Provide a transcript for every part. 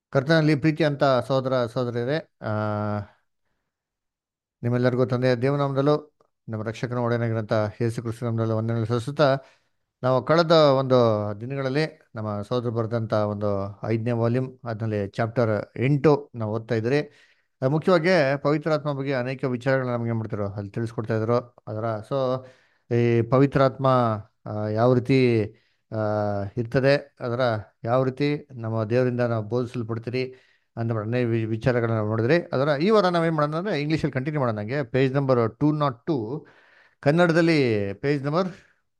ಕರ್ತನಲ್ಲಿ ಪ್ರೀತಿ ಅಂತ ಸಹೋದರ ಸಹೋದರಿಯರೇ ಆ, ನಿಮ್ಮೆಲ್ಲರಿಗೂ ತಂದೆಯ ದೇವನಾಮದಲ್ಲೂ ನಮ್ಮ ರಕ್ಷಕನ ಒಡೆಯನಾಗಿರಂಥ ಯೇಸು ಕ್ರಿಸ್ತು ನಾಮದಲ್ಲೂ ವಂದನೆಗಳು ಸಲ್ಲಿಸುತ್ತಾ ನಾವು ಕಳೆದ ಒಂದು ದಿನಗಳಲ್ಲಿ ನಮ್ಮ ಸಹೋದರ ಬರೆದಂಥ ಒಂದು ಐದನೇ ವಾಲ್ಯೂಮ್ ಅದರಲ್ಲಿ ಚಾಪ್ಟರ್ ಎಂಟು ನಾವು ಓದ್ತಾ ಇದ್ರಿ ಅದು ಮುಖ್ಯವಾಗಿ ಪವಿತ್ರಾತ್ಮ ಬಗ್ಗೆ ಅನೇಕ ವಿಚಾರಗಳನ್ನ ನಮಗೆ ಏನು ಮಾಡ್ತಿರೋ ಅಲ್ಲಿ ತಿಳಿಸ್ಕೊಡ್ತಾ ಇದ್ರು ಅದರ ಸೊ ಈ ಪವಿತ್ರಾತ್ಮ ಆ, ಯಾವ ರೀತಿ ಆ, ಇರ್ತದೆ ಅದರ ಯಾವ ರೀತಿ ನಮ್ಮ ದೇವರಿಂದ ನಾವು ಬೋಧಿಸಲ್ಪಡ್ತೀರಿ ಅಂತ ಅನೇಕ ವಿ- ವಿಚಾರಗಳನ್ನ ನಾವು ನೋಡಿದ್ರಿ ಅದರ ಈ ವಾರ ನಾವೇನು ಮಾಡೋಣ ಅಂದರೆ ಇಂಗ್ಲೀಷಲ್ಲಿ ಕಂಟಿನ್ಯೂ ಮಾಡೋಣ ನನಗೆ page number two not two ಕನ್ನಡದಲ್ಲಿ page number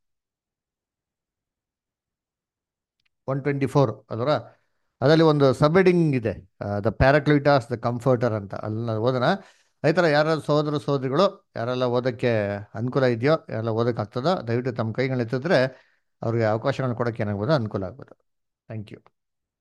one twenty four ಅದರ ಅದರಲ್ಲಿ ಒಂದು ಸಬ್ ಹೆಡಿಂಗ್ ಇದೆ ದ ಪ್ಯಾರಾಕ್ಲಿಟಾಸ್ ದ ಕಂಫರ್ಟರ್ ಅಂತ ಅಲ್ಲಿ ಓದೋಣ ಅದೇ ಥರ ಯಾರು ಸಹೋದರ ಸಹೋದರಿಗಳು ಯಾರೆಲ್ಲ ಓದೋಕ್ಕೆ ಅನುಕೂಲ ಇದೆಯೋ ಯಾರೆಲ್ಲ ಓದೋಕ್ಕೆ ಆಗ್ತದೋ ದಯವಿಟ್ಟು ತಮ್ಮ ಕೈಗಳು ಎತ್ತಿದ್ರೆ ಅವ್ರಿಗೆ ಅವಕಾಶಗಳನ್ನ ಕೊಡೋಕ್ಕೆ ಏನಾಗ್ಬೋದು ಅನುಕೂಲ ಆಗ್ಬೋದು ಥ್ಯಾಂಕ್ ಯು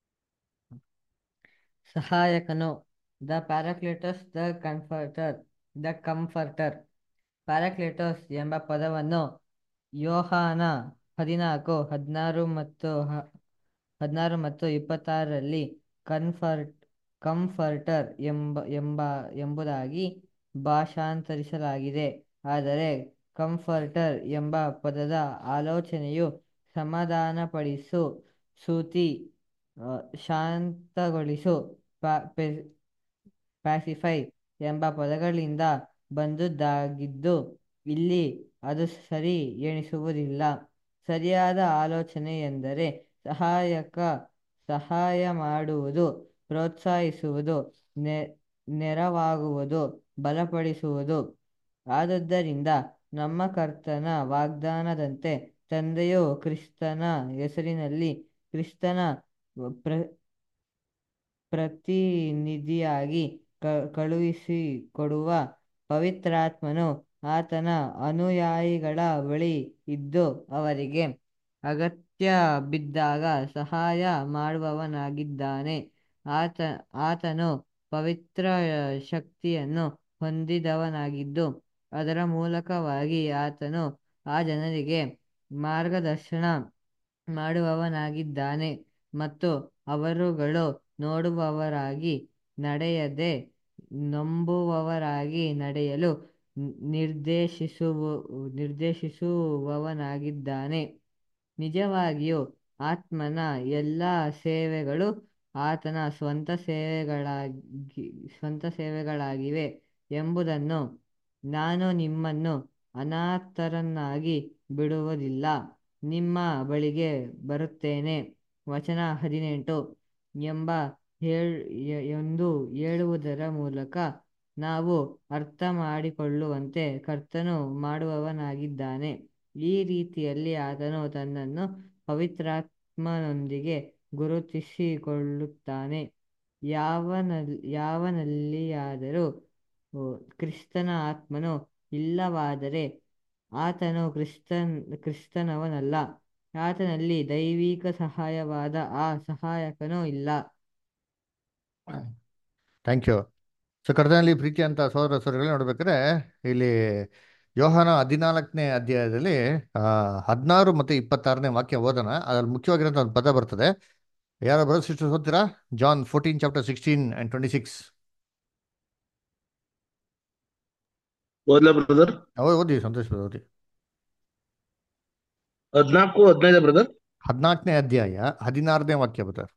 ಸಹಾಯಕನು the Parakletos the comforter the comforter Parakletos ಎಂಬ ಪದವನ್ನು ಯೋಹಾನ ಹದಿನಾಲ್ಕು ಹದಿನಾರು ಮತ್ತು ಹ- ಹದಿನಾರು ಮತ್ತು ಇಪ್ಪತ್ತಾರರಲ್ಲಿ ಕನ್ಫರ್ಟ್ ಕಂಫರ್ಟರ್ ಎಂಬ ಎಂಬ ಎಂಬುದಾಗಿ ಭಾಷಾಂತರಿಸಲಾಗಿದೆ ಆದರೆ ಕಂಫರ್ಟರ್ ಎಂಬ ಪದದ ಆಲೋಚನೆಯು ಸಮಾಧಾನಪಡಿಸು ಸೂತಿ ಆ, ಶಾಂತಗೊಳಿಸು ಪಾ- ಪೆ- ಪ್ಯಾಸಿಫೈ ಎಂಬ ಪದಗಳಿಂದ ಬಂದುದಾಗಿದ್ದು ಇಲ್ಲಿ ಅದು ಸರಿ ಎಣಿಸುವುದಿಲ್ಲ ಸರಿಯಾದ ಆಲೋಚನೆ ಎಂದರೆ ಸಹಾಯಕ ಸಹಾಯ ಮಾಡುವುದು ಪ್ರೋತ್ಸಾಹಿಸುವುದು ನೆ ನೆರವಾಗುವುದು ಬಲಪಡಿಸುವುದು ಆದುದರಿಂದ ನಮ್ಮ ಕರ್ತನ ವಾಗ್ದಾನದಂತೆ ತಂದೆಯು ಕ್ರಿಸ್ತನ ಹೆಸರಿನಲ್ಲಿ ಕ್ರಿಸ್ತನ ಪ್ರ ಪ್ರತಿನಿಧಿಯಾಗಿ ಕ ಕಳುಹಿಸಿಕೊಡುವ ಪವಿತ್ರಾತ್ಮನು ಆತನ ಅನುಯಾಯಿಗಳ ಬಳಿ ಇದ್ದು ಅವರಿಗೆ ಅಗತ್ಯ ಬಿದ್ದಾಗ ಸಹಾಯ ಮಾಡುವವನಾಗಿದ್ದಾನೆ ಆತ ಆತನು ಪವಿತ್ರ ಶಕ್ತಿಯನ್ನು ಹೊಂದಿದವನಾಗಿದ್ದು ಅದರ ಮೂಲಕವಾಗಿ ಆತನು ಆ ಜನರಿಗೆ ಮಾರ್ಗದರ್ಶನ ಮಾಡುವವನಾಗಿದ್ದಾನೆ ಮತ್ತು ಅವರುಗಳು ನೋಡುವವರಾಗಿ ನಡೆಯದೆ ನಂಬುವವರಾಗಿ ನಡೆಯಲು ನಿರ್ದೇಶಿಸುವ ನಿರ್ದೇಶಿಸುವವನಾಗಿದ್ದಾನೆ ನಿಜವಾಗಿಯೂ ಆತ್ಮನ ಎಲ್ಲ ಸೇವೆಗಳು ಆತನ ಸ್ವಂತ ಸೇವೆಗಳಾಗಿ ಸ್ವಂತ ಸೇವೆಗಳಾಗಿವೆ ಎಂಬುದನ್ನು ನಾನು ನಿಮ್ಮನ್ನು ಅನಾಥರನ್ನಾಗಿ ಬಿಡುವುದಿಲ್ಲ ನಿಮ್ಮ ಬಳಿಗೆ ಬರುತ್ತೇನೆ ವಚನ ಹದಿನೆಂಟು ಎಂಬ ಹೇಳ್ ಎ- ಎಂದು ಹೇಳುವುದರ ಮೂಲಕ ನಾವು ಅರ್ಥ ಮಾಡಿಕೊಳ್ಳುವಂತೆ ಕರ್ತನು ಮಾಡುವವನಾಗಿದ್ದಾನೆ ಈ ರೀತಿಯಲ್ಲಿ ಆತನು ತನ್ನನ್ನು ಪವಿತ್ರಾತ್ಮನೊಂದಿಗೆ ಗುರುತಿಸಿಕೊಳ್ಳುತ್ತಾನೆ ಯಾವನಲ್ಲಿ ಯಾವನಲ್ಲಿಯಾದರೂ ಓ, ಕ್ರಿಸ್ತನ ಆತ್ಮನು ಇಲ್ಲವಾದರೆ ಆತನು ಕ್ರಿಸ್ತನ್ ಕ್ರಿಸ್ತನವನಲ್ಲ ಆತನಲ್ಲಿ ದೈವಿಕ ಸಹಾಯವಾದ ಆ ಸಹಾಯಕನೂ ಇಲ್ಲ ಥ್ಯಾಂಕ್ ಯು ಸೊ ಕರ್ತನಲ್ಲಿ ಪ್ರೀತಿ ಅಂತ ಸಹೋದರ ಸಹೋದರಿಗಳು ನೋಡ್ಬೇಕಾದ್ರೆ ಇಲ್ಲಿ ಯೋಹಾನ ಹದಿನಾಲ್ಕನೇ ಅಧ್ಯಾಯದಲ್ಲಿ ಆ, ಹದಿನಾರು ಮತ್ತು ಇಪ್ಪತ್ತಾರನೇ ವಾಕ್ಯ ಓದೋಣ ಅದ್ರಲ್ಲಿ ಮುಖ್ಯವಾಗಿರೋಂಥ ಒಂದು ಪದ ಬರ್ತದೆ ಯಾರೋ ಬರೋ ಸಿಸ್ಟರ್ಸ್ ಓದ್ತೀರಾ John fourteen chapter sixteen and twenty six ಓದ್ಲಾ ಬ್ರದರ್ ಓದಿ ಸಂತೋಷ್ brother, ಓದಿ ಹದ್ನಾಲ್ಕು ಹದಿನೈದು ಬ್ರದರ್ ಹದಿನಾಲ್ಕನೇ ಅಧ್ಯಾಯ ಹದಿನಾರನೇ ವಾಕ್ಯ ಬರ್ತಾರೆ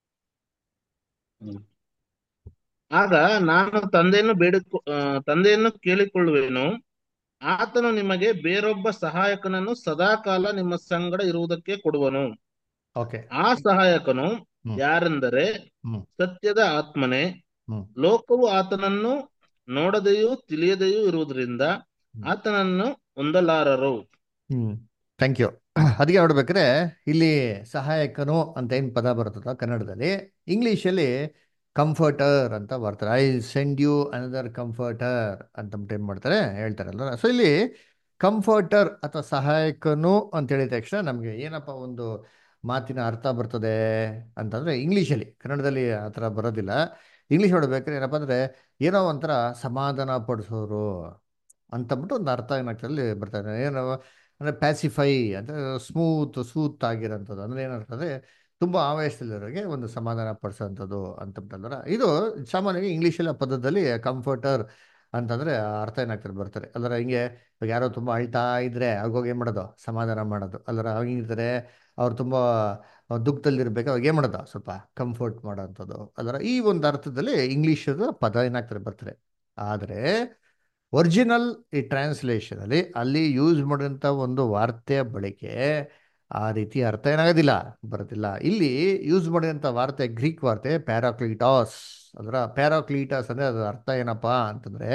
ಆಗ ನಾನು ತಂದೆಯನ್ನು ಬೇಡಿಕೊ ಆ, ತಂದೆಯನ್ನು ಕೇಳಿಕೊಳ್ಳುವೆನು ಆತನು ನಿಮಗೆ ಬೇರೊಬ್ಬ ಸಹಾಯಕನನ್ನು ಸದಾಕಾಲ ನಿಮ್ಮ ಸಂಗಡ ಇರುವುದಕ್ಕೆ ಕೊಡುವನು ಓಕೆ ಆ ಸಹಾಯಕನು ಹ್ಮ್. ಯಾರೆಂದರೆ ಹ್ಮ್. ಸತ್ಯದ ಆತ್ಮನೇ ಹ್ಮ್. ಲೋಕವು ಆತನನ್ನು ನೋಡದೆಯೂ ತಿಳಿಯದೆಯೂ ಇರುವುದರಿಂದ ಹ್ಮ್. ಆತನನ್ನು ಹೊಂದಲಾರರು ಹ್ಮ್ ಥ್ಯಾಂಕ್ ಯು ಅದಕ್ಕೆ ನೋಡ್ಬೇಕಾದ್ರೆ ಇಲ್ಲಿ ಸಹಾಯಕನು ಅಂತ ಏನು ಪದ ಬರ್ತದ ಕನ್ನಡದಲ್ಲಿ ಇಂಗ್ಲೀಷಲ್ಲಿ ಕಂಫರ್ಟರ್ ಅಂತ ಬರ್ತಾರೆ I send you another comforter ಅಂತ ಏನು ಮಾಡ್ತಾರೆ ಹೇಳ್ತಾರಲ್ಲ ಸೊ ಇಲ್ಲಿ ಕಂಫರ್ಟರ್ ಅಥವಾ ಸಹಾಯಕನು ಅಂತ ಹೇಳಿದ ತಕ್ಷಣ ನಮಗೆ ಏನಪ್ಪ ಒಂದು ಮಾತಿನ ಅರ್ಥ ಬರ್ತದೆ ಅಂತಂದರೆ ಇಂಗ್ಲೀಷಲ್ಲಿ ಕನ್ನಡದಲ್ಲಿ ಆ ಥರ ಬರೋದಿಲ್ಲ ಇಂಗ್ಲೀಷ್ ನೋಡ್ಬೇಕಾದ್ರೆ ಏನಪ್ಪ ಅಂದರೆ ಏನೋ ಒಂಥರ ಸಮಾಧಾನ ಪಡಿಸೋರು ಅಂತಂದ್ಬಿಟ್ಟು ಒಂದು ಅರ್ಥ ಏನಾಗ್ತದೆ ಅಲ್ಲಿ ಬರ್ತಾರೆ ಏನು ಅಂದರೆ ಪ್ಯಾಸಿಫೈ ಅಂದರೆ ಸ್ಮೂತ್ ಸೂತ್ ಆಗಿರೋಂಥದ್ದು ಅಂದರೆ ಏನಾಗ್ತದೆ ತುಂಬ ಆವೇಶದಲ್ಲಿರೋರಿಗೆ ಒಂದು ಸಮಾಧಾನ ಪಡಿಸೋಂಥದ್ದು ಅಂತಂದ್ರೆ ಇದು ಸಾಮಾನ್ಯವಾಗಿ ಇಂಗ್ಲೀಷಲ್ಲಿ ಆ ಪದದಲ್ಲಿ ಕಂಫರ್ಟರ್ ಅಂತಂದರೆ ಅರ್ಥ ಏನಾಗ್ತಾರೆ ಬರ್ತಾರೆ ಅಲ್ಲರ ಹಿಂಗೆ ಇವಾಗ ಯಾರೋ ತುಂಬ ಅಳ್ತಾ ಇದ್ರೆ ಅವ್ರಿಗೋಗಿ ಏನು ಮಾಡೋದು ಸಮಾಧಾನ ಮಾಡೋದು ಅಲ್ಲರ ಹಂಗಿರ್ತಾರೆ ಅವ್ರು ತುಂಬ ದುಃಖದಲ್ಲಿರ್ಬೇಕು ಅವಾಗ ಏನು ಮಾಡೋದು ಸ್ವಲ್ಪ ಕಂಫರ್ಟ್ ಮಾಡೋಂಥದ್ದು ಅಲ್ಲರ ಈ ಒಂದು ಅರ್ಥದಲ್ಲಿ ಇಂಗ್ಲೀಷದ ಪದ ಏನಾಗ್ತಾರೆ ಬರ್ತಾರೆ ಆದರೆ ಒರಿಜಿನಲ್ ಈ ಟ್ರಾನ್ಸ್ಲೇಷನಲ್ಲಿ ಅಲ್ಲಿ ಯೂಸ್ ಮಾಡಿದಂಥ ಒಂದು ವಾರ್ತೆಯ ಬಳಕೆ ಆ ರೀತಿ ಅರ್ಥ ಏನಾಗೋದಿಲ್ಲ ಬರೋದಿಲ್ಲ ಇಲ್ಲಿ ಯೂಸ್ ಮಾಡಿದಂಥ ವಾರ್ತೆ ಗ್ರೀಕ್ ವಾರ್ತೆ ಪ್ಯಾರಾಕ್ಲೀಟಾಸ್ ಅದರ ಪ್ಯಾರಾಕ್ಲೀಟಾಸ್ ಅಂದರೆ ಅದರ ಅರ್ಥ ಏನಪ್ಪ ಅಂತಂದರೆ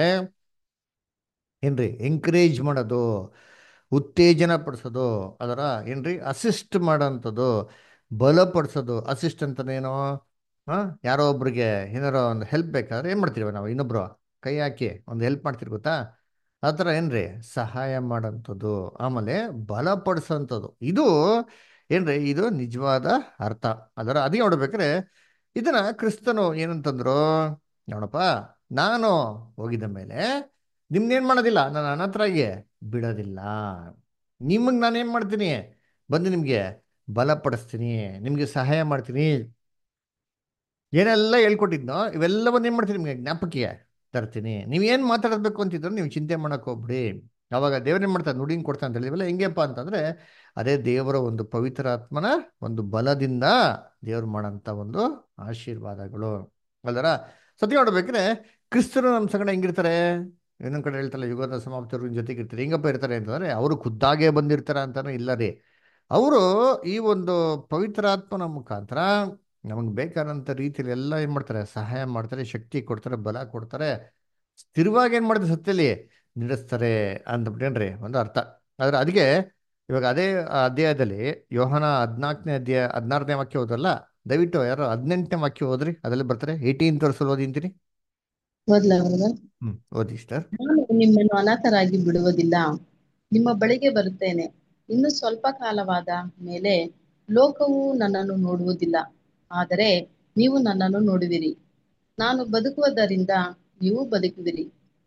ಏನ್ರಿ ಎಂಕರೇಜ್ ಮಾಡೋದು ಉತ್ತೇಜನ ಪಡಿಸೋದು ಅದರ ಏನ್ರಿ ಅಸಿಸ್ಟ್ ಮಾಡೋಂಥದ್ದು ಬಲಪಡಿಸೋದು ಅಸಿಸ್ಟ್ ಅಂತನೇನೋ ಹಾಂ ಯಾರೋ ಒಬ್ರಿಗೆ ಏನಾರೋ ಒಂದು ಹೆಲ್ಪ್ ಬೇಕಾದ್ರೆ ಏನು ಮಾಡ್ತೀವಿ ನಾವು ಇನ್ನೊಬ್ರು ಕೈ ಹಾಕಿ ಒಂದು ಹೆಲ್ಪ್ ಮಾಡ್ತೀರಿ ಗೊತ್ತಾ ಆ ಥರ ಏನ್ರಿ ಸಹಾಯ ಮಾಡೋಂಥದ್ದು ಆಮೇಲೆ ಬಲಪಡಿಸೋಂಥದ್ದು ಇದು ಏನ್ರಿ ಇದು ನಿಜವಾದ ಅರ್ಥ ಅದರ ಅದೇ ನೋಡ್ಬೇಕಾದ್ರೆ ಇದನ್ನ ಕ್ರಿಸ್ತನು ಏನಂತಂದ್ರು ನೋಡಪ್ಪ ನಾನು ಹೋಗಿದ ಮೇಲೆ ನಿಮ್ನೇನು ಮಾಡೋದಿಲ್ಲ ನಾನು ಅನಂತರಾಗಿ ಬಿಡೋದಿಲ್ಲ ನಿಮಗೆ ನಾನೇನು ಮಾಡ್ತೀನಿ ಬಂದು ನಿಮಗೆ ಬಲಪಡಿಸ್ತೀನಿ ನಿಮಗೆ ಸಹಾಯ ಮಾಡ್ತೀನಿ ಏನೆಲ್ಲ ಹೇಳ್ಕೊಟ್ಟಿದ್ನೋ ಇವೆಲ್ಲವನ್ನ ಏನು ಮಾಡ್ತೀನಿ ನಿಮಗೆ ಜ್ಞಾಪಕಿಗೆ ತರ್ತೀನಿ ನೀವೇನು ಮಾತಾಡಬೇಕು ಅಂತಿದ್ರು ನೀವು ಚಿಂತೆ ಮಾಡಕ್ಕೆ ಹೋಗ್ಬಿಡಿ ಅವಾಗ ದೇವ್ರೇನು ಮಾಡ್ತಾರೆ ನುಡಿಂಗ್ ಕೊಡ್ತಾ ಅಂತ ಹೇಳಿವಲ್ಲ ಹೆಂಗೆಪ್ಪ ಅಂತಂದರೆ ಅದೇ ದೇವರ ಒಂದು ಪವಿತ್ರಾತ್ಮನ ಒಂದು ಬಲದಿಂದ ದೇವ್ರು ಮಾಡೋಂಥ ಒಂದು ಆಶೀರ್ವಾದಗಳು ಅಲ್ಲರ ಸತ್ಯ ನೋಡ್ಬೇಕ್ರೆ ಕ್ರಿಸ್ತರು ನಮ್ಮ ಸಂಗಡ ಹೆಂಗಿರ್ತಾರೆ ಇನ್ನೊಂದು ಕಡೆ ಹೇಳ್ತಾರೆ ಯುಗದ ಸಮಾಪ್ತಿಯವ್ರ ಜೊತೆಗೆ ಇರ್ತಾರೆ ಹೆಂಗಪ್ಪ ಇರ್ತಾರೆ ಅಂತಂದರೆ ಅವರು ಖುದ್ದಾಗೆ ಬಂದಿರ್ತಾರೆ ಅಂತಾನೆ ಇಲ್ಲ ರೀ ಅವರು ಈ ಒಂದು ಪವಿತ್ರಾತ್ಮನ ಮುಖಾಂತರ ನಮಗೆ ಬೇಕಾದಂಥ ರೀತಿಯಲ್ಲಿ ಎಲ್ಲ ಏನು ಮಾಡ್ತಾರೆ ಸಹಾಯ ಮಾಡ್ತಾರೆ ಶಕ್ತಿ ಕೊಡ್ತಾರೆ ಬಲ ಕೊಡ್ತಾರೆ ಸ್ಥಿರವಾಗಿ ಏನು ಮಾಡ್ತಾರೆ ಸತ್ಯದಲ್ಲಿ ನಡೆಸ್ತಾರೆ ಅಂದ್ಬಿಟ್ಟೇನ್ರಿ ಒಂದು ಅರ್ಥ ಆದರೆ ಅದಕ್ಕೆ ಇವಾಗ ಅದೇ ಅಧ್ಯಾಯದಲ್ಲಿ ಯೋಹನ ಹದಿನಾಲ್ಕನೇ ಅಧ್ಯಾಯ ಹದಿನಾರನೇ ವಾಕ್ಯ ಓದಲ್ಲ ದಯವಿಟ್ಟು ಯಾರು ಹದಿನೆಂಟನೇ ವಾಕ್ಯ ಓದ್ರಿ ಅದರಲ್ಲಿ ಬರ್ತಾರೆ ಏಯ್ಟೀನ್ ತೋರಿಸಲು ಓದಿಂತೀನಿ ಓದ್ಲಾ ಇವಾಗ? ಹ್ಞೂ ಓದಿ ಸರ್ ನಾನು ನಿಮ್ಮನ್ನು ಅನಾಥರಾಗಿ ಬಿಡುವುದಿಲ್ಲ ನಿಮ್ಮ ಬಳಿಗೆ ಬರುತ್ತೇನೆ ಇನ್ನು ಸ್ವಲ್ಪ ಕಾಲವಾದ ಮೇಲೆ ಲೋಕವು ನನ್ನನ್ನು ನೋಡುವುದಿಲ್ಲ ಆದರೆ ನೀವು ನನ್ನನ್ನು ನೋಡುವಿರಿ ನಾನು ಬದುಕುವುದರಿಂದ ನೀವು ಬದುಕುವಿರಿ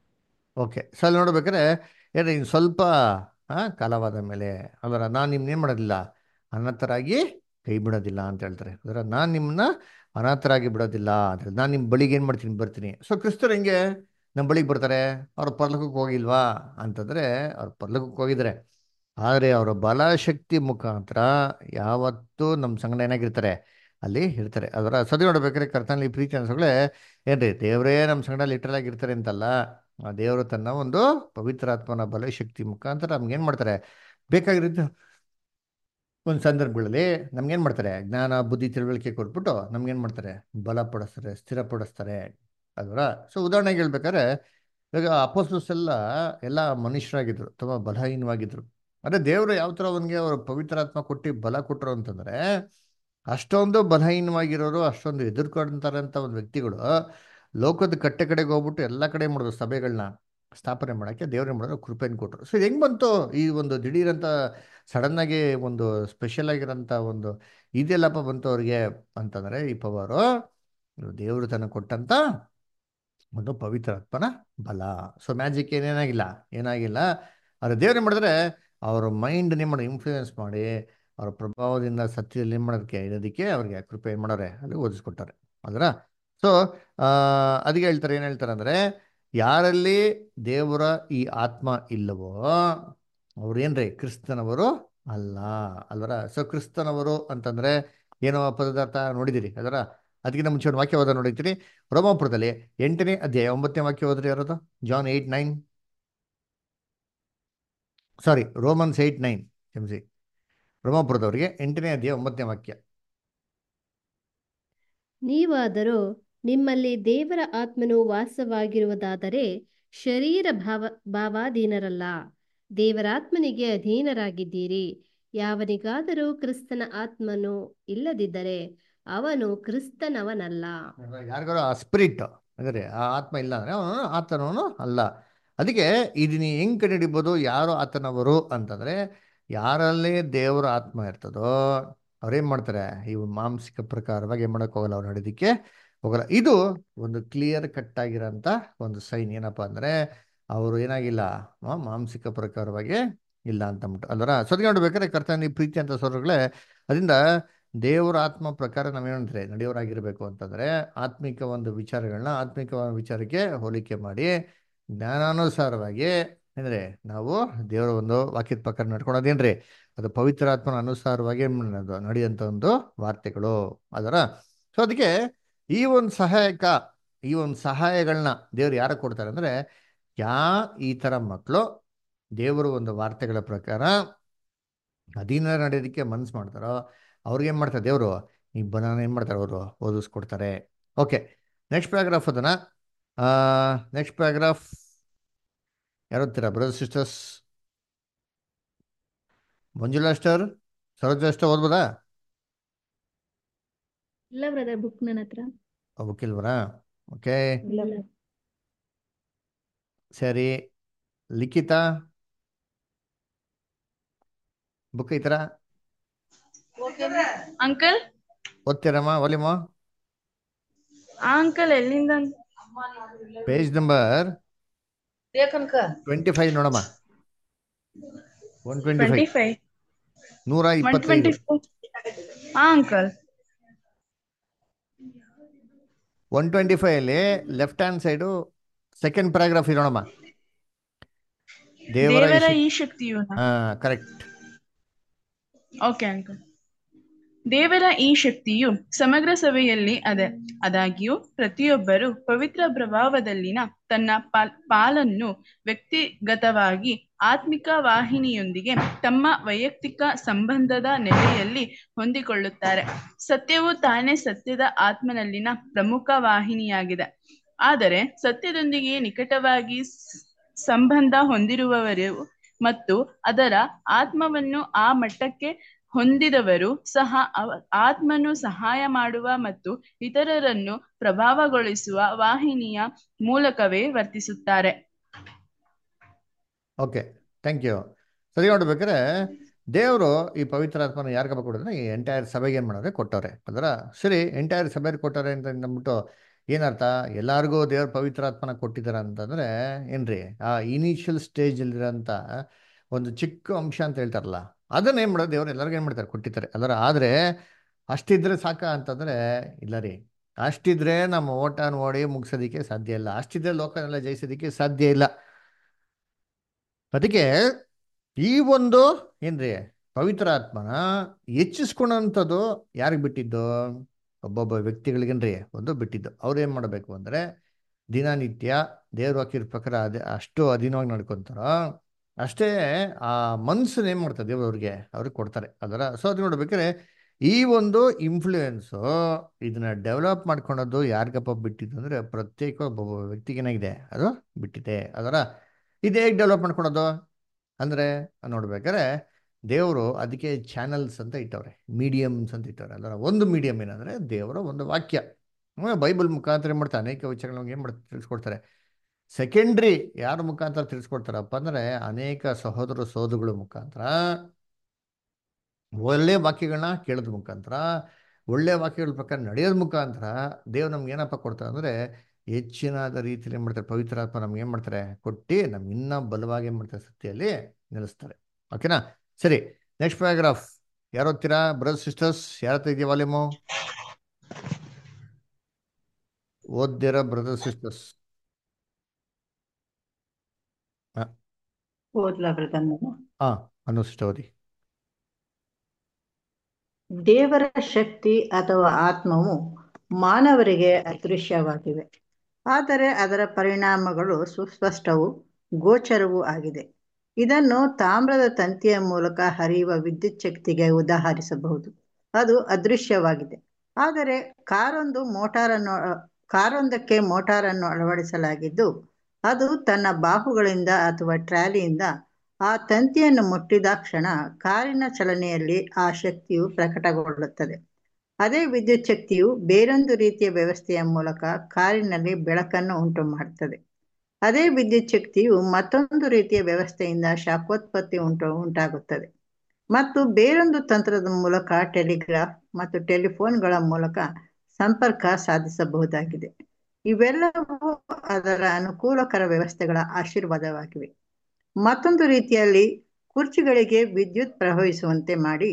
ಓಕೆ ಸೊ ಅಲ್ಲಿ ನೋಡ್ಬೇಕಾದ್ರೆ ಏನ್ರಿ ಇನ್ನು ಸ್ವಲ್ಪ ಆ, ಕಾಲವಾದ ಮೇಲೆ ಅದರ ನಾನು ನಿಮ್ಮನ್ನೇನು ಮಾಡೋದಿಲ್ಲ ಅನಾಥರಾಗಿ ಕೈ ಬಿಡೋದಿಲ್ಲ ಅಂತ ಹೇಳ್ತಾರೆ ಅದರ ನಾನು ನಿಮ್ಮನ್ನ ಅನಾಥರಾಗಿ ಬಿಡೋದಿಲ್ಲ ಅಂತ ಹೇಳಿ ನಾನು ನಿಮ್ಮ ಬಳಿಗೆ ಏನು ಮಾಡ್ತೀನಿ ಬರ್ತೀನಿ ಸೊ ಕ್ರಿಸ್ತರು ಹೆಂಗೆ ನಮ್ಮ ಬಳಿಗೆ ಬರ್ತಾರೆ ಅವ್ರು ಪರ್ಲಕಕ್ಕೆ ಹೋಗಿಲ್ವಾ ಅಂತಂದರೆ ಅವ್ರು ಪರ್ಲಕಕ್ಕೆ ಹೋಗಿದ್ದಾರೆ ಆದರೆ ಅವರ ಬಲಶಕ್ತಿ ಮುಖಾಂತರ ಯಾವತ್ತೂ ನಮ್ಮ ಸಂಗಡ ಏನಾಗಿರ್ತಾರೆ ಅಲ್ಲಿ ಇರ್ತಾರೆ ಅದರ ಸದಿ ನೋಡ್ಬೇಕಾದ್ರೆ ಕರ್ತನಲ್ಲಿ ಪ್ರೀತಿ ಅನ್ಸೋಗಳೇ ಏನ್ರಿ ದೇವರೇ ನಮ್ಮ ಸಂಗಡ ಲಿಟ್ರಲ್ ಆಗಿರ್ತಾರೆ ಅಂತಲ್ಲ ಆ ದೇವರು ತನ್ನ ಒಂದು ಪವಿತ್ರಾತ್ಮನ ಬಲಶಕ್ತಿ ಮುಖಾಂತರ ನಮ್ಗೆ ಏನು ಮಾಡ್ತಾರೆ ಬೇಕಾಗಿರುತ್ತೆ ಒಂದು ಸಂದರ್ಭಗಳಲ್ಲಿ ನಮ್ಗೇನು ಮಾಡ್ತಾರೆ ಜ್ಞಾನ ಬುದ್ಧಿ ತಿಳುವಳಿಕೆ ಕೊಟ್ಬಿಟ್ಟು ನಮ್ಗೇನು ಮಾಡ್ತಾರೆ ಬಲಪಡಿಸ್ತಾರೆ ಸ್ಥಿರಪಡಿಸ್ತಾರೆ ಅಲ್ವರ ಸೊ ಉದಾಹರಣೆಗೆ ಹೇಳ್ಬೇಕಾದ್ರೆ ಇವಾಗ ಅಪೋಸ್ಟಲ್ಸ್ ಎಲ್ಲ ಎಲ್ಲ ಮನುಷ್ಯರಾಗಿದ್ರು ತುಂಬ ಬಲಹೀನವಾಗಿದ್ರು ಅದೇ ದೇವರು ಯಾವ ಥರ ಅವನಿಗೆ ಅವರು ಪವಿತ್ರಾತ್ಮ ಕೊಟ್ಟು ಬಲ ಕೊಟ್ಟರು ಅಂತಂದರೆ ಅಷ್ಟೊಂದು ಬಲಹೀನವಾಗಿರೋರು ಅಷ್ಟೊಂದು ಎದುರ್ಕೊಂತಾರಂಥ ಒಂದು ವ್ಯಕ್ತಿಗಳು ಲೋಕದ ಕಟ್ಟೆ ಕಡೆಗೆ ಹೋಗ್ಬಿಟ್ಟು ಎಲ್ಲ ಕಡೆ ಮಾಡೋದು ಸಭೆಗಳನ್ನ ಸ್ಥಾಪನೆ ಮಾಡೋಕ್ಕೆ ದೇವ್ರೇನು ಮಾಡೋದು ಕೃಪೆಯನ್ನು ಕೊಟ್ಟರು ಸೊ ಹೆಂಗೆ ಬಂತು ಈ ಒಂದು ದಿಢೀರಂತ ಸಡನ್ನಾಗಿ ಒಂದು ಸ್ಪೆಷಲ್ ಆಗಿರೋಂಥ ಒಂದು ಇದೆಲ್ಲಪ್ಪ ಬಂತು ಅವ್ರಿಗೆ ಅಂತಂದರೆ ಈ ಪವರು ದೇವರು ತನಗೆ ಕೊಟ್ಟಂಥ ಒಂದು ಪವಿತ್ರಾತ್ಮನ ಬಲ ಸೊ ಮ್ಯಾಜಿಕ್ ಏನೇನಾಗಿಲ್ಲ ಏನಾಗಿಲ್ಲ ಆದರೆ ದೇವ್ರೇನು ಮಾಡಿದ್ರೆ ಅವ್ರ ಮೈಂಡ್ ಏನು ಮಾಡಿ ಇನ್ಫ್ಲೂಯೆನ್ಸ್ ಮಾಡಿ ಅವ್ರ ಪ್ರಭಾವದಿಂದ ಸತ್ಯದಲ್ಲಿ ಏನು ಮಾಡೋದಕ್ಕೆ ಇರೋದಕ್ಕೆ ಅವ್ರಿಗೆ ಕೃಪೆ ಏನು ಮಾಡೋರೆ ಅಲ್ಲಿ ಓದಿಸ್ಕೊಟ್ಟಾರೆ ಅದರ ಸೊ ಅದಕ್ಕೆ ಹೇಳ್ತಾರೆ ಏನು ಹೇಳ್ತಾರೆ ಅಂದರೆ ಯಾರಲ್ಲಿ ದೇವರ ಈ ಆತ್ಮ ಇಲ್ಲವೋ ಅವ್ರು ಏನ್ರಿ ಕ್ರಿಸ್ತನವರು ಅಲ್ಲ ಅಲ್ವರ ಸೊ ಕ್ರಿಸ್ತನವರು ಅಂತಂದರೆ ಏನೋ ಪದಾರ್ಥ ನೋಡಿದಿರಿ ಅದರ ಅದಕ್ಕಿಂತ ಮುಂಚೆ ಒಂದು ವಾಕ್ಯ ಓದ ನೋಡಿರ್ತೀರಿ ರೋಮಾಪುರದಲ್ಲಿ ಎಂಟನೇ ಅಧ್ಯಾಯ ಒಂಬತ್ತನೇ ವಾಕ್ಯ ಓದ್ರಿ ಯಾರದು John eight nine sorry Romans eight nine ಕ್ಷಮಿಸಿ ರೋಮಾಪುರದವರಿಗೆ ಎಂಟನೇ ಅಧ್ಯಾಯ ಒಂಬತ್ತನೇ ವಾಕ್ಯ ನೀವಾದರೂ ನಿಮ್ಮಲ್ಲಿ ದೇವರ ಆತ್ಮನು ವಾಸವಾಗಿರುವುದಾದರೆ ಶರೀರ ಭಾವ ಭಾವಾಧೀನರಲ್ಲ ದೇವರಾತ್ಮನಿಗೆ ಅಧೀನರಾಗಿದ್ದೀರಿ ಯಾವನಿಗಾದರೂ ಕ್ರಿಸ್ತನ ಆತ್ಮನು ಇಲ್ಲದಿದ್ದರೆ ಅವನು ಕ್ರಿಸ್ತನವನಲ್ಲ ಯಾರಿಗಾರು ಆ ಸ್ಪಿರಿಟ್ ಅಂದರೆ ಆ ಆತ್ಮ ಇಲ್ಲ ಅಂದರೆ ಅವನು ಆತನವನು ಅಲ್ಲ ಅದಕ್ಕೆ ಇದನ್ನ ಹೆಂಗೆ ಕಂಡುಹಿಡಿಬೋದು ಯಾರು ಆತನವರು ಅಂತಂದರೆ ಯಾರಲ್ಲಿ ದೇವರ ಆತ್ಮ ಇರ್ತದೋ ಅವ್ರೇನು ಮಾಡ್ತಾರೆ ಇವು ಮಾಂಸಿಕ ಪ್ರಕಾರವಾಗಿ ಏನು ಮಾಡೋಕ್ಕೆ ಹೋಗಲ್ಲ ಅವ್ರು ನಡೆಯೋದಕ್ಕೆ ಹೋಗಲ್ಲ ಇದು ಒಂದು ಕ್ಲಿಯರ್ ಕಟ್ ಆಗಿರೋಂಥ ಒಂದು ಸೈನ್ ಏನಪ್ಪ ಅಂದರೆ ಅವರು ಏನಾಗಿಲ್ಲ ಆ, ಮಾಂಸಿಕ ಪ್ರಕಾರವಾಗಿ ಇಲ್ಲ ಅಂತ ಅಂದ್ಬಿಟ್ಟು ಅಲ್ಲರ ಸದ್ಯ ನೋಡ್ಬೇಕಾದ್ರೆ ಕರ್ತನ ಈ ಪ್ರೀತಿ ಅಂತ ಸ್ವರಗಳೇ ಅದರಿಂದ ದೇವರ ಆತ್ಮ ಪ್ರಕಾರ ನಾವೇನಂದ್ರೆ ನಡೆಯೋರಾಗಿರ್ಬೇಕು ಅಂತಂದ್ರೆ ಆತ್ಮಿಕ ಒಂದು ವಿಚಾರಗಳನ್ನ ಆತ್ಮಿಕ ವಿಚಾರಕ್ಕೆ ಹೋಲಿಕೆ ಮಾಡಿ ಜ್ಞಾನಾನುಸಾರವಾಗಿ ಅಂದ್ರೆ ನಾವು ದೇವರ ಒಂದು ವಾಕ್ಯದ ಪ್ರಕಾರ ನಡ್ಕೊಳೋದೇನ್ರಿ ಅದು ಪವಿತ್ರ ಆತ್ಮನ ಅನುಸಾರವಾಗಿ ಏನ್ ಮಾಡೋದು ನಡೆಯುವಂಥ ಒಂದು ವಾರ್ತೆಗಳು ಅದರ ಸೊ ಅದಕ್ಕೆ ಈ ಒಂದು ಸಹಾಯಕ ಈ ಒಂದು ಸಹಾಯಗಳನ್ನ ದೇವ್ರು ಯಾರು ಕೊಡ್ತಾರೆ ಅಂದ್ರೆ ಯಾ ಈ ತರ ಮಕ್ಕಳು ದೇವರು ಒಂದು ವಾರ್ತೆಗಳ ಪ್ರಕಾರ ಅಧೀನ ನಡೆಯೋದಕ್ಕೆ ಮನ್ಸು ಮಾಡ್ತಾರೋ ಅವ್ರಿಗೆ ಏನು ಮಾಡ್ತಾರೆ ದೇವರು ಈ ಬನಾನ ಏನು ಮಾಡ್ತಾರೆ ಅವರು ಓದಿಸ್ಕೊಡ್ತಾರೆ ಓಕೆ ನೆಕ್ಸ್ಟ್ ಪ್ಯಾರಾಗ್ರಾಫ್ ಅದನ್ನ ನೆಕ್ಸ್ಟ್ ಪ್ಯಾರಾಗ್ರಾಫ್ ಯಾರು ಓದ್ತೀರಾ ಬ್ರದರ್ ಸಿಸ್ಟರ್ಸ್ ಮಂಜುಳಾ ಅಷ್ಟರ್ ಸರೋಜ ಅಷ್ಟ ಓದ್ಬೋದಾ ಇಲ್ಲ ಬ್ರದರ್ ಬುಕ್ ನನ್ನ ಹತ್ರ ಬುಕ್ಕಿಲ್ವರಾ ಓಕೆ ಇಲ್ಲ ಸರಿ ಲಿಖಿತ ಬುಕ್ ಐತರ ಅಂಕಲ್ ಓದ್ತೀರಮ್ಮ ಒಲಿಮ ಆ ಅಂಕಲ್ ಎಲ್ಲಿಂದ ಪೇಜ್ ನಂಬರ್ ಟ್ವೆಂಟಿ ಫೈವ್ ನೋಡಮ್ಮ one twenty twenty five five ನೂರ ಒನ್ ಇಪ್ಪತ್ತೈದು ಟ್ವೆಂಟಿ ಫೋರ್ ಹಾ ಅಂಕಲ್ ಒನ್ ಟ್ವೆಂಟಿ ಫೈವ್ ಅಲ್ಲಿ left hand side second paragraph ಇರೋಣಮ್ಮ ದೇವರ ದೇವರ ಈ ಈ ಶಕ್ತಿಯು ಹಾ ಕರೆಕ್ಟ್ ಓಕೆ ಅಂಕಲ್ ದೇವರ ಈ ಶಕ್ತಿಯು ಸಮಗ್ರ ಸಭೆಯಲ್ಲಿ ಅದೆ ಆದಾಗ್ಯೂ ಪ್ರತಿಯೊಬ್ಬರು ಪವಿತ್ರ ಪ್ರಭಾವದಲ್ಲಿನ ತನ್ನ ಪಾಲ್- ಪಾಲನ್ನು ವ್ಯಕ್ತಿಗತವಾಗಿ ಆತ್ಮಿಕ ವಾಹಿನಿಯೊಂದಿಗೆ ತಮ್ಮ ವೈಯಕ್ತಿಕ ಸಂಬಂಧದ ನೆಲೆಯಲ್ಲಿ ಹೊಂದಿಕೊಳ್ಳುತ್ತಾರೆ ಸತ್ಯವು ತಾನೇ ಸತ್ಯದ ಆತ್ಮನಲ್ಲಿನ ಪ್ರಮುಖ ವಾಹಿನಿಯಾಗಿದೆ ಆದರೆ ಸತ್ಯದೊಂದಿಗೆ ನಿಕಟವಾಗಿ ಸ್- ಸಂಬಂಧ ಹೊಂದಿರುವವರು ಮತ್ತು ಅದರ ಆತ್ಮವನ್ನು ಆ ಮಟ್ಟಕ್ಕೆ ಹೊಂದಿದವರು ಸಹ ಅವ ಆತ್ಮನು ಸಹಾಯ ಮಾಡುವ ಮತ್ತು ಇತರರನ್ನು ಪ್ರಭಾವಗೊಳಿಸುವ ವಾಹಿನಿಯ ಮೂಲಕವೇ ವರ್ತಿಸುತ್ತಾರೆ ಓಕೆ ಥ್ಯಾಂಕ್ ಯು ಸರಿ ನೋಡ್ಬೇಕಾದ್ರೆ ದೇವರು ಈ ಪವಿತ್ರ ಆತ್ಮನ ಯಾರಿಗಪ್ಪ ಕೊಡಿದ್ರೆ ಈ ಎಂಟೈರ್ ಸಭೆಗೆ ಏನು ಮಾಡಿದ್ರೆ ಕೊಟ್ಟವ್ರೆ ಅದರ ಸರಿ ಎಂಟೈರ್ ಸಭೆಗೆ ಕೊಟ್ಟವ್ರೆ ಅಂತ ಅಂದ್ಬಿಟ್ಟು ಏನರ್ಥ ಎಲ್ಲಾರ್ಗೂ ದೇವ್ರ ಪವಿತ್ರ ಆತ್ಮನ ಕೊಟ್ಟಿದ್ದಾರೆ ಅಂತಂದ್ರೆ ಏನ್ರಿ ಆ ಇನಿಷಿಯಲ್ ಸ್ಟೇಜಲ್ಲಿರೋಂಥ ಒಂದು ಚಿಕ್ಕ ಅಂಶ ಅಂತ ಹೇಳ್ತಾರಲ್ಲ ಅದನ್ನ ಏನು ಮಾಡೋದು ದೇವ್ರು ಎಲ್ಲರಿಗೂ ಏನು ಮಾಡ್ತಾರೆ ಕೊಟ್ಟಿದ್ದಾರೆ ಅದರ ಆದರೆ ಅಷ್ಟಿದ್ರೆ ಸಾಕ ಅಂತಂದ್ರೆ ಇಲ್ಲ ರೀ ಅಷ್ಟಿದ್ರೆ ನಮ್ಮ ಓಟನ ಓಡಿ ಮುಗಿಸೋದಕ್ಕೆ ಸಾಧ್ಯ ಇಲ್ಲ ಅಷ್ಟಿದ್ರೆ ಲೋಕನೆಲ್ಲ ಜಯಿಸೋದಕ್ಕೆ ಸಾಧ್ಯ ಇಲ್ಲ ಅದಕ್ಕೆ ಈ ಒಂದು ಏನ್ರಿ ಪವಿತ್ರ ಆತ್ಮನ ಹೆಚ್ಚಿಸ್ಕೊಳಂಥದ್ದು ಯಾರಿಗೆ ಬಿಟ್ಟಿದ್ದು ಒಬ್ಬೊಬ್ಬ ವ್ಯಕ್ತಿಗಳಿಗೇನ್ರಿ ಒಂದು ಬಿಟ್ಟಿದ್ದು ಅವ್ರು ಏನು ಮಾಡಬೇಕು ಅಂದರೆ ದಿನನಿತ್ಯ ದೇವ್ರ ವಾಕ್ಯದ ಪ್ರಕಾರ ಅದೇ ಅಷ್ಟು ಅಧೀನವಾಗಿ ನಡ್ಕೊತಾರೋ ಅಷ್ಟೇ ಆ ಮನ್ಸನ್ನ ಏನು ಮಾಡ್ತಾರೆ ದೇವ್ರು ಅವ್ರಿಗೆ ಅವ್ರಿಗೆ ಕೊಡ್ತಾರೆ ಅದರ ಸೊ ಅದು ನೋಡ್ಬೇಕಾದ್ರೆ ಈ ಒಂದು ಇನ್ಫ್ಲೂಯೆನ್ಸು ಇದನ್ನ ಡೆವಲಪ್ ಮಾಡ್ಕೊಳೋದು ಯಾರಿಗಪ್ಪ ಬಿಟ್ಟಿದ್ದು ಅಂದರೆ ಪ್ರತ್ಯೇಕ ಒಬ್ಬೊಬ್ಬ ವ್ಯಕ್ತಿಗೇನಾಗಿದೆ ಅದು ಬಿಟ್ಟಿದೆ ಅದರ ಇದು ಹೇಗೆ ಡೆವಲಪ್ ಮಾಡ್ಕೊಳೋದು ಅಂದರೆ ನೋಡ್ಬೇಕಾದ್ರೆ ದೇವರು ಅದಕ್ಕೆ ಚಾನಲ್ಸ್ ಅಂತ ಇಟ್ಟವ್ರೆ ಮೀಡಿಯಮ್ಸ್ ಅಂತ ಇಟ್ಟವ್ರೆ ಅಲ್ಲ ಒಂದು ಮೀಡಿಯಮ್ ಏನಂದರೆ ದೇವರ ಒಂದು ವಾಕ್ಯ ಹ್ಮ್, ಬೈಬಲ್ ಮುಖಾಂತರ ಏನು ಮಾಡ್ತಾರೆ ಅನೇಕ ವಿಚಾರಗಳನ್ನ ಏನು ಮಾಡ್ತಾರೆ ತಿಳಿಸ್ಕೊಡ್ತಾರೆ ಸೆಕೆಂಡ್ರಿ ಯಾರ ಮುಖಾಂತರ ತಿಳಿಸ್ಕೊಡ್ತಾರಪ್ಪ ಅಂದರೆ ಅನೇಕ ಸಹೋದರ ಸೋದಗಳ ಮುಖಾಂತರ ಒಳ್ಳೆ ವಾಕ್ಯಗಳನ್ನ ಕೇಳೋದ್ ಮುಖಾಂತರ ಒಳ್ಳೆ ವಾಕ್ಯಗಳ ಪ್ರಕಾರ ನಡೆಯೋದ್ ಮುಖಾಂತರ ದೇವ್ರು ನಮ್ಗೆ ಏನಪ್ಪ ಕೊಡ್ತಾರೆ ಅಂದರೆ ಹೆಚ್ಚಿನಾದ ರೀತಿಯಲ್ಲಿ ಏನು ಮಾಡ್ತಾರೆ ಪವಿತ್ರಾತ್ಮ ನಮ್ಗೆ ಏನು ಮಾಡ್ತಾರೆ ಕೊಟ್ಟು ನಮ್ಗೆ ಇನ್ನೂ ಬಲವಾಗಿ ಏನು ಮಾಡ್ತಾರೆ ಸತ್ಯಲ್ಲಿ ನಿಲ್ಲಿಸ್ತಾರೆ ಓಕೆನಾ ಸರಿ ನೆಕ್ಸ್ಟ್ ಪ್ಯಾರಾಗ್ರಾಫ್ ಯಾರು ಓದ್ತೀರಾ ಬ್ರದರ್ ಸಿಸ್ಟರ್ಸ್ ಯಾರ ಹತ್ರ ಇದೆಯಾ ವಾಲ್ಯೂಮು ಓದ್ದಿರ ಬ್ರದರ್ ಸಿಸ್ಟರ್ಸ್ ಓದ್ಲಾ ಬ್ರದರ್ ನಾನು ಹಾಂ ಅನು ಸಿಸ್ಟರ್ ಓದಿ ದೇವರ ಶಕ್ತಿ ಅಥವಾ ಆತ್ಮವು ಮಾನವರಿಗೆ ಅದೃಶ್ಯವಾಗಿವೆ ಆದರೆ ಅದರ ಪರಿಣಾಮಗಳು ಸುಸ್ಪಷ್ಟವೂ ಗೋಚರವೂ ಆಗಿದೆ ಇದನ್ನು ತಾಮ್ರದ ತಂತಿಯ ಮೂಲಕ ಹರಿಯುವ ವಿದ್ಯುತ್ ಶಕ್ತಿಗೆ ಉದಾಹರಿಸಬಹುದು ಅದು ಅದೃಶ್ಯವಾಗಿದೆ ಆದರೆ ಕಾರೊಂದು ಮೋಟಾರನ್ನು ಕಾರೊಂದಕ್ಕೆ ಮೋಟಾರನ್ನು ಅಳವಡಿಸಲಾಗಿದ್ದು ಅದು ತನ್ನ ಬಾಹುಗಳಿಂದ ಅಥವಾ ಟ್ರಾಲಿಯಿಂದ ಆ ತಂತಿಯನ್ನು ಮುಟ್ಟಿದಾಕ್ಷಣ ಕಾರಿನ ಚಲನೆಯಲ್ಲಿ ಆ ಶಕ್ತಿಯು ಪ್ರಕಟಗೊಳ್ಳುತ್ತದೆ ಅದೇ ವಿದ್ಯುತ್ ಶಕ್ತಿಯು ಬೇರೊಂದು ರೀತಿಯ ವ್ಯವಸ್ಥೆಯ ಮೂಲಕ ಕಾರಿನಲ್ಲಿ ಬೆಳಕನ್ನು ಉಂಟು ಮಾಡುತ್ತದೆ ಅದೇ ವಿದ್ಯುತ್ ಶಕ್ತಿಯು ಮತ್ತೊಂದು ರೀತಿಯ ವ್ಯವಸ್ಥೆಯಿಂದ ಶಾಖೋತ್ಪತ್ತಿ ಉಂಟು ಉಂಟಾಗುತ್ತದೆ ಮತ್ತು ಬೇರೊಂದು ತಂತ್ರದ ಮೂಲಕ ಟೆಲಿಗ್ರಾಫ್ ಮತ್ತು ಟೆಲಿಫೋನ್ಗಳ ಮೂಲಕ ಸಂಪರ್ಕ ಸಾಧಿಸಬಹುದಾಗಿದೆ ಇವೆಲ್ಲವೂ ಅದರ ಅನುಕೂಲಕರ ವ್ಯವಸ್ಥೆಗಳ ಆಶೀರ್ವಾದವಾಗಿವೆ ಮತ್ತೊಂದು ರೀತಿಯಲ್ಲಿ ಕುರ್ಚಿಗಳಿಗೆ ವಿದ್ಯುತ್ ಪ್ರವಹಿಸುವಂತೆ ಮಾಡಿ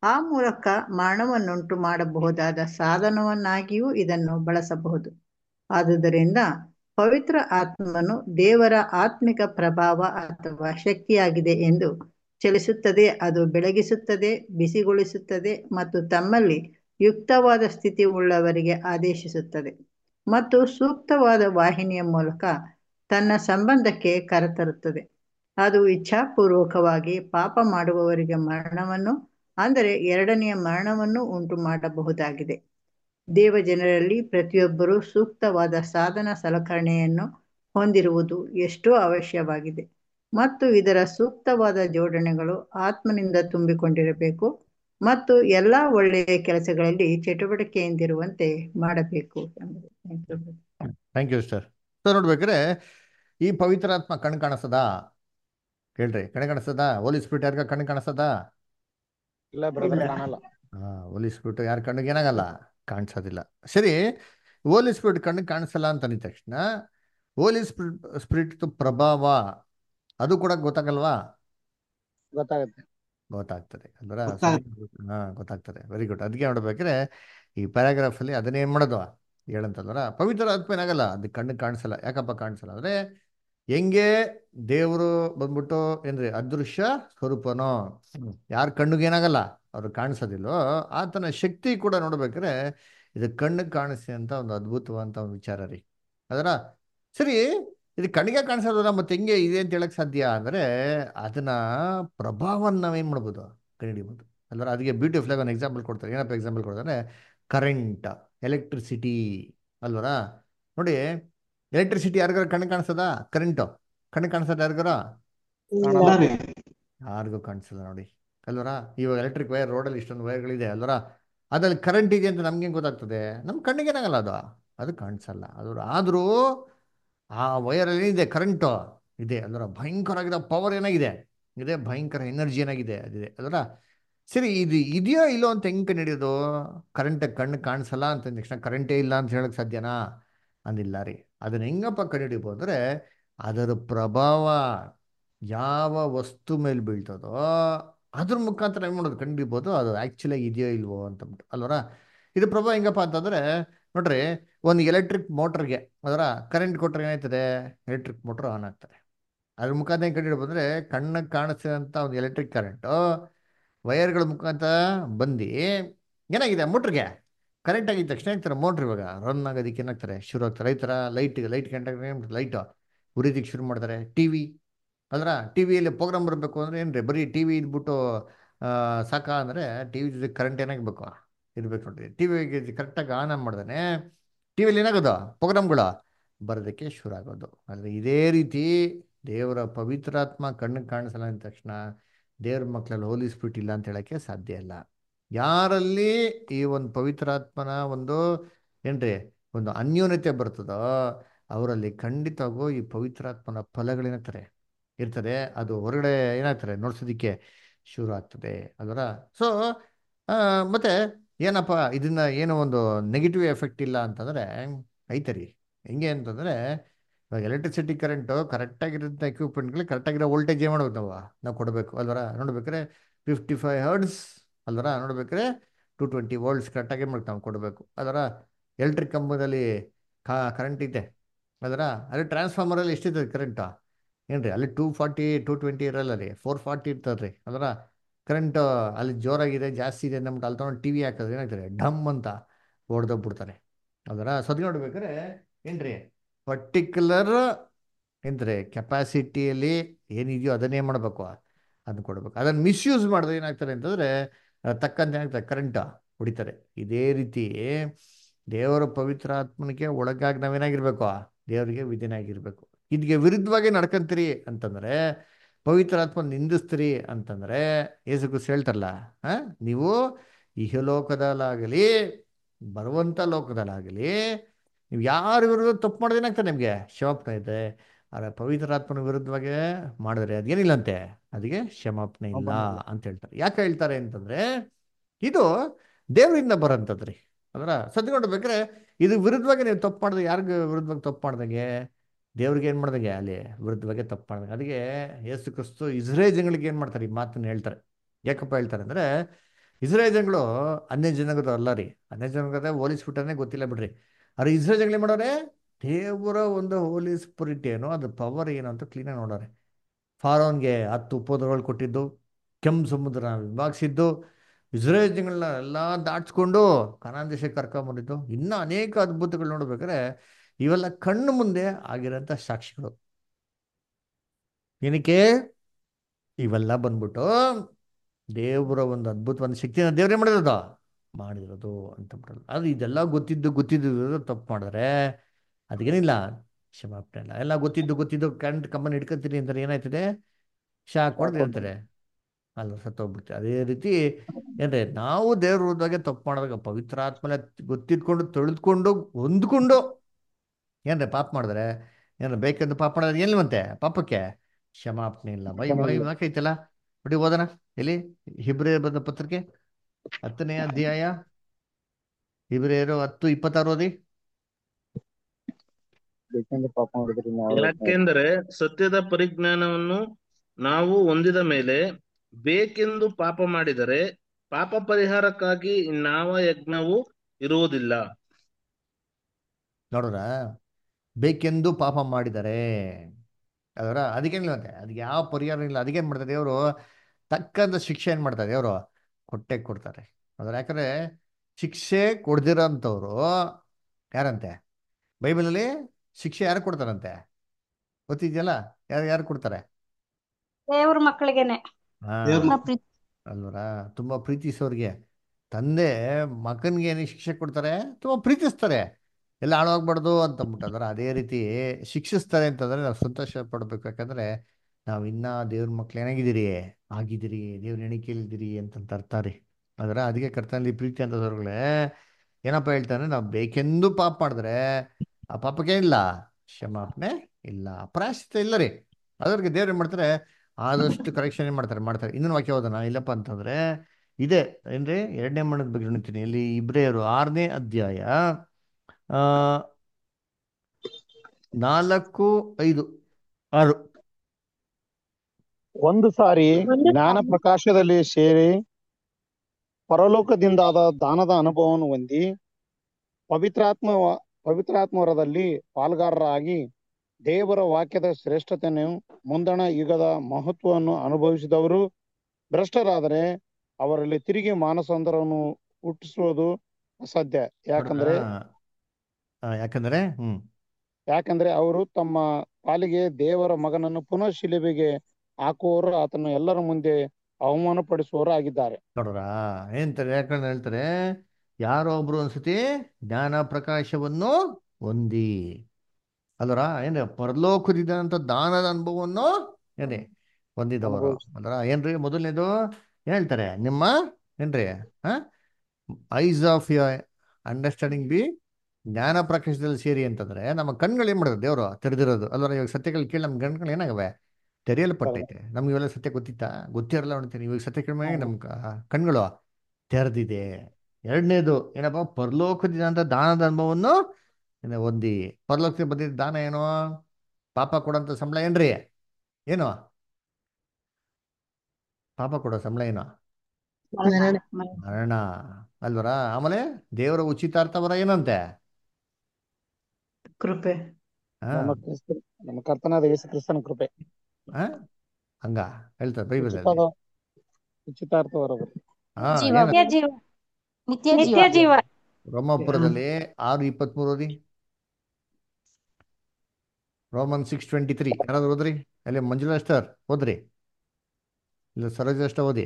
ಆ ಮೂಲಕ ಮರಣವನ್ನುಂಟು ಮಾಡಬಹುದಾದ ಸಾಧನವನ್ನಾಗಿಯೂ ಇದನ್ನು ಬಳಸಬಹುದು ಆದುದರಿಂದ ಪವಿತ್ರ ಆತ್ಮನು ದೇವರ ಆತ್ಮಿಕ ಪ್ರಭಾವ ಅಥವಾ ಶಕ್ತಿಯಾಗಿದೆ ಎಂದು ಚಲಿಸುತ್ತದೆ ಅದು ಬೆಳಗಿಸುತ್ತದೆ ಬಿಸಿಗೊಳಿಸುತ್ತದೆ ಮತ್ತು ತಮ್ಮಲ್ಲಿ ಯುಕ್ತವಾದ ಸ್ಥಿತಿ ಉಳ್ಳವರಿಗೆ ಆದೇಶಿಸುತ್ತದೆ ಮತ್ತು ಸೂಕ್ತವಾದ ವಾಹಿನಿಯ ಮೂಲಕ ತನ್ನ ಸಂಬಂಧಕ್ಕೆ ಕರೆತರುತ್ತದೆ ಅದು ಇಚ್ಛಾಪೂರ್ವಕವಾಗಿ ಪಾಪ ಮಾಡುವವರಿಗೆ ಮರಣವನ್ನು ಅಂದರೆ ಎರಡನೆಯ ಮರಣವನ್ನು ಉಂಟು ಮಾಡಬಹುದಾಗಿದೆ ದೇವ ಜನರಲ್ಲಿ ಪ್ರತಿಯೊಬ್ಬರೂ ಸೂಕ್ತವಾದ ಸಾಧನ ಸಲಕರಣೆಯನ್ನು ಹೊಂದಿರುವುದು ಎಷ್ಟೋ ಅವಶ್ಯವಾಗಿದೆ ಮತ್ತು ಇದರ ಸೂಕ್ತವಾದ ಜೋಡಣೆಗಳು ಆತ್ಮನಿಂದ ತುಂಬಿಕೊಂಡಿರಬೇಕು ಮತ್ತು ಎಲ್ಲ ಒಳ್ಳೆಯ ಕೆಲಸಗಳಲ್ಲಿ ಚಟುವಟಿಕೆಯಿಂದಿರುವಂತೆ ಮಾಡಬೇಕು ಎಂಬುದು Thank you. Thank you sir so ನೋಡ್ಬೇಕಾದ್ರೆ ಈ ಪವಿತ್ರಾತ್ಮ ಕಣ್ ಕಾಣಿಸ್ತದ ಕೇಳ್ರಿ ಕಣ್ ಕಾಣಿಸ್ತದ ಹೋಲಿ ಸ್ಪಿರಿಟ್ ಯಾರಿಗ ಕಣ್ ಕಾಣಿಸ್ತದ ಇಲ್ಲ ಬ್ರದರ್ ಕಾಣಲ್ಲ ಹಾ ಹೋಲಿ ಸ್ಪಿರಿಟ್ ಯಾರ ಕಣ್ಣಿಗೆ ಏನಾಗಲ್ಲ ಕಾಣಿಸೋದಿಲ್ಲ ಸರಿ ಹೋಲಿ ಸ್ಪಿರಿಟ್ ಕಣ್ಣಿಗೆ ಕಾಣಿಸಲ್ಲ ಅಂತ ಅಂದ ತಕ್ಷಣ ಹೋಲಿ ಸ್ಪಿರಿಟ್ ಸ್ಪಿರಿಟ್ ಪ್ರಭಾವ ಅದು ಕೂಡ ಗೊತ್ತಾಗಲ್ವಾ ಗೊತ್ತಾಗುತ್ತೆ ಗೊತ್ತಾಗ್ತದೆ ಅಲ್ವರ ಗೊತ್ತಾಗುತ್ತೆ. ಹಾ ಗೊತ್ತಾಗ್ತದೆ ವೆರಿ ಗುಡ್ ಅದಕ್ಕೆ ನೋಡ್ಬೇಕಾದ್ರೆ ಈ ಪ್ಯಾರಾಗ್ರಾಫ್ ಅಲ್ಲಿ ಅದನ್ನೇ ಏನ್ ಮಾಡೋದು ಹೇಳಂತಲ್ವರ ಪವಿತ್ರ ಆತ್ಮ ಏನಾಗಲ್ಲ ಅದು ಕಣ್ಣಿಗೆ ಕಾಣಿಸಲ್ಲ ಯಾಕಪ್ಪ ಕಾಣಿಸಲ್ಲ ಅಂದ್ರೆ ಹೆಂಗೆ ದೇವರು ಬಂದ್ಬಿಟ್ಟು ಏನ್ರಿ ಅದೃಶ್ಯ ಸ್ವರೂಪನೋ ಯಾರ ಕಣ್ಣಿಗೆ ಏನಾಗಲ್ಲ ಅವ್ರು ಕಾಣಿಸೋದಿಲ್ಲೋ ಆತನ ಶಕ್ತಿ ಕೂಡ ನೋಡ್ಬೇಕಾದ್ರೆ ಇದು ಕಣ್ಣಿಗೆ ಕಾಣಿಸಿ ಅಂತ ಒಂದು ಅದ್ಭುತವಾದಂತ ಒಂದು ವಿಚಾರ ರೀ ಅದರ ಸರಿ ಇದು ಕಣ್ಣಿಗೆ ಕಾಣಿಸೋದಲ್ಲ ಮತ್ತೆ ಹೆಂಗೆ ಇದೆ ಅಂತ ಹೇಳಕ್ ಸಾಧ್ಯ ಅಂದ್ರೆ ಅದನ್ನ ಪ್ರಭಾವನ ನಾವೇನ್ ಮಾಡ್ಬೋದು ಕಂಡುಹಿಡಿಬೋದು ಅಲ್ವರ ಅದಕ್ಕೆ ಬ್ಯೂಟಿಫುಲ್ ಆಗಿ ಒಂದು ಎಕ್ಸಾಂಪಲ್ ಕೊಡ್ತಾರೆ ಏನಪ್ಪ ಎಕ್ಸಾಂಪಲ್ ಕೊಡ್ತಾರೆ ಕರೆಂಟ್ ಎಲೆಕ್ಟ್ರಿಸಿಟಿ ಅಲ್ವರ ನೋಡಿ ಎಲೆಕ್ಟ್ರಿಸಿಟಿ ಯಾರಿಗಾರ ಕಣ್ಣು ಕಾಣಿಸ್ತದ ಕರೆಂಟು ಕಣ್ಣು ಕಾಣಿಸ್ತದ ಯಾರಿಗಾರ ಯಾರಿಗೂ ಕಾಣಿಸಲ್ಲ ನೋಡಿ ಅಲ್ವರ ಇವಾಗ ಎಲೆಕ್ಟ್ರಿಕ್ ವೈರ್ ರೋಡಲ್ಲಿ ಇಷ್ಟೊಂದು ವೈರ್ಗಳಿದೆ ಅಲ್ವರ ಅದ್ರಲ್ಲಿ ಕರೆಂಟ್ ಇದೆ ಅಂತ ನಮ್ಗೆ ಹೆಂಗ್ ಗೊತ್ತಾಗ್ತದೆ ನಮ್ಮ ಕಣ್ಣಿಗೆ ಏನಾಗಲ್ಲ ಅದು ಅದು ಕಾಣಿಸಲ್ಲ ಅದು ಆದರೂ ಆ ವೈರಲ್ಲಿ ಏನಿದೆ ಕರೆಂಟು ಇದೆ ಅಲ್ವರ ಭಯಂಕರ ಆಗಿರೋ ಪವರ್ ಏನಾಗಿದೆ ಇದೆ ಭಯಂಕರ ಎನರ್ಜಿ ಏನಾಗಿದೆ ಅದಿದೆ ಅಲ್ವರ ಸರಿ ಇದು ಇದೆಯೋ ಇಲ್ಲೋ ಅಂತ ಹೆಂಗ್ ಕಂಡುಹಿಡಿಯೋದು ಕರೆಂಟ್ ಕಣ್ಣು ಕಾಣಿಸಲ್ಲ ಅಂತ ಅಂದ ತಕ್ಷಣ ಕರೆಂಟೇ ಇಲ್ಲ ಅಂತ ಹೇಳಕ್ ಸಾಧ್ಯನಾ ಅಂದಿಲ್ಲ ರೀ ಅದನ್ನ ಹೆಂಗಪ್ಪ ಕಂಡುಹಿಡಿಬೋದು ಅಂದ್ರೆ ಅದರ ಪ್ರಭಾವ ಯಾವ ವಸ್ತು ಮೇಲೆ ಬೀಳ್ತದೋ ಅದ್ರ ಮುಖಾಂತರ ಏನು ಮಾಡೋದು ಕಂಡುಹಿಡಿಬೋದು ಅದು ಆ್ಯಕ್ಚುಲಿ ಇದೆಯೋ ಇಲ್ವೋ ಅಂತಂದ್ಬಿಟ್ಟು ಅಲ್ವರ ಇದು ಪ್ರಭಾವ ಹೆಂಗಪ್ಪ ಅಂತಂದ್ರೆ ನೋಡ್ರಿ ಒಂದು ಎಲೆಕ್ಟ್ರಿಕ್ ಮೋಟರ್ಗೆ ಅದರ ಕರೆಂಟ್ ಕೊಟ್ಟರೆ ಏನಾಯ್ತದೆ ಎಲೆಕ್ಟ್ರಿಕ್ ಮೋಟರ್ ಆನ್ ಆಗ್ತದೆ ಅದ್ರ ಮುಖಾಂತರ ಹೆಂಗೆ ಕಂಡುಹಿಡ್ಬೋದು ಅಂದ್ರೆ ಕಣ್ಣಿಗೆ ಕಾಣಿಸಿದಂಥ ಒಂದು ಎಲೆಕ್ಟ್ರಿಕ್ ಕರೆಂಟು ವೈರ್ಗಳ ಮುಖಾಂತರ ಬಂದು ಏನಾಗಿದೆ ಮೋಟ್ರಿಗೆ ಕರೆಂಟ್ ಆಗಿದ ತಕ್ಷಣ ಏನಾಗ್ತಾರೆ ಮೋಟ್ರ್ ಇವಾಗ ರನ್ ಆಗೋದಕ್ಕೆ ಏನಾಗ್ತಾರೆ ಶುರು ಆಗ್ತಾರೆ ಈ ಥರ ಲೈಟ್ ಲೈಟ್ ಕಂಡಾಗ ಲೈಟ್ ಉರಿದಿಕ್ಕೆ ಶುರು ಮಾಡ್ತಾರೆ ಟಿ ವಿ ಅಲ್ರ ಟಿ ವಿಯಲ್ಲಿ ಪ್ರೋಗ್ರಾಮ್ ಬರಬೇಕು ಅಂದ್ರೆ ಏನ್ರಿ ಬರೀ ಟಿ ವಿ ಇದ್ಬಿಟ್ಟು ಸಾಕ ಅಂದರೆ ಟಿ ವಿ ಜೊತೆ ಕರೆಂಟ್ ಏನಾಗಬೇಕು ಇರ್ಬೇಕು ನೋಡ್ರಿ ಟಿ ವಿ ಕರೆಕ್ಟಾಗಿ ಆನ್ ಮಾಡ್ದಾನೆ ಟಿ ವಿಲಿ ಏನಾಗೋದು ಪ್ರೋಗ್ರಾಮ್ಗಳು ಬರೋದಕ್ಕೆ ಶುರು ಆಗೋದು ಆದರೆ ಇದೇ ರೀತಿ ದೇವರ ಪವಿತ್ರಾತ್ಮ ಕಣ್ಣಿಗೆ ಕಾಣಿಸಲ್ಲ ಅಂದ ತಕ್ಷಣ ದೇವ್ರ ಮಕ್ಕಳಲ್ಲಿ ಹೋಲಿ ಸ್ಪಿರಿಟ್ ಇಲ್ಲ ಅಂತ ಹೇಳಕ್ಕೆ ಸಾಧ್ಯ ಇಲ್ಲ ಯಾರಲ್ಲಿ ಈ ಒಂದು ಪವಿತ್ರಾತ್ಮನ ಒಂದು ಏನ್ರಿ ಒಂದು ಅನ್ಯೋನ್ಯತೆ ಬರ್ತದೋ ಅವರಲ್ಲಿ ಖಂಡಿತವಾಗೂ ಈ ಪವಿತ್ರಾತ್ಮನ ಫಲಗಳೇನಾಗ್ತಾರೆ ಇರ್ತದೆ ಅದು ಹೊರಗಡೆ ಏನಾಗ್ತಾರೆ ನೋಡ್ಸೋದಿಕ್ಕೆ ಶುರು ಆಗ್ತದೆ ಅದರ ಸೊ ಮತ್ತೆ ಏನಪ್ಪ ಇದನ್ನ ಏನೋ ಒಂದು ನೆಗೆಟಿವ್ ಎಫೆಕ್ಟ್ ಇಲ್ಲ ಅಂತಂದ್ರೆ ಐತರಿ ಹೆಂಗೆ ಅಂತಂದ್ರೆ ಇವಾಗ ಎಲೆಕ್ಟ್ರಿಸಿಟಿ ಕರೆಂಟು ಕರೆಕ್ಟಾಗಿರೋಂಥ ಎಕ್ವಿಪ್ಮೆಂಟ್ಗಳಿಗೆ ಕರೆಕ್ಟಾಗಿರೋ ವೋಲ್ಟೇಜ್ ಏನು ಮಾಡ್ಬೇಕು ನಾವು ನಾವು ಕೊಡಬೇಕು ಅಲ್ವರ ನೋಡ್ಬೇಕಾರೆ ಫಿಫ್ಟಿ ಫೈವ್ ಹರ್ಡ್ಸ್ ಅಲ್ವರ ನೋಡ್ಬೇಕಾರೆ ಟು ಟ್ವೆಂಟಿ ವೋಲ್ಟ್ಸ್ ಕರೆಕ್ಟಾಗಿ ಮಾಡ್ಬೇಕು ನಾವು ಕೊಡಬೇಕು ಅದರ ಎಲೆಕ್ಟ್ರಿಕ್ ಕಂಬದಲ್ಲಿ ಕಾ ಕರೆಂಟ್ ಇದೆ ಅದರ ಅಲ್ಲಿ ಟ್ರಾನ್ಸ್ಫಾರ್ಮರಲ್ಲಿ ಎಷ್ಟಿದೆ ಕರೆಂಟು ಏನ್ರಿ ಅಲ್ಲಿ ಟೂ ಫಾರ್ಟಿ ಟೂ ಟ್ವೆಂಟಿ ಇರಲ್ಲ ರೀ ಫೋರ್ ಫಾರ್ಟಿ ಇರ್ತದೆ ರೀ ಅದರ ಕರೆಂಟ್ ಅಲ್ಲಿ ಜೋರಾಗಿದೆ ಜಾಸ್ತಿ ಇದೆ ಅಂದ್ಬಿಟ್ಟು ಅಲ್ಲಿ ತೊಗೊಂಡು ಟಿ ವಿ ಹಾಕಿದ್ರೆ ಏನಾಗ್ತದೆ ಡಮ್ ಅಂತ ಹೊಡೆದೋಗ್ಬಿಡ್ತಾರೆ ಅದರ ಸದ್ ನೋಡ್ಬೇಕಾದ್ರೆ ಏನ್ರಿ ಪರ್ಟಿಕ್ಯುಲರ್ ಏನ್ರಿ ಕೆಪಾಸಿಟಿಯಲ್ಲಿ ಏನಿದೆಯೋ ಅದನ್ನೇ ಮಾಡಬೇಕು ಅದನ್ನ ಕೊಡಬೇಕು ಅದನ್ನು ಮಿಸ್ಯೂಸ್ ಮಾಡಿದ್ರೆ ಏನಾಗ್ತಾರೆ ಅಂತಂದರೆ ತಕ್ಕಂತೆ ಏನಾಗ್ತದೆ ಕರೆಂಟ್ ಹೊಡಿತಾರೆ ಇದೇ ರೀತಿ ದೇವರ ಪವಿತ್ರಾತ್ಮನಿಗೆ ಒಳಗಾಗಿ ನಾವೇನಾಗಿರ್ಬೇಕು ದೇವರಿಗೆ ವಿಧಿನಾಗಿರ್ಬೇಕು ಇದಕ್ಕೆ ವಿರುದ್ಧವಾಗಿ ನಡ್ಕೊಂತೀರಿ ಅಂತಂದ್ರೆ ಪವಿತ್ರಾತ್ಮ ನಿಂದಿಸ್ತೀರಿ ಅಂತಂದ್ರೆ ಯೇಸು ಕ್ರಿಸ್ತ ಹೇಳ್ತಾರಲ್ಲ ಆ ನೀವು ಇಹಲೋಕದಲ್ಲಾಗಲಿ ಬರುವಂಥ ಲೋಕದಲ್ಲಾಗಲಿ ನೀವು ಯಾರ ವಿರುದ್ಧ ತಪ್ಪು ಮಾಡೋದೇನಾಗ್ತದೆ ನಿಮಗೆ ಕ್ಷಮಾಪಣೆ ಇದೆ ಆದರೆ ಪವಿತ್ರಾತ್ಮನ ವಿರುದ್ಧವಾಗಿ ಮಾಡಿದ್ರೆ ಅದೇನಿಲ್ಲಂತೆ ಅದಕ್ಕೆ ಕ್ಷಮಾಪಣೆ ಇಲ್ಲ ಅಂತ ಹೇಳ್ತಾರೆ ಯಾಕೆ ಹೇಳ್ತಾರೆ ಅಂತಂದ್ರೆ ಇದು ದೇವರಿಂದ ಬರೋಂಥದ್ರಿ ಅದರ ಸದ್ಯ ನೋಡ್ಬೇಕಾದ್ರೆ ಇದು ವಿರುದ್ಧವಾಗಿ ನೀವು ತಪ್ಪು ಮಾಡಿದ್ರೆ ಯಾರಿಗ ವಿರುದ್ಧವಾಗಿ ತಪ್ಪು ಮಾಡ್ದಂಗೆ ದೇವ್ರಿಗೆ ಏನು ಮಾಡ್ದಂಗೆ ಅಲ್ಲಿ ವಿರುದ್ಧವಾಗಿ ತಪ್ಪು ಮಾಡ್ದಂಗೆ ಅದಕ್ಕೆ ಯೇಸು ಕ್ರಿಸ್ತು ಇಸ್ರೇಲ್ ಜನಗಳಿಗೆ ಏನು ಮಾಡ್ತಾರೆ ಈ ಮಾತನ್ನು ಹೇಳ್ತಾರೆ ಯಾಕಪ್ಪ ಹೇಳ್ತಾರೆ ಅಂದರೆ ಇಸ್ರೇಲ್ ಜನಗಳು ಅನ್ಯ ಜನಗದ ಅಲ್ಲ ರೀ ಅನ್ಯ ಜನಗದ ಹೋಲಿಸ್ಬಿಟ್ಟನೆ ಗೊತ್ತಿಲ್ಲ ಬಿಡ್ರಿ ಆದ್ರೆ ಇಸ್ರೇಲ್ ಜನಗಳು ಏನ್ ಮಾಡೋರೆ ದೇವರ ಒಂದು ಹೋಲಿ ಸ್ಪಿರಿಟ್ ಏನು ಅದ್ರ ಪವರ್ ಏನು ಅಂತ ಕ್ಲೀನಾಗಿ ನೋಡೋರೆ ಫಾರೋನ್ಗೆ ಹತ್ತು ಉಪದ್ರವಗಳು ಕೊಟ್ಟಿದ್ದು ಕೆಂಪು ಸಮುದ್ರ ವಿಭಾಗಿಸಿದ್ದು ಇಸ್ರೇಲ್ ಜನಗಳನ್ನ ಎಲ್ಲ ದಾಟ್ಸ್ಕೊಂಡು ಕನಾನ್ ದೇಶಕ್ಕೆ ಕರ್ಕೊಂಬಂದಿದ್ದು ಇನ್ನೂ ಅನೇಕ ಅದ್ಭುತಗಳು ನೋಡ್ಬೇಕಾದ್ರೆ ಇವೆಲ್ಲ ಕಣ್ಣು ಮುಂದೆ ಆಗಿರೋಂಥ ಸಾಕ್ಷಿಗಳು ಏನಕ್ಕೆ ಇವೆಲ್ಲ ಬಂದ್ಬಿಟ್ಟು ದೇವರ ಒಂದು ಅದ್ಭುತವಾದ ಶಕ್ತಿನ ದೇವರೇ ಮಾಡಿರೋದು ಮಾಡಿರೋದು ಅಂತ ಬಿಡೋದು ಅದು ಇದೆಲ್ಲ ಗೊತ್ತಿದ್ದು ಗೊತ್ತಿದ್ದು ತಪ್ಪು ಮಾಡಿದ್ರೆ ಅದಕ್ಕೇನಿಲ್ಲ ಕ್ಷಮಾಪಣೆ ಇಲ್ಲ ಎಲ್ಲ ಗೊತ್ತಿದ್ದು ಗೊತ್ತಿದ್ದು ಕರೆಂಟ್ ಕಂಬನ್ ಹಿಡ್ಕೊತೀನಿ ಅಂತಾರೆ ಏನಾಯ್ತದೆ ಶಾಕ್ ಹೊಡೆದು ಹೇಳ್ತಾರೆ ಅಲ್ಲ ಸತ್ತೋಗ್ಬಿಡ್ತೀವಿ ಅದೇ ರೀತಿ ಏನ್ರಿ ನಾವು ದೇವ್ರ ವಿರುದ್ಧವಾಗಿ ತಪ್ಪು ಮಾಡಿದಾಗ ಪವಿತ್ರ ಆತ್ಮಲೆ ಗೊತ್ತಿದ್ಕೊಂಡು ತೊಳೆದ್ಕೊಂಡು ಹೊಂದ್ಕೊಂಡು ಏನ್ರಿ ಪಾಪ ಮಾಡಿದ್ರೆ ಏನ್ರ ಬೇಕೆಂದು ಪಾಪ ಮಾಡಿದ್ರೆ ಎಲ್ಲಿವಂತೆ ಪಾಪಕ್ಕೆ ಕ್ಷಮಾಪಣೆ ಇಲ್ಲ ಬೈ ಬೈ ವಾಕೈತಲ್ಲ ಬಿಡಿ ಓದನ ಎಲ್ಲಿ ಹಿಬ್ರೇ ಬಂದ ಪತ್ರಿಕೆ ಹತ್ತನೇ ಅಧ್ಯಾಯ ಹಿಬ್ರಿಯರು ಹತ್ತು ಇಪ್ಪತ್ತಾರು ಓದಿ ಬೇಕೆಂದು ಪಾಪ ಮಾಡಿದ್ರಿಂದ ಅವರ ಯಾಕೆಂದರೆ ಸತ್ಯದ ಪರಿಜ್ಞಾನವನ್ನು ನಾವು ಹೊಂದಿದ ಮೇಲೆ ಬೇಕೆಂದು ಪಾಪ ಮಾಡಿದರೆ ಪಾಪ ಪರಿಹಾರಕ್ಕಾಗಿ ಇನ್ನಾವ ಯಜ್ಞವೂ ಇರುವುದಿಲ್ಲ ನೋಡ್ರ ಬೇಕೆಂದು ಪಾಪ ಮಾಡಿದರೆ ಅದರ ಅದಕ್ಕೇನಿಲ್ಲ ಮತ್ತೆ ಅದಕ್ಕೆ ಯಾವ ಪರಿಹಾರ ಇಲ್ಲ ಅದಕ್ಕೇನು ಮಾಡ್ತಾರೆ ದೇವರು ತಕ್ಕಂತ ಶಿಕ್ಷೆ ಏನು ಮಾಡ್ತಾರೆ ದೇವರು ಕೊಟ್ಟೆ ಕೊಡ್ತಾರೆ ಅದ್ರ ಯಾಕಂದ್ರೆ ಶಿಕ್ಷೆ ಕೊಡ್ದಿರೋಂಥವ್ರು ಯಾರಂತೆ ಬೈಬಲಲ್ಲಿ ಶಿಕ್ಷೆ ಯಾರು ಕೊಡ್ತಾರಂತೆ ಗೊತ್ತಿದೆಯಲ್ಲ ಯಾರು ಯಾರು ಕೊಡ್ತಾರೆ ದೇವ್ರ ಮಕ್ಕಳಿಗೆನೆ ಹಾ ನಾ ಪ್ರೀತಿ ಅಲ್ವರ ತುಂಬಾ ಪ್ರೀತಿಸೋರ್ಗೆ ತಂದೆ ಮಗನಿಗೆ ಏನು ಶಿಕ್ಷೆ ಕೊಡ್ತಾರೆ ತುಂಬಾ ಪ್ರೀತಿಸ್ತಾರೆ ಎಲ್ಲ ಹಾಳಾಗ್ಬಾರ್ದು ಅಂತ ಅಂದ್ಬಿಟ್ಟಂದ್ರೆ ಅದೇ ರೀತಿ ಶಿಕ್ಷಿಸ್ತಾರೆ ಅಂತಂದ್ರೆ ನಾವು ಸಂತೋಷ ಪಡ್ಬೇಕು ಯಾಕಂದ್ರೆ ನಾವು ಇನ್ನ ದೇವ್ರ ಮಕ್ಳು ಏನಾಗಿದ್ದೀರಿ ಆಗಿದ್ದೀರಿ ದೇವ್ರ ಎಣಿಕೆಯಲ್ಲಿದ್ದೀರಿ ಅಂತಂತ ಅರ್ಥ ರೀ ಅದರ ಅದಕ್ಕೆ ಕರ್ತನಲ್ಲಿ ಪ್ರೀತಿ ಅಂತದವ್ರುಗಳೇ ಏನಪ್ಪ ಹೇಳ್ತಾನೆ ನಾವು ಬೇಕೆಂದು ಪಾಪ ಮಾಡಿದ್ರೆ ಆ ಪಾಪಕ್ಕೆ ಇಲ್ಲ ಕ್ಷಮಾಪಣೆ ಇಲ್ಲ ಪ್ರಾಯಶ್ಚಿತ್ತ ಇಲ್ಲ ರೀ ಅದ್ರಿಗೆ ದೇವ್ರು ಏನ್ ಮಾಡ್ತಾರೆ ಆದಷ್ಟು ಕರೆಕ್ಷನ್ ಏನ್ ಮಾಡ್ತಾರೆ ಮಾಡ್ತಾರೆ ಇನ್ನೊಂದು ವಾಕ್ಯ ಹೋದನ ಇಲ್ಲಪ್ಪ ಅಂತಂದ್ರೆ ಇದೆ ಏನ್ರಿ ಎರಡನೇ ಮಣ್ಣದ ಬಗ್ಗೆ ನೋಡ್ತೀನಿ ಇಲ್ಲಿ ಇಬ್ರಿಯರು ಆರನೇ ಅಧ್ಯಾಯ ಆ ನಾಲ್ಕು ಐದು ಆರು ಒಂದು ಸಾರಿ ಜ್ಞಾನ ಪ್ರಕಾಶದಲ್ಲಿ ಸೇರಿ ಪರಲೋಕದಿಂದಾದ ದಾನದ ಅನುಭವವನ್ನು ಹೊಂದಿ ಪವಿತ್ರಾತ್ಮ ಪವಿತ್ರಾತ್ಮವರದಲ್ಲಿ ಪಾಲ್ಗಾರರಾಗಿ ದೇವರ ವಾಕ್ಯದ ಶ್ರೇಷ್ಠತೆಯನ್ನು ಮುಂದಣ ಯುಗದ ಮಹತ್ವವನ್ನು ಅನುಭವಿಸಿದವರು ಭ್ರಷ್ಟರಾದರೆ ಅವರಲ್ಲಿ ತಿರುಗಿ ಮಾನಸಾಂತರವನ್ನು ಹುಟ್ಟಿಸುವುದು ಅಸಾಧ್ಯ ಯಾಕಂದ್ರೆ ಆ, ಯಾಕಂದ್ರೆ ಹ್ಮ್ ಯಾಕಂದ್ರೆ ಅವರು ತಮ್ಮ ಪಾಲಿಗೆ ದೇವರ ಮಗನನ್ನು ಪುನಃ ಶಿಲುಬೆಗೆ ಹಾಕುವವರು ಆತನ ಎಲ್ಲರ ಮುಂದೆ ಅವಮಾನ ಪಡಿಸುವವರು ಆಗಿದ್ದಾರೆ ನೋಡ್ರ ಏನಂತಾರೆ ಯಾಕಂದ್ರೆ ಹೇಳ್ತಾರೆ ಯಾರೋ ಒಬ್ರು ಒಂದ್ಸತಿ ಜ್ಞಾನ ಪ್ರಕಾಶವನ್ನು ಹೊಂದಿ ಅಲ್ವರ ಏನ್ರಿ ಪರಲೋಕದಿದ್ದಂತ ದಾನದ ಅನುಭವವನ್ನು ಏನ್ರಿ ಹೊಂದಿದವರು ಅಲ್ವರ ಏನ್ರಿ ಮೊದಲನೇದು ಹೇಳ್ತಾರೆ ನಿಮ್ಮ ಏನ್ರಿ ಹ ಐಸ್ ಆಫ್ ಅಂಡರ್ಸ್ಟ್ಯಾಂಡಿಂಗ್ ಬಿ ಜ್ಞಾನ ಪ್ರಕಾಶದಲ್ಲಿ ಸೇರಿ ಅಂತಂದ್ರೆ ನಮ್ಮ ಕಣ್ಗಳು ಏನ್ ಮಾಡೋದು ದೇವರು ತೆರೆದಿರೋದು ಅಲ್ವರ ಇವಾಗ ಸತ್ಯಗಳು ಕೇಳಿ ನಮ್ಮ ಕಣ್ಗಳು ಏನಾಗವೆ ತೆರೆಯಲ್ಪಟ್ಟೈತೆ ನಮ್ಗೆ ಇವೆಲ್ಲ ಸತ್ಯ ಗೊತ್ತಿತ್ತಾ ಗೊತ್ತಿರಲ್ಲ ಅಂತೀನಿ ಇವಾಗ ಸತ್ಯ ಕೇಳಿದ ನಮ್ಮ ಕ- ಕಣ್ಗಳು ತೆರೆದಿದೆ ಎರಡನೇದು ಏನಪ್ಪ ಪರಲೋಕದಿಂದ ಅಂತ ದಾನದ ಅನುಭವವನ್ನು ಏನ ಹೊಂದಿ ಪರಲೋಕಕ್ಕೆ ಬಂದಿದ್ದ ದಾನ ಏನು ಪಾಪ ಕೊಡೋಂಥ ಸಂಬಳ ಏನ್ರಿ ಏನು ಪಾಪ ಕೊಡೋ ಸಂಬಳ ಏನು ಮರಣ ಮರಣ ಅಲ್ವರ ಆಮೇಲೆ ದೇವರ ಉಚಿತಾರ್ಥವರ ಏನಂತೆ ಕೃಪೆ ಹಾ ನಮ್ಮ ಕ್ರಿಸ್ತ ನಮ್ಮ ಕರ್ತನಾದ ಯೇಸು ಕ್ರಿಸ್ತನ ಕೃಪೆ ಹಾ ಹಂಗ ಹೇಳ್ತಾರೆ ಬೈಬಲ್ ಉಚಿತದ ಅಲ್ಲಿ ಉಚಿತಾರ್ಥವರದು ಹಾ ಜೀವ ಏನ ನಿತ್ಯ ಜೀವ ನಿತ್ಯ ಜೀವ ರೋಮಾಪುರದಲ್ಲಿ ಆರು ಇಪ್ಪತ್ಮೂರು ಓದಿ ರೋಮನ್ ಸಿಕ್ಸ್ ಟ್ವೆಂಟಿ ತ್ರೀ ಯಾರಾದ್ರು ಓದ್ರಿ ಅಲ್ಲಿ ಮಂಜುಳಾ ಸ್ಟಾರ್ ಓದ್ರಿ ಇಲ್ಲ ಸರೋಜ ಅಷ್ಟ ಓದಿ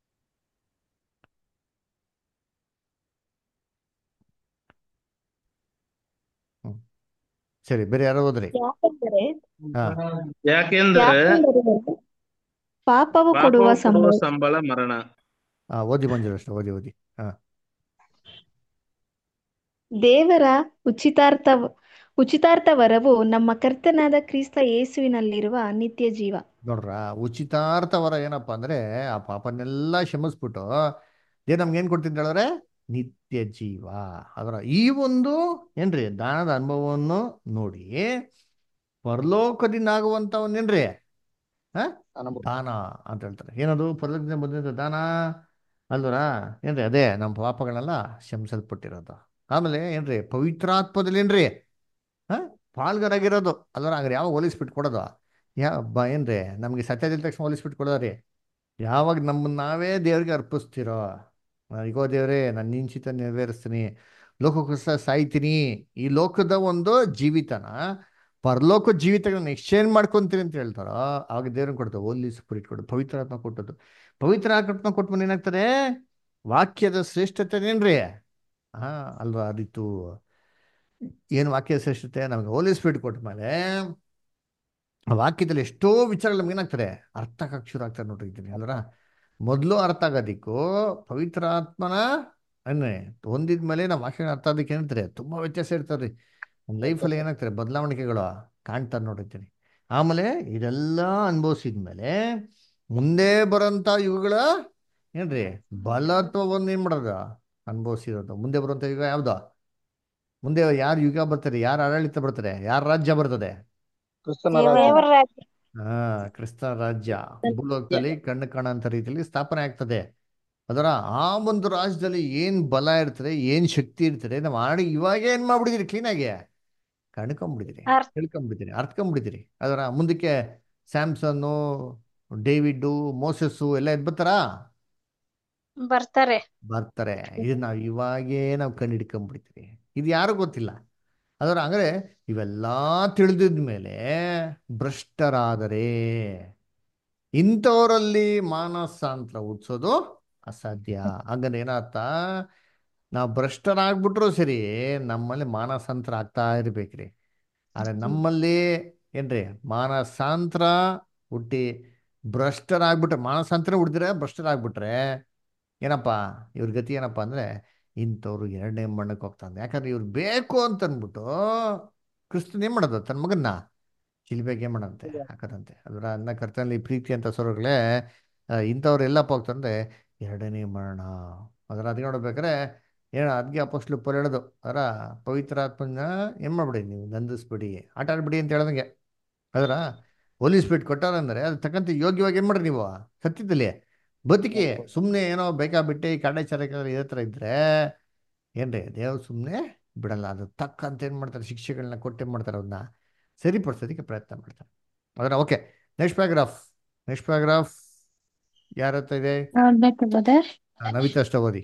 ಹ್ಮ್ ಸರಿ ಬೇರೆ ಯಾರೋ ಓದ್ರಿ ಯಾಕೆಂದರೆ ಹಾ ಯಾಕೆಂದರೆ ಯಾಕೆಂದರೆ ಪಾಪವು ಪಾಪವು ಕೊಡುವ ಕೊಡುವ ಸಂಬಳ ಸಂಬಳ ಮರಣ ಹಾ ಓದಿ ಮಂಜುಳಾ ಅಷ್ಟ ಓದಿ ಓದಿ ಹಾ ದೇವರ ಉಚಿತಾರ್ಥ ಉಚಿತಾರ್ಥ ವರವು ನಮ್ಮ ಕರ್ತನಾದ ಕ್ರಿಸ್ತ ಯೇಸುವಿನಲ್ಲಿರುವ ನಿತ್ಯ ಜೀವ ನೋಡ್ರ ಉಚಿತಾರ್ಥ ವರ ಏನಪ್ಪಾ ಅಂದ್ರೆ ಆ ಪಾಪನೆಲ್ಲ ಕ್ಷಮಿಸ್ಬಿಟ್ಟು ದೇವ್ ನಮ್ಗೆ ಏನ್ ಕೊಡ್ತಿದ್ದ ಹೇಳಿದ್ರೆ ನಿತ್ಯ ಜೀವ ಅದರ ಈ ಒಂದು ಏನ್ರಿ ದಾನದ ಅನುಭವವನ್ನು ನೋಡಿ ಪರಲೋಕದಿಂದ ಆಗುವಂತವನ್ನೇನ್ರಿ ಹ ಅನುಭವ ದಾನ ಅಂತ ಹೇಳ್ತಾರೆ ಏನದು ಪರಲೋಕದಿಂದ ಬಂದಿದ್ದ ದಾನ ಅಲ್ವರಾ ಏನ್ರಿ ಅದೇ ನಮ್ಮ ಪಾಪಗಳೆಲ್ಲ ಶಮಿಸಲ್ಪಟ್ಟಿರೋದು ಆಮೇಲೆ ಏನ್ರಿ ಪವಿತ್ರಾತ್ಮದಲ್ಲಿ ಏನ್ರಿ ಹಾ ಪಾಲ್ಗಾರಾಗಿರೋದು ಅಲ್ವರ ಹಂಗಾರೆ ಯಾವಾಗ ಹೋಲಿಸ್ಬಿಟ್ಟು ಕೊಡೋದು ಯಾ ಬ ಏನ್ರಿ ನಮಗೆ ಸತ್ಯದ ತಕ್ಷಣ ಹೋಲಿಸ್ಬಿಟ್ಟು ಕೊಡೋರಿ ಯಾವಾಗ ನಮ್ಮನ್ನ ನಾವೇ ದೇವ್ರಿಗೆ ಅರ್ಪಿಸ್ತಿರೋ ಇಗೋ ದೇವ್ರೇ ನಾನು ನಿನ್ ಚಿತ್ತ ನೆರವೇರಿಸ್ತೀನಿ ಲೋಕಕ್ಕೋಸ್ಕರ ಸಾಯ್ತೀನಿ ಈ ಲೋಕದ ಒಂದು ಜೀವಿತನ ಪರಲೋಕ ಜೀವಿತಗಳನ್ನ ಎಕ್ಸ್ಚೇಂಜ್ ಮಾಡ್ಕೊಂತೀನಿ ಅಂತ ಹೇಳ್ತಾರೋ ಆವಾಗ ದೇವ್ರನ್ನ ಕೊಡ್ತಾರೆ ಓಲಿ ಸ್ಪಿರಿಟ್ ಕೊಡು ಪವಿತ್ರ ಆತ್ಮ ಕೊಟ್ಟದ್ದು ಪವಿತ್ರ ಆತ್ಮ ಕೊಟ್ಮೇಲೆ ಏನಾಗ್ತದೆ ವಾಕ್ಯದ ಶ್ರೇಷ್ಠತೆ ಏನ್ರಿ ಹಾ ಅಲ್ವಾ ಅದಿತ್ತು ಏನು ವಾಕ್ಯದ ಶ್ರೇಷ್ಠತೆ ನಮಗೆ ಹೋಲಿ ಸ್ಪಿರಿಟ್ ಕೊಟ್ಟ ಮೇಲೆ ಆ ವಾಕ್ಯದಲ್ಲಿ ಎಷ್ಟೋ ವಿಚಾರಗಳು ನಮ್ಗೆ ಏನಾಗ್ತಾರೆ ಅರ್ಥ ಆಗಕ್ಕೆ ಶುರು ಆಗ್ತಾರೆ ನೋಡ್ರಿ ಇದ್ದೀನಿ ಅಲ್ವರ ಮೊದಲು ಅರ್ಥ ಆಗೋದಿಕ್ಕೂ ಪವಿತ್ರ ಆತ್ಮನ ಅನ್ನೆ ಹೊಂದಿದ ಮೇಲೆ ನಾವು ವಾಕ್ಯ ಅರ್ಥ ಆಗೋದಕ್ಕೆ ಏನಂತಾರೆ ತುಂಬಾ ವ್ಯತ್ಯಾಸ ಇರ್ತಾರೆ ನಮ್ಮ ಲೈಫಲ್ಲಿ ಏನಾಗ್ತಾರೆ ಬದಲಾವಣೆಗಳು ಕಾಣ್ತಾರೆ ನೋಡಿರ್ತೀನಿ ಆಮೇಲೆ ಇದೆಲ್ಲ ಅನುಭವಿಸಿದ್ಮೇಲೆ ಮುಂದೆ ಬರೋಂಥ ಇವುಗಳ ಏನ್ರಿ ಬಲತ್ವವನ್ನು ಏನು ಮಾಡೋದು ಅನುಭವಿಸಿರೋದು ಮುಂದೆ ಬರುವಂಥ ಯುಗ ಯಾವ್ದು ಮುಂದೆ ಯಾರು ಯುಗ ಬರ್ತಾರೆ ಯಾರು ಆಡಳಿತ ಬರ್ತಾರೆ ಯಾರ ರಾಜ್ಯ ಬರ್ತದೆ ಕ್ರಿಸ್ತನ ರಾಜ್ಯ ದೇವರ ರಾಜ್ಯ ಹಾ ಕ್ರಿಸ್ತ ರಾಜ್ಯ ಭೂಲೋಕದಲ್ಲಿ ಕಣ್ಣು ಕಾಣಂತ ರೀತಿಯಲ್ಲಿ ಸ್ಥಾಪನೆ ಆಗ್ತದೆ ಅದರ ಆ ಒಂದು ರಾಜ್ಯದಲ್ಲಿ ಏನ್ ಬಲ ಇರ್ತದೆ ಏನ್ ಶಕ್ತಿ ಇರ್ತದೆ ನಾವು ಆಡಿ ಇವಾಗ ಏನ್ ಮಾಡ್ಬಿಡಿದಿರಿ ಕ್ಲೀನಾಗಿ ಕಣ್ಕೊಂಡ್ಬಿಡಿದಿರಿ ಅರ್ಥ ತಿಳ್ಕೊಂಡ್ಬಿಟ್ಟಿರಿ ಅರ್ತ್ಕೊಂಡ್ಬಿಟ್ಟಿದಿರಿ ಅದರ ಮುಂದಕ್ಕೆ ಸ್ಯಾಮ್ಸನ್ನು ಡೇವಿಡ್ಡು ಮೋಸಸ್ಸು ಎಲ್ಲ ಎದ್ ಬರ್ತಾರಾ ಬರ್ತಾರೆ ಬರ್ತಾರೆ ಇದು ನಾವು ಇವಾಗೇ ನಾವು ಕಂಡು ಹಿಡ್ಕೊಂಡ್ಬಿಡ್ತೀವಿ ಇದು ಯಾರು ಗೊತ್ತಿಲ್ಲ ಅದರ ಹಂಗಾರೆ ಇವೆಲ್ಲ ತಿಳಿದಿದ ಮೇಲೆ ಭ್ರಷ್ಟರಾದರೆ ಇಂಥವರಲ್ಲಿ ಮಾನಸಾಂತರ ಹುಟ್ಸೋದು ಅಸಾಧ್ಯ ಹಂಗಂದ್ರೆ ಏನರ್ಥ ನಾವು ಭ್ರಷ್ಟರಾಗ್ಬಿಟ್ರು ಸರಿ ನಮ್ಮಲ್ಲಿ ಮಾನಸಾಂತರ ಆಗ್ತಾ ಇರ್ಬೇಕ್ರಿ ಆದ್ರೆ ನಮ್ಮಲ್ಲಿ ಏನ್ರಿ ಮಾನಸಾಂತರ ಹುಟ್ಟಿ ಭ್ರಷ್ಟರಾಗ್ಬಿಟ್ರೆ ಮಾನಸಾಂತರ ಹುಟ್ಟಿದ್ರೆ ಭ್ರಷ್ಟರಾಗ್ಬಿಟ್ರೆ ಏನಪ್ಪ ಇವ್ರ ಗತಿ ಏನಪ್ಪ ಅಂದ್ರೆ ಇಂಥವ್ರು ಎರಡನೇ ಮಣ್ಣಕ್ಕೆ ಹೋಗ್ತಾನೆ ಯಾಕಂದ್ರೆ ಇವ್ರು ಬೇಕು ಅಂತ ಅಂದ್ಬಿಟ್ಟು ಕ್ರಿಸ್ತನ್ ಏನ್ ಮಾಡೋದು ತನ್ನ ಮಗನ್ನ ಶಿಲ್ಬೆಗೆ ಏನ್ ಮಾಡಂತೆ ಹಾಕದಂತೆ ಅದರ ಅನ್ನ ಕರ್ತನಲ್ಲಿ ಪ್ರೀತಿ ಅಂತ ಸ್ವರಗಳೇ ಇಂಥವ್ರು ಎಲ್ಲಪ್ಪ ಹೋಗ್ತಂದ್ರೆ ಎರಡನೇ ಮರಣ ಅದರ ಅದಕ್ಕೆ ನೋಡ್ಬೇಕಾದ್ರೆ ಏನ ಅದಕ್ಕೆ ಅಪೋಸ್ಲು ಪೌಲ್ ಹೇಳೋದು ಅದರ ಪವಿತ್ರ ಆತ್ಮನ ಏನ್ ಮಾಡ್ಬಿಡಿ ನೀವು ನಂದಿಸ್ಬಿಡಿ ಆಟ ಆಡ್ಬಿಡಿ ಅಂತ ಹೇಳ್ದಂಗೆ ಅದರ ಹೋಲಿಸ್ಬಿಟ್ಟು ಕೊಟ್ಟಾರಂದ್ರೆ ಅದು ತಕ್ಕಂತೆ ಯೋಗ್ಯವಾಗಿ ಏನ್ ಮಾಡ್ರಿ ನೀವು ಸತ್ಯದಲ್ಲಿ ಬದುಕಿ ಸುಮ್ಮನೆ ಏನೋ ಬೇಕಾಬಿಟ್ಟೆ ಈ ಕಾಡಾಚಾರಕ್ಕೆ ಇದೇ ಥರ ಇದ್ರೆ ಏನ್ರಿ ದೇವ್ರು ಸುಮ್ಮನೆ ಬಿಡಲ್ಲ ಅದು ತಕ್ಕಂತ ಏನು ಮಾಡ್ತಾರೆ ಶಿಕ್ಷೆಗಳನ್ನ ಕೊಟ್ಟೆ ಮಾಡ್ತಾರೆ ಅದನ್ನ ಸರಿಪಡಿಸೋದಕ್ಕೆ ಪ್ರಯತ್ನ ಮಾಡ್ತಾರೆ ಅದರ okay next paragraph next paragraph ಯಾರ ಹತ್ರ ಇದೆ ನೋಡ್ಬೇಕು ಬ್ರದರ್ ಆ, ನವಿತಾ ಅಷ್ಟ ಓದಿ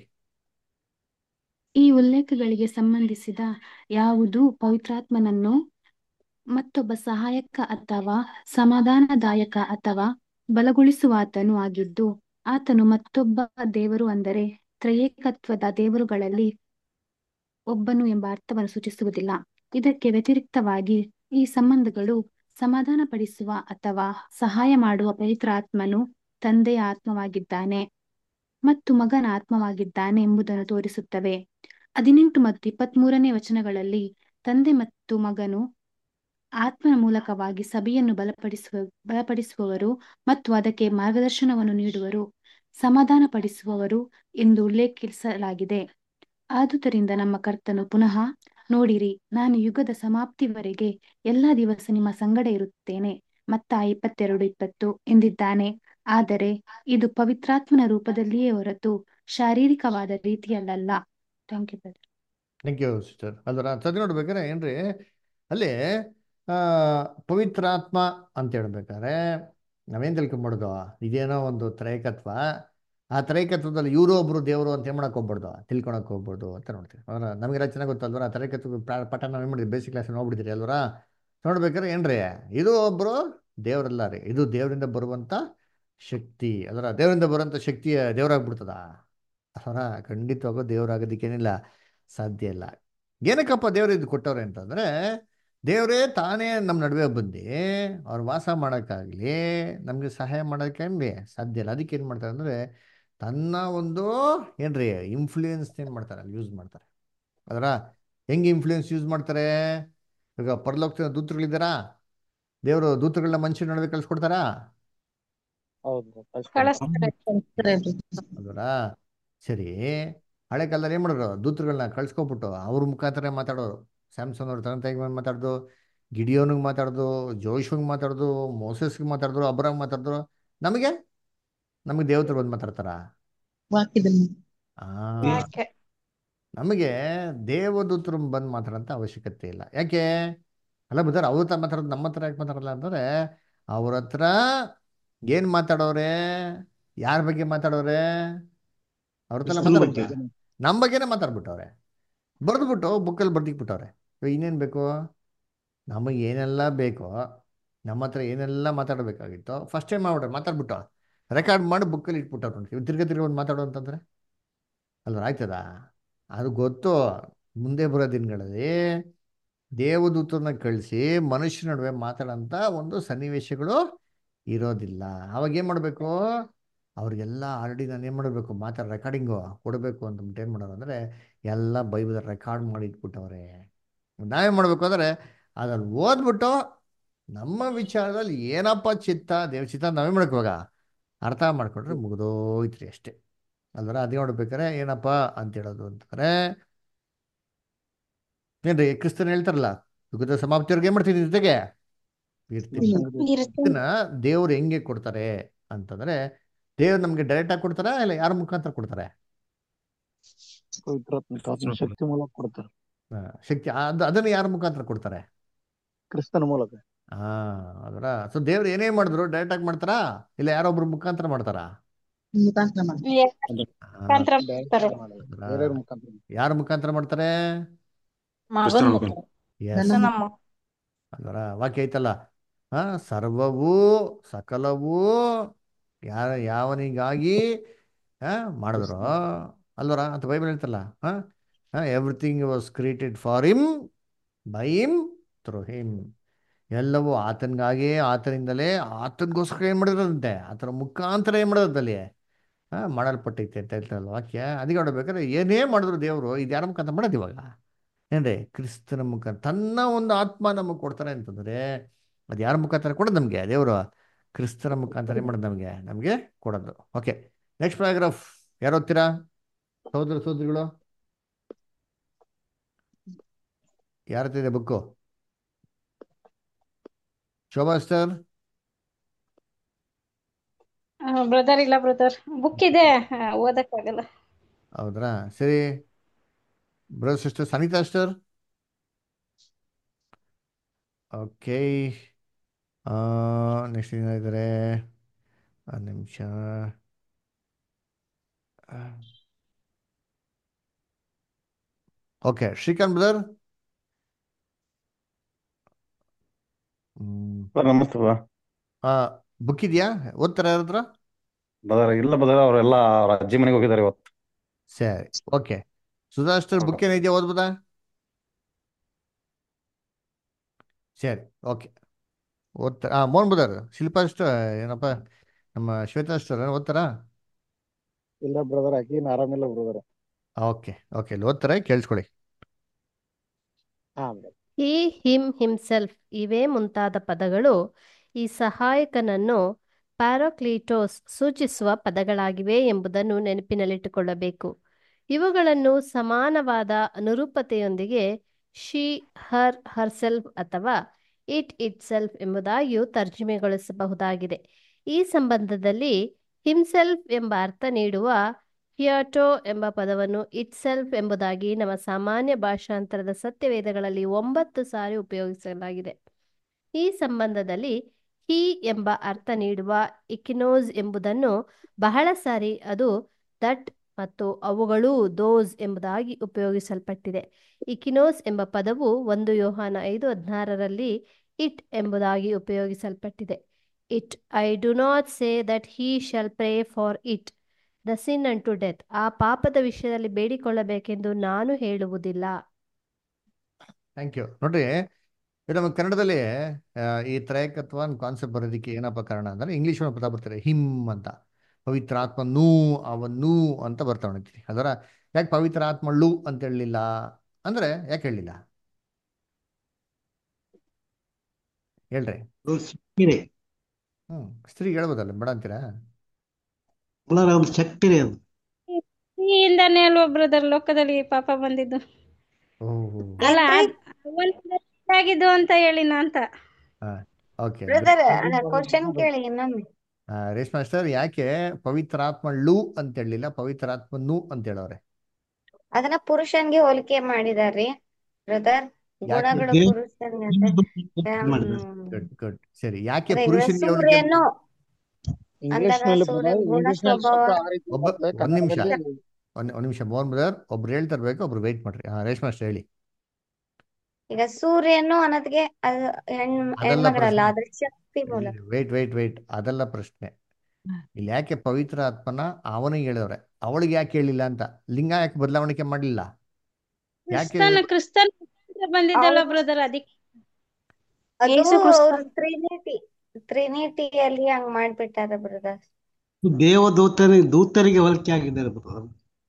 ಈ ಉಲ್ಲೇಖಗಳಿಗೆ ಸಂಬಂಧಿಸಿದ ಯಾವುದು ಪವಿತ್ರಾತ್ಮನನ್ನು ಮತ್ತೊಬ್ಬ ಸಹಾಯಕ ಅಥವಾ ಸಮಾಧಾನದಾಯಕ ಅಥವಾ ಬಲಗೊಳಿಸುವಾತನು ಆಗಿದ್ದು ಆತನು ಮತ್ತೊಬ್ಬ ದೇವರು ಅಂದರೆ ತ್ರಯೇಕತ್ವದ ದೇವರುಗಳಲ್ಲಿ ಒಬ್ಬನು ಎಂಬ ಅರ್ಥವನ್ನು ಸೂಚಿಸುವುದಿಲ್ಲ ಇದಕ್ಕೆ ವ್ಯತಿರಿಕ್ತವಾಗಿ ಈ ಸಂಬಂಧಗಳು ಸಮಾಧಾನಪಡಿಸುವ ಅಥವಾ ಸಹಾಯ ಮಾಡುವ ಪವಿತ್ರ ಆತ್ಮನು ತಂದೆಯ ಆತ್ಮವಾಗಿದ್ದಾನೆ ಮತ್ತು ಮಗನ ಆತ್ಮವಾಗಿದ್ದಾನೆ ಎಂಬುದನ್ನು ತೋರಿಸುತ್ತವೆ ಹದಿನೆಂಟು ಮತ್ತು ಇಪ್ಪತ್ಮೂರನೇ ವಚನಗಳಲ್ಲಿ ತಂದೆ ಮತ್ತು ಮಗನು ಆತ್ಮನ ಮೂಲಕವಾಗಿ ಸಭೆಯನ್ನು ಬಲಪಡಿಸುವ ಬಲಪಡಿಸುವವರು ಮತ್ತು ಅದಕ್ಕೆ ಮಾರ್ಗದರ್ಶನವನ್ನು ನೀಡುವರು ಸಮಾಧಾನಪಡಿಸುವವರು ಎಂದು ಉಲ್ಲೇಖಿಸಲಾಗಿದೆ ಆದುದರಿಂದ ನಮ್ಮ ಕರ್ತನು ಪುನಃ ನೋಡಿರಿ ನಾನು ಯುಗದ ಸಮಾಪ್ತಿವರೆಗೆ ಎಲ್ಲಾ ದಿವಸ ನಿಮ್ಮ ಸಂಗಡ ಇರುತ್ತೇನೆ ಮತ್ತ ಇಪ್ಪತ್ತೆರಡು ಇಪ್ಪತ್ತು ಎಂದಿದ್ದಾನೆ ಆದರೆ ಇದು ಪವಿತ್ರಾತ್ಮನ ರೂಪದಲ್ಲಿಯೇ ಹೊರತು ಶಾರೀರಿಕವಾದ ರೀತಿಯಲ್ಲ thank you brother thank you sister ಅಲ್ವರ ಸದ್ಯ ನೋಡ್ಬೇಕಾದ್ರೆ ಏನ್ರಿ ಅಲ್ಲಿ ಆ, ಪವಿತ್ರಾತ್ಮ ಅಂತ ಹೇಳ್ಬೇಕಾದ್ರೆ ನಾವೇನ್ ತಿಳ್ಕೊಂಬಿಡ್ದು ಇದೇನೋ ಒಂದು ತ್ರೈಕತ್ವ ಆ ತ್ರೈಕತ್ವದಲ್ಲಿ ಇವರು ಒಬ್ರು ದೇವರು ಅಂತ ಏನ್ ಮಾಡಕ್ ಹೋಗ್ಬಾರ್ದು ತಿಳ್ಕೊಳಕ್ ಹೋಗ್ಬಾರ್ದು ಅಂತ ನೋಡ್ತೀವಿ ಅವರ ನಮಗೆಲ್ಲ ಚೆನ್ನಾಗಿ ಗೊತ್ತಲ್ವರ ಆ ತ್ರೈಕತ್ವ ಪ್ರಾ- ಪಾಠ ನಾವು ಏನು ಮಾಡಿದ್ವಿ ಬೇಸಿಕ್ ಕ್ಲಾಸ್ ನೋಡ್ಬಿಟ್ಟಿದ್ರಿ ಅಲ್ವರ ನೋಡ್ಬೇಕಾದ್ರೆ ಏನ್ರಿ ಇದು ಒಬ್ರು ದೇವರಲ್ಲ ರೀ ಇದು ದೇವರಿಂದ ಬರುವಂತ ಶಕ್ತಿ ಅದರ ದೇವರಿಂದ ಬರುವಂತ ಶಕ್ತಿಯ ದೇವರಾಗ್ಬಿಡ್ತದ ಅವರ ಖಂಡಿತವಾಗೂ ದೇವರಾಗೋದಕ್ಕೇನಿಲ್ಲ ಸಾಧ್ಯ ಇಲ್ಲ ಏನಕ್ಕಪ್ಪ ದೇವರು ಇದು ಕೊಟ್ಟವ್ರೆ ಅಂತಂದ್ರೆ ದೇವರೇ ತಾನೇ ನಮ್ಮ ನಡುವೆ ಬಂದು ಅವ್ರು ವಾಸ ಮಾಡೋಕ್ಕಾಗಲಿ ನಮಗೆ ಸಹಾಯ ಮಾಡೋಕ್ಕಾಗಲಿ ಸಾಧ್ಯ ಇಲ್ಲ ಅದಕ್ಕೆ ಏನು ಮಾಡ್ತಾರೆ ಅಂದರೆ ತನ್ನ ಒಂದು ಏನ್ರಿ ಇನ್ಫ್ಲೂಯೆನ್ಸ್ ಏನು ಮಾಡ್ತಾರೆ ಅಲ್ಲಿ ಯೂಸ್ ಮಾಡ್ತಾರೆ ಅದರ ಹೆಂಗೆ ಇನ್ಫ್ಲೂಯೆನ್ಸ್ ಯೂಸ್ ಮಾಡ್ತಾರೆ ಈಗ ಪರಲೋಕ ದೂತರುಗಳಿದ್ದಾರಾ ದೇವರು ದೂತರುಗಳನ್ನ ಮನುಷ್ಯನ ನಡುವೆ ಕಳ್ಸ್ಕೊಡ್ತಾರಾ ಹೌದು ಕಳಿಸ್ತಾರೆ ಅದರ ಸರಿ ಹಳೆ ಕಾಲದಲ್ಲಿ ಏನು ಮಾಡೋರು ದೂತರುಗಳನ್ನ ಕಳ್ಸ್ಕೊಬಿಟ್ಟು ಅವ್ರ ಮುಖಾಂತರ ಮಾತಾಡೋರು ಸ್ಯಾಮ್ಸಂಗ್ ಅವ್ರ ತಂದೆ ತಾಯಿಗೆ ಮಾತಾಡ್ದು ಗಿಡಿಯೋನಿಗೆ ಮಾತಾಡ್ದು ಜೋಶ್ವಂಗೆ ಮಾತಾಡ್ದು ಮೋಸಸ್ಗೆ ಮಾತಾಡಿದ್ರು ಅಬ್ರಾಗ್ ಮಾತಾಡಿದ್ರು ನಮಗೆ ನಮಗೆ ದೇವತರು ಬಂದು ಮಾತಾಡ್ತಾರ ವಾಕ್ಯದಲ್ಲಿ ಆ ಯಾಕೆ ನಮಗೆ ದೇವದೂತರು ಬಂದು ಮಾತಾಡೋಂಥ ಅವಶ್ಯಕತೆ ಇಲ್ಲ ಯಾಕೆ ಅಲ್ಲ ಬುದ್ಧರ್ ಅವ್ರ ಹತ್ರ ಮಾತಾಡೋದು ನಮ್ಮ ಹತ್ರ ಯಾಕೆ ಮಾತಾಡಲ್ಲ ಅಂತಂದ್ರೆ ಅವ್ರ ಹತ್ರ ಏನು ಮಾತಾಡೋರೆ ಯಾರ ಬಗ್ಗೆ ಮಾತಾಡೋರೆ ಅವ್ರ ಹತ್ರ ಕ್ರಿಸ್ತನ ಮಾತಾಡ್ಬಿಟ್ಟ ಬಗ್ಗೆ. ನಮ್ಮ ಬಗ್ಗೆನೇ ಮಾತಾಡ್ಬಿಟ್ಟವ್ರೆ ಬರೆದ್ಬಿಟ್ಟು ಬುಕ್ಕಲ್ಲಿ ಬರ್ದಿಕ್ಬಿಟ್ಟವ್ರೆ ಇನ್ನೇನು ಬೇಕು ನಮಗೆ ಏನೆಲ್ಲ ಬೇಕೋ ನಮ್ಮ ಹತ್ರ ಏನೆಲ್ಲ ಮಾತಾಡಬೇಕಾಗಿತ್ತೋ ಫಸ್ಟ್ ಟೈಮ್ ಮಾಡ್ಬಿಟ್ರೆ ಮಾತಾಡ್ಬಿಟ್ಟು ರೆಕಾರ್ಡ್ ಮಾಡಿ ಬುಕ್ಕಲ್ಲಿ ಇಟ್ಬಿಟ್ಟವ್ರು ನೋಡಿ ಇವ್ ತಿರ್ಗಾ ತಿರ್ಗಾ ಒಂದು ಮಾತಾಡೋ ಅಂತಂದ್ರೆ ಅಲ್ವ ಆಯ್ತದ ಅದು ಗೊತ್ತು ಮುಂದೆ ಬರೋ ದಿನಗಳಲ್ಲಿ ದೇವದೂತರನ್ನ ಕಳಿಸಿ ಮನುಷ್ಯರ ನಡುವೆ ಮಾತಾಡೋಂಥ ಒಂದು ಸನ್ನಿವೇಶಗಳು ಇರೋದಿಲ್ಲ ಅವಾಗ ಏನು ಮಾಡಬೇಕು ಅವ್ರಿಗೆಲ್ಲ ಆಲ್ರೆಡಿ ನಾನು ಏನು ಮಾಡಬೇಕು ಮಾತಾಡ ರೆಕಾರ್ಡಿಂಗು ಕೊಡಬೇಕು ಅಂತ ಏನು ಮಾಡೋರು ಅಂದರೆ ಎಲ್ಲ ಬೈಬಲ್ ರೆಕಾರ್ಡ್ ಮಾಡಿ ಇಟ್ಬಿಟ್ಟವ್ರೆ ನಾವೇನು ಮಾಡಬೇಕು ಅಂದರೆ ಅದ್ರಲ್ಲಿ ಓದ್ಬಿಟ್ಟು ನಮ್ಮ ವಿಚಾರದಲ್ಲಿ ಏನಪ್ಪ ಚಿತ್ತ ದೇವ ಚಿತ್ತ ನಾವೇ ಮಾಡಬೇಕು ಇವಾಗ ಅರ್ಥ ಮಾಡ್ಕೊಂಡ್ರೆ ಮುಗಿದೋಯ್ತ್ರಿ ಅಷ್ಟೇ ಅಲ್ವರ ಅದೇ ನೋಡ್ಬೇಕಾರೆ ಏನಪ್ಪ ಅಂತ ಹೇಳೋದು ಅಂತಂದ್ರೆ ಏನ್ರಿ ಕ್ರಿಸ್ತನ್ ಹೇಳ್ತಾರಲ್ಲ ಯುಗದ ಸಮಾಪ್ತಿಯವ್ರಿಗೆ ಏನ್ ಮಾಡ್ತೀನಿ ಜೊತೆಗೆ ಇರ್ತೀನಿ ಇರ್ತೀನಿ. ಇದನ್ನ ದೇವ್ರು ಹೆಂಗೆ ಕೊಡ್ತಾರೆ ಅಂತಂದ್ರೆ ದೇವ್ರು ನಮ್ಗೆ ಡೈರೆಕ್ಟ್ ಆಗಿ ಕೊಡ್ತಾರ ಇಲ್ಲ ಯಾರ ಮುಖಾಂತರ ಕೊಡ್ತಾರೆ ಪವಿತ್ರಾತ್ಮ ಶಕ್ತಿ ಮೂಲಕ ಕೊಡ್ತಾರೆ ಆ, ಶಕ್ತಿ ಅದು ಅದನ್ನ ಯಾರ ಮುಖಾಂತರ ಕೊಡ್ತಾರೆ ಕ್ರಿಸ್ತನ ಮೂಲಕ ಹಾ ಅದರ ಸೊ ದೇವ್ರು ಏನೇ ಮಾಡಿದ್ರು ಡೈರೆಕ್ಟ್ ಆಗಿ ಮಾಡ್ತಾರಾ ಇಲ್ಲ ಯಾರೊಬ್ರು ಮುಖಾಂತರ ಮಾಡ್ತಾರಾ ಮುಖಾಂತರ ಮಾಡಿ ಮುಖಾಂತರ ಮಾಡ್ತಾರೆ ಬೇರೆಯವ್ರ ಮುಖಾಂತರ ಯಾರ ಮುಖಾಂತರ ಮಾಡ್ತಾರೆ ಮಗನ್ ಕ್ರಿಸ್ತನ ಮುಖ ಮುಖಾಂತರ. ಎಸ್ ನಮ್ಮ ಅಲ್ವರ ವಾಕ್ಯ ಐತಲ್ಲ ಹಾ ಸರ್ವವೂ ಸಕಲವೂ ಯಾರ ಯಾವನಿಗಾಗಿ ಹಾ ಮಾಡಿದ್ರು ಅಲ್ವರ ಅಂತ ಬೈಬಲ್ ಹೇಳ್ತಲ್ಲ ಹಾ ಹಾ everything was created for him by him through him ಎಲ್ಲವೂ ಆತನಿಗಾಗಿ ಆತನಿಂದಲೇ ಆತನಿಗೋಸ್ಕರ ಏನು ಮಾಡಿರೋದಂತೆ ಆತನ ಮುಖಾಂತರ ಏನು ಮಾಡೋದಲ್ಲಿ ಹಾಂ ಮಾಡಲ್ಪಟ್ಟೈತೆ ಅಂತ ಹೇಳ್ತಾರಲ್ಲ ವಾಕ್ಯ ಅದಕ್ಕೆ ನೋಡ್ಬೇಕಾದ್ರೆ ಏನೇ ಮಾಡಿದ್ರು ದೇವರು ಇದು ಯಾರ ಮುಖಾಂತರ ಮಾಡೋದು ಇವಾಗ ಏನ್ರಿ ಕ್ರಿಸ್ತನ ಮುಖಾಂತರ ತನ್ನ ಒಂದು ಆತ್ಮ ನಮಗೆ ಕೊಡ್ತಾರೆ ಅಂತಂದ್ರೆ ಅದು ಯಾರ ಮುಖಾಂತರ ಕೊಡೋದು ನಮಗೆ ದೇವರು ಕ್ರಿಸ್ತನ ಮುಖಾಂತರ ಏನು ಮಾಡೋದು ನಮಗೆ ನಮಗೆ ಕೊಡೋದು ಓಕೆ ನೆಕ್ಸ್ಟ್ ಪ್ಯಾರಾಗ್ರಾಫ್ ಯಾರು ಓದ್ತೀರಾ ಸಹೋದರ ಸಹೋದರಿಗಳು ಯಾರತ್ತಿದೆ ಬುಕ್ಕು ಶೋಭಾ ಸರ್ ಬ್ರದರ್ ಇಲ್ಲ ಬ್ರದರ್ ಬುಕ್ ಇದೆ ಆ, ಓದಕ್ಕಾಗಲ್ಲ ಹೌದ್ರಾ ಸರಿ brother sister Sanitha sister okay next ಏನಾಗಿದ್ದಾರೆ ಒಂದು ನಿಮಿಷ ಓಕೆ ಶ್ರೀಕಾಂತ್ ಬ್ರದರ್ ಸರ್ ನಮಸ್ತೆ ಬಾ ಬುಕ್ ಇದೆಯಾ ಓದ್ತಾರ ಯಾರಾದ್ರ ಬದರ ಇಲ್ಲ ಬದರ ಅವರೆಲ್ಲ ಅವ್ರ ಅಜ್ಜಿ ಮನೆಗೆ ಹೋಗಿದ್ದಾರೆ ಇವತ್ತು ಸರಿ ಓಕೆ ಸುಧಾ ಸಿಸ್ಟರ್ ಬುಕ್ ಏನಿದೆಯಾ ಓದ್ಬೋದಾ ಸರಿ ಓಕೆ ಓದ್ತಾ ಹಾಂ ಮೋಹನ್ ಬುದರ್ ಶಿಲ್ಪಾ ಸಿಸ್ಟರ್ ಏನಪ್ಪ ನಮ್ಮ ಶ್ವೇತಾ ಸಿಸ್ಟರ್ ಓದ್ತಾರಾ ಇಲ್ಲ ಬ್ರದರ್ ಆಕಿನ ಆರಾಮಿಲ್ಲ ಬ್ರದರ್ ಓಕೆ ಓಕೆ ಇಲ್ಲಿ ಓದ್ತಾರೆ ಕೇಳಿಸ್ಕೊಳ್ಳಿ ಹಾ ಹಿ ಹಿಮ್ ಹಿಮ್ಸೆಲ್ಫ್ ಇವೇ ಮುಂತಾದ ಪದಗಳು ಈ ಸಹಾಯಕನನ್ನು ಪ್ಯಾರೋಕ್ಲೀಟೋಸ್ ಸೂಚಿಸುವ ಪದಗಳಾಗಿವೆ ಎಂಬುದನ್ನು ನೆನಪಿನಲ್ಲಿಟ್ಟುಕೊಳ್ಳಬೇಕು ಇವುಗಳನ್ನು ಸಮಾನವಾದ ಅನುರೂಪತೆಯೊಂದಿಗೆ ಶಿ ಹರ್ ಹರ್ಸೆಲ್ಫ್ ಅಥವಾ ಇಟ್ ಇಟ್ ಸೆಲ್ಫ್ ಎಂಬುದಾಗಿಯೂ ತರ್ಜುಮೆಗೊಳಿಸಬಹುದಾಗಿದೆ ಈ ಸಂಬಂಧದಲ್ಲಿ ಹಿಮ್ಸೆಲ್ಫ್ ಎಂಬ ಅರ್ಥ ನೀಡುವ ಹಿಯಾಟೋ ಎಂಬ ಪದವನ್ನು ಇಟ್ ಸೆಲ್ಫ್ ಎಂಬುದಾಗಿ ನಮ್ಮ ಸಾಮಾನ್ಯ ಭಾಷಾಂತರದ ಸತ್ಯವೇದಗಳಲ್ಲಿ ಒಂಬತ್ತು ಸಾರಿ ಉಪಯೋಗಿಸಲಾಗಿದೆ ಈ ಸಂಬಂಧದಲ್ಲಿ ಹಿ ಎಂಬ ಅರ್ಥ ನೀಡುವ ಇಕಿನೋಸ್ ಎಂಬುದನ್ನು ಬಹಳ ಸಾರಿ ಅದು ದಟ್ ಮತ್ತು ಅವುಗಳು ದೋಸ್ ಎಂಬುದಾಗಿ ಉಪಯೋಗಿಸಲ್ಪಟ್ಟಿದೆ ಇಕಿನೋಸ್ ಎಂಬ ಪದವು ಒಂದು ಯೋಹಾನ ಐದು ಹದಿನಾರರಲ್ಲಿ ಇಟ್ ಎಂಬುದಾಗಿ ಉಪಯೋಗಿಸಲ್ಪಟ್ಟಿದೆ it I do not say that he shall pray for it the sin unto death ಆ ಪಾಪದ ವಿಷಯದಲ್ಲಿ ಬೇಡಿಕೊಳ್ಳಬೇಕೆಂದು ನಾನು ಹೇಳುವುದಿಲ್ಲ ಥ್ಯಾಂಕ್ ಯು ನೋಡ್ರಿ ಇದು ನಮ್ಮ ಕನ್ನಡದಲ್ಲಿ ಆ, ಈ ತ್ರಯಕತ್ವ ಕಾನ್ಸೆಪ್ಟ್ ಬರೋದಕ್ಕೆ ಏನಪ್ಪ ಕಾರಣ ಅಂದ್ರೆ ಇಂಗ್ಲೀಷ್ ಒಂದು ಪದ ಬರ್ತಾರೆ ಹಿಮ್ ಅಂತ ಪವಿತ್ರ ಆತ್ಮ ನೂ ಅವನು ಅಂತ ಬರ್ತಾ ಹೊಣಿತೀನಿ ಅದರ ಯಾಕೆ ಪವಿತ್ರ ಆತ್ಮ ಳು ಅಂತ ಹೇಳಲಿಲ್ಲ ಅಂದ್ರೆ ಯಾಕೆ ಹೇಳಲಿಲ್ಲ ಹೇಳ್ರಿ ಶಕ್ತಿರೇ ಹ್ಮ್ ಸ್ತ್ರೀ ಹೇಳ್ಬೋದಲ್ಲ ಬೇಡ ಅಂತೀರಾ ಅಲ್ಲ ಅವ್ರ ಶಕ್ತಿರೇ ಅದು ಇಂದಾನೆ ಅಲ್ವಾ ಬ್ರದರ್ ಲೋಕದಲ್ಲಿ ಪಾಪ ಬಂದಿದ್ದು ಓಹ್ ಅಲ್ಲ ಆಗಿದ್ದು ಅಂತ ಹೇಳಿನ ಅಂತ ಓಕೆ ಬ್ರದರ್ ಕ್ವಶನ್ ಕೇಳಿ ಇನ್ನೊಮ್ಮೆ ಆ, ರೇಷ್ಮಾ ಮಾಸ್ಟರ್ ಯಾಕೆ ಪವಿತ್ರಾತ್ಮಳು ಅಂತ ಹೇಳಲಿಲ್ಲ ಪವಿತ್ರಾತ್ಮನು ಅಂತ ಹೇಳವ್ರೆ ಅದನ್ನ ಪುರುಷನ್ಗೆ ಹೋಲಿಕೆ ಮಾಡಿದಾರ್ರಿ ಬ್ರದರ್ ಯಾಕೆ ಗುಣಗಳು ದೇವ್ ಪುರುಷನ್ಗೆ ಅಂತ ಮಾಡಿದ್ದಾರೆ ಗುಡ್ ಗುಡ್ ಸರಿ ಯಾಕೆ ಅದೇ ಪುರುಷನಿಗೆ ಹೋಲಿಕೆ ಸೂರ್ಯನು ಇಂಗ್ಲಿಷ್ ಅಂದಾಗ ನಲ್ಲಿ ಸೂರ್ಯ brother, ಗುಣ ಇಂಗ್ಲಿಷ್ ನಲ್ಲಿ ಸ್ವಭಾವ ಶಬ್ದ ಆ ರೀತಿ ಒಬ್ಬ ಬರ್ತದೆ ಒಂದ್ ನಿಮಿಷ ಕನ್ನಡದಲ್ಲಿ ಒಂದ್ ಒಂದ್ ನಿಮಿಷ ಮೋಹನ್ ಬ್ರದರ್ ಒಬ್ರು ಹೇಳ್ತಾ ಇರ್ಬೇಕು ಒಬ್ರು ವೆಯ್ಟ್ ಮಾಡ್ರಿ ಹಾ ರೇಷ್ಮಾ ಮಾಸ್ಟರ್ ಹೇಳಿ ಈಗ ಸೂರ್ಯನು ಅನ್ನೋದ್ಗೆ ಅದು ಹೆಣ್ ಅದಲ್ಲ ಹೆಣ್ಮಗಳಲ್ಲ ಪ್ರಶ್ನೆ ಅದ್ರ ಶಕ್ತಿ ಮೂಲ ವೆಯ್ಟ್ ವೆಯ್ಟ್ ವೆಯ್ಟ್ ಅದಲ್ಲ ಪ್ರಶ್ನೆ ಇಲ್ಲಿ ಯಾಕೆ ಪವಿತ್ರ ಆತ್ಮನ ಅವನಿಗೆ ಹೇಳಿದವ್ರೆ ಅವಳಿಗೆ ಯಾಕೆ ಹೇಳಿಲ್ಲ ಅಂತ ಲಿಂಗ ಯಾಕೆ ಬದಲಾವಣೆ ಮಾಡಲಿಲ್ಲ ಯಾಕೆ ಕ್ರಿಸ್ತನ ಕ್ರಿಸ್ತನ್ ಬಂದಿದ್ದಲ್ಲ ಅವ್ರು ಬ್ರದರ್ ಅದಕ್ಕೆ ಅದು ಯೇಸು ಕ್ರಿಸ್ತ ಅವ್ರು ಟ್ರಿನಿಟಿ ಟ್ರಿನಿಟಿಯಲ್ಲಿ ಹಂಗ್ ಮಾಡ್ಬಿಟ್ಟಾರ ಬ್ರದರ್ ದೇವದೂತನಿಗೆ ದೂತರಿಗೆ ಹೋಲಿಕೆ ಆಗಿದ್ದಾರೆ brother.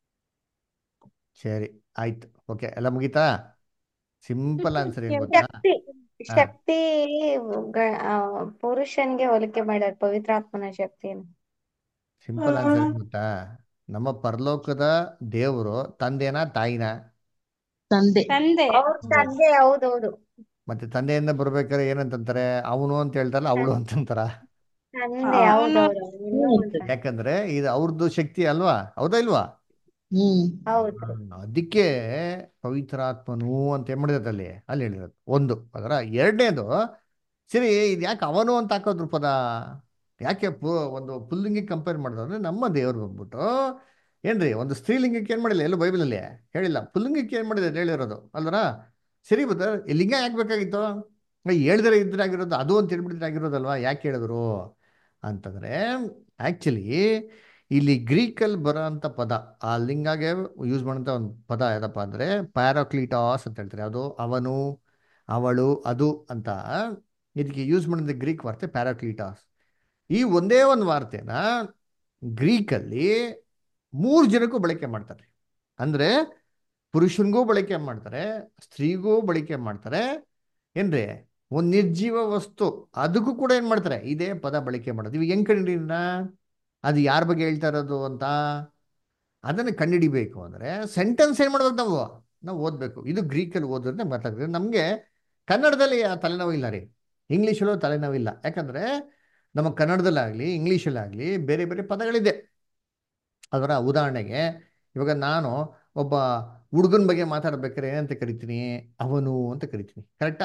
ಸರಿ ಆಯ್ತು ಓಕೆ ಎಲ್ಲ ಮುಗೀತಾ ಸಿಂಪಲ್ ಆನ್ಸರ್ ಏನ್ ಗೊತ್ತಾ ಶಕ್ತಿ ಹಾ ಶಕ್ತಿ ಗ- ಆ, ಪುರುಷನ್ಗೆ ಹೋಲಿಕೆ ಮಾಡ್ಯಾರ ಪವಿತ್ರಾತ್ಮನ ಶಕ್ತಿಯನ್ನು ಸಿಂಪಲ್ ಆನ್ಸರ್ ಏನ್ ಗೊತ್ತಾ ನಮ್ಮ ಪರಲೋಕದ ದೇವರು ತಂದೆನಾ ತಾಯಿನಾ ತಂದೆ ತಂದೆ ಅವ್ರ ತಂದೆ ಹೌದೌದು ಮತ್ತೆ ತಂದೆಯಿಂದ ಬರ್ಬೇಕಾದ್ರೆ ಏನಂತಂತಾರೆ ಅವನು ಅಂತ ಹೇಳ್ತಾರಲ್ಲ ಅವಳು ಅಂತಂತಾರ ತಂದೆ ಅವನು ಹೌದೌದು ಇನ್ನೂ ಅಂತಾರೆ. ಯಾಕಂದ್ರೆ ಇದು ಅವ್ರದ್ದು ಶಕ್ತಿ ಅಲ್ವಾ ಹೌದಾ ಇಲ್ವಾ ಹ್ಮ್ ಹೌದು ಹ್ಮ್. ಅದಕ್ಕೆ ಪವಿತ್ರಾತ್ಮನು ಅಂತ ಏನ್ ಮಾಡಿರೋದು ಅಲ್ಲಿ ಅಲ್ಲಿ ಹೇಳಿರೋದು ಒಂದು ಅದರ ಎರಡನೇದು ಸರಿ ಇದು ಯಾಕೆ ಅವನು ಅಂತ ಹಾಕೋದ್ರು ಪದ ಯಾಕೆ ಪು ಒಂದು ಪುಲ್ಲಿಂಗಿಗೆ ಕಂಪೇರ್ ಮಾಡಿದ್ರು ಅಂದ್ರೆ ನಮ್ಮ ದೇವ್ರು ಬಂದ್ಬಿಟ್ಟು ಏನ್ರಿ ಒಂದು ಸ್ತ್ರೀಲಿಂಗಕ್ಕೆ ಏನ್ ಮಾಡಿಲ್ಲ ಎಲ್ಲೂ ಬೈಬಲಲ್ಲಿ ಹೇಳಿಲ್ಲ ಪುಲ್ಲಿಂಗಕ್ಕೆ ಏನ್ ಮಾಡಿದೆ ಹೇಳಿರೋದು ಅಲ್ವರ ಸರಿ ಬದ ಲಿಂಗ ಯಾಕೆ ಬೇಕಾಗಿತ್ತು ಹೇಳ್ದರೆ ಇದ್ರಾಗಿರೋದು ಅದು ಅಂತ ಹೇಳ್ಬಿಟ್ಟಿದ್ರೆ ಆಗಿರೋದಲ್ವಾ ಯಾಕೆ ಹೇಳಿದ್ರು ಅಂತಂದ್ರೆ ಆಕ್ಚುಲಿ ಇಲ್ಲಿ ಗ್ರೀಕಲ್ಲಿ ಬರೋ ಅಂಥ ಪದ ಆ ಲಿಂಗಾಗೆ ಯೂಸ್ ಮಾಡೋಂಥ ಒಂದು ಪದ ಯಾವುದಪ್ಪ ಅಂದರೆ ಪ್ಯಾರಾಕ್ಲಿಟಾಸ್ ಅಂತ ಹೇಳ್ತಾರೆ ಅದು ಅವನು ಅವಳು ಅದು ಅಂತ ಇದಕ್ಕೆ ಯೂಸ್ ಮಾಡಿದ ಗ್ರೀಕ್ ವಾರ್ತೆ ಪ್ಯಾರಾಕ್ಲಿಟಾಸ್ ಈ ಒಂದೇ ಒಂದು ವಾರ್ತೆನ ಗ್ರೀಕಲ್ಲಿ ಮೂರು ಜನಕ್ಕೂ ಬಳಕೆ ಮಾಡ್ತಾರೆ ಅಂದರೆ ಪುರುಷನಿಗೂ ಬಳಕೆ ಮಾಡ್ತಾರೆ ಸ್ತ್ರೀಗೂ ಬಳಕೆ ಮಾಡ್ತಾರೆ ಏನ್ರಿ ಒಂದು ನಿರ್ಜೀವ ವಸ್ತು ಅದಕ್ಕೂ ಕೂಡ ಏನು ಮಾಡ್ತಾರೆ ಇದೇ ಪದ ಬಳಕೆ ಮಾಡೋದು ಇವಾಗ ಹೆಂಗ್ ಕಂಡಿನ ಅದು ಯಾರ ಬಗ್ಗೆ ಹೇಳ್ತಾ ಇರೋದು ಅಂತ ಅದನ್ನು ಕಂಡುಹಿಡಿಬೇಕು ಅಂದರೆ ಸೆಂಟೆನ್ಸ್ ಏನು ಮಾಡ್ಬೇಕು ನಾವು ನಾವು ಓದಬೇಕು ಇದು ಗ್ರೀಕಲ್ಲಿ ಓದಿದ್ರೆ ಮಾತಾಡ್ತೀವಿ ನಮಗೆ ಕನ್ನಡದಲ್ಲಿ ಆ ತಲೆನೋವು ಇಲ್ಲ ರೀ ಇಂಗ್ಲೀಷಲ್ಲೂ ತಲೆನೋವಿಲ್ಲ ಯಾಕಂದರೆ ನಮ್ಮ ಕನ್ನಡದಲ್ಲಾಗಲಿ ಇಂಗ್ಲೀಷಲ್ಲಾಗಲಿ ಬೇರೆ ಬೇರೆ ಪದಗಳಿದೆ ಅದರ ಉದಾಹರಣೆಗೆ ಇವಾಗ ನಾನು ಒಬ್ಬ ಹುಡುಗನ ಬಗ್ಗೆ ಮಾತಾಡ್ಬೇಕಾದ್ರೆ ಏನಂತ ಕರಿತೀನಿ ಅವನು ಅಂತ ಕರಿತೀನಿ ಕರೆಕ್ಟಾ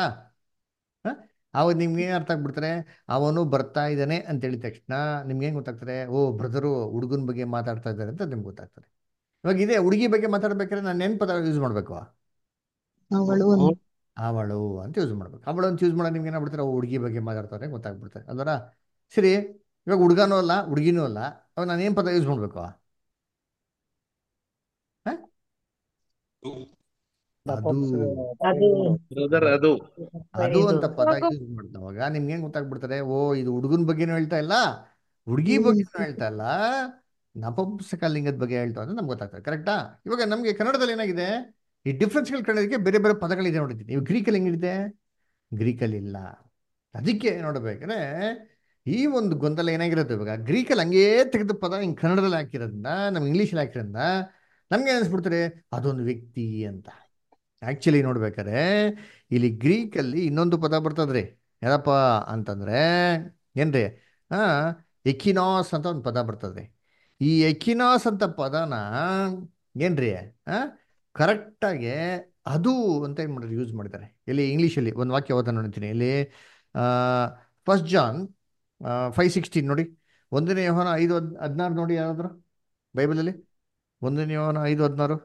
ಅವಾಗ ನಿಮ್ಗೆ ಏನು ಅರ್ಥ ಆಗ್ಬಿಡ್ತಾರೆ ಅವನು ಬರ್ತಾ ಇದ್ದಾನೆ ಅಂತ ಹೇಳಿದ ತಕ್ಷಣ ನಿಮ್ಗೆ ಏನು ಗೊತ್ತಾಗ್ತದೆ ಓ ಬ್ರದರು ಹುಡುಗನ ಬಗ್ಗೆ ಮಾತಾಡ್ತಾ ಇದ್ದಾರೆ ಅಂತ ನಿಮ್ಗೆ ಗೊತ್ತಾಗ್ತದೆ ಇವಾಗ ಇದೇ ಹುಡುಗಿ ಬಗ್ಗೆ ಮಾತಾಡ್ಬೇಕಾದ್ರೆ ನಾನು ನೆನ್ ಪದ ಯೂಸ್ ಮಾಡಬೇಕು ಅವಳು ಒಂದು ಅವಳು ಅಂತ ಯೂಸ್ ಮಾಡ್ಬೇಕು ಅವಳು ಅಂತ ಯೂಸ್ ಮಾಡೋ ನಿಮ್ಗೆ ಏನಾಗ್ಬಿಡ್ತಾರೆ ಓ ಹುಡುಗಿ ಬಗ್ಗೆ ಮಾತಾಡ್ತಾರೆ ಗೊತ್ತಾಗ್ಬಿಡ್ತಾರೆ ಅಲ್ವರ ಸರಿ ಇವಾಗ ಹುಡುಗನೂ ಅಲ್ಲ ಹುಡುಗಿನೂ ಅಲ್ಲ ಅವಾಗ ನಾನು ಏನು ಪದ ಯೂಸ್ ಮಾಡಬೇಕು ಅದು ಬ್ರದರ್ ಅದು ಅದು ಅಂತ ಪದ ಯೂಸ್ ಮಾಡಿದವಾಗ ನಿಮ್ಗೆ ಏನ್ ಗೊತ್ತಾಗ್ಬಿಡ್ತಾರೆ ಓ ಇದು ಹುಡುಗನ ಬಗ್ಗೆನೂ ಹೇಳ್ತಾ ಇಲ್ಲ ಹುಡುಗಿ ಬಗ್ಗೆನೂ ಹೇಳ್ತಾ ಇಲ್ಲ ನಪುಂಸಕ ಲಿಂಗದ ಬಗ್ಗೆ ಹೇಳ್ತಾ ಅಂದ್ರೆ ನಮ್ಗೆ ಗೊತ್ತಾಗ್ತದೆ ಕರೆಕ್ಟಾ ಇವಾಗ ನಮಗೆ ಕನ್ನಡದಲ್ಲಿ ಏನಾಗಿದೆ ಈ ಡಿಫ್ರೆನ್ಸ್ಗಳು ಕನ್ನಡಕ್ಕೆ ಬೇರೆ ಬೇರೆ ಪದಗಳಿದೆ ನೋಡಿದ್ದೀನಿ ನೀವು ಗ್ರೀಕಲ್ಲಿ ಹೆಂಗಿದೆ ಗ್ರೀಕಲ್ಲಿ ಇಲ್ಲ ಅದಕ್ಕೆ ನೋಡ್ಬೇಕಾದ್ರೆ ಈ ಒಂದು ಗೊಂದಲ ಏನಾಗಿರುತ್ತೆ ಇವಾಗ ಗ್ರೀಕಲ್ಲಿ ಹಂಗೇ ತೆಗೆದು ಪದ ಹಿಂಗೆ ಕನ್ನಡದಲ್ಲಿ ಹಾಕಿರೋದ್ರಿಂದ ನಮ್ಗೆ ಇಂಗ್ಲೀಷಲ್ಲಿ ಹಾಕಿರೋದ್ರಿಂದ ನಮ್ಗೆ ಅನಿಸ್ಬಿಡ್ತಾರೆ ಅದೊಂದು ವ್ಯಕ್ತಿ ಅಂತ ಆ್ಯಕ್ಚುಲಿ ನೋಡ್ಬೇಕಾದ್ರೆ ಇಲ್ಲಿ ಗ್ರೀಕಲ್ಲಿ ಇನ್ನೊಂದು ಪದ ಬರ್ತದ್ರಿ ಯಾರಪ್ಪ ಅಂತಂದ್ರೆ ಏನ್ರಿ ಆ ಎಕಿನಾಸ್ ಅಂತ ಒಂದು ಪದ ಬರ್ತದ್ರಿ ಈ ಎಕಿನಾಸ್ ಅಂತ ಪದನ ಏನ್ರಿ ಆ ಕರೆಕ್ಟಾಗಿ ಅದು ಅಂತ ಏನು ಮಾಡಿದ್ರು ಯೂಸ್ ಮಾಡಿದ್ದಾರೆ ಇಲ್ಲಿ ಇಂಗ್ಲೀಷಲ್ಲಿ ಒಂದು ವಾಕ್ಯ ಓದ ನೋಡ್ತೀನಿ ಇಲ್ಲಿ ಫಸ್ಟ್ ಜಾನ್ ಫೈವ್ ಸಿಕ್ಸ್ಟೀನ್ ನೋಡಿ ಒಂದನೇ ಯೋಹನ ಐದು ಹದ್ ಹದಿನಾರು ನೋಡಿ ಯಾರಾದ್ರು ಬೈಬಲಲ್ಲಿ ಒಂದನೇ ಯೋಹನ ಐದು ಹದಿನಾರು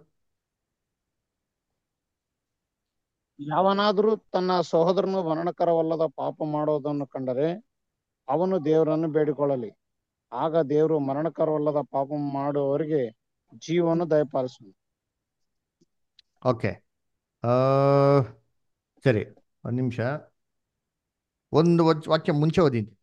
ಯಾವನಾದರೂ ತನ್ನ ಸಹೋದರನು ಮರಣಕರವಲ್ಲದ ಪಾಪ ಮಾಡೋದನ್ನು ಕಂಡರೆ ಅವನು ದೇವರನ್ನು ಬೇಡಿಕೊಳ್ಳಲಿ ಆಗ ದೇವರು ಮರಣಕರವಲ್ಲದ ಪಾಪ ಮಾಡುವವರಿಗೆ ಜೀವವನ್ನು ದಯಪಾಲಿಸುವನು ಓಕೆ ಸರಿ ಒಂದು ನಿಮಿಷ ಒಂದು ವಚ್- ವಾಕ್ಯ ಮುಂಚೆ ಓದಿದ್ದು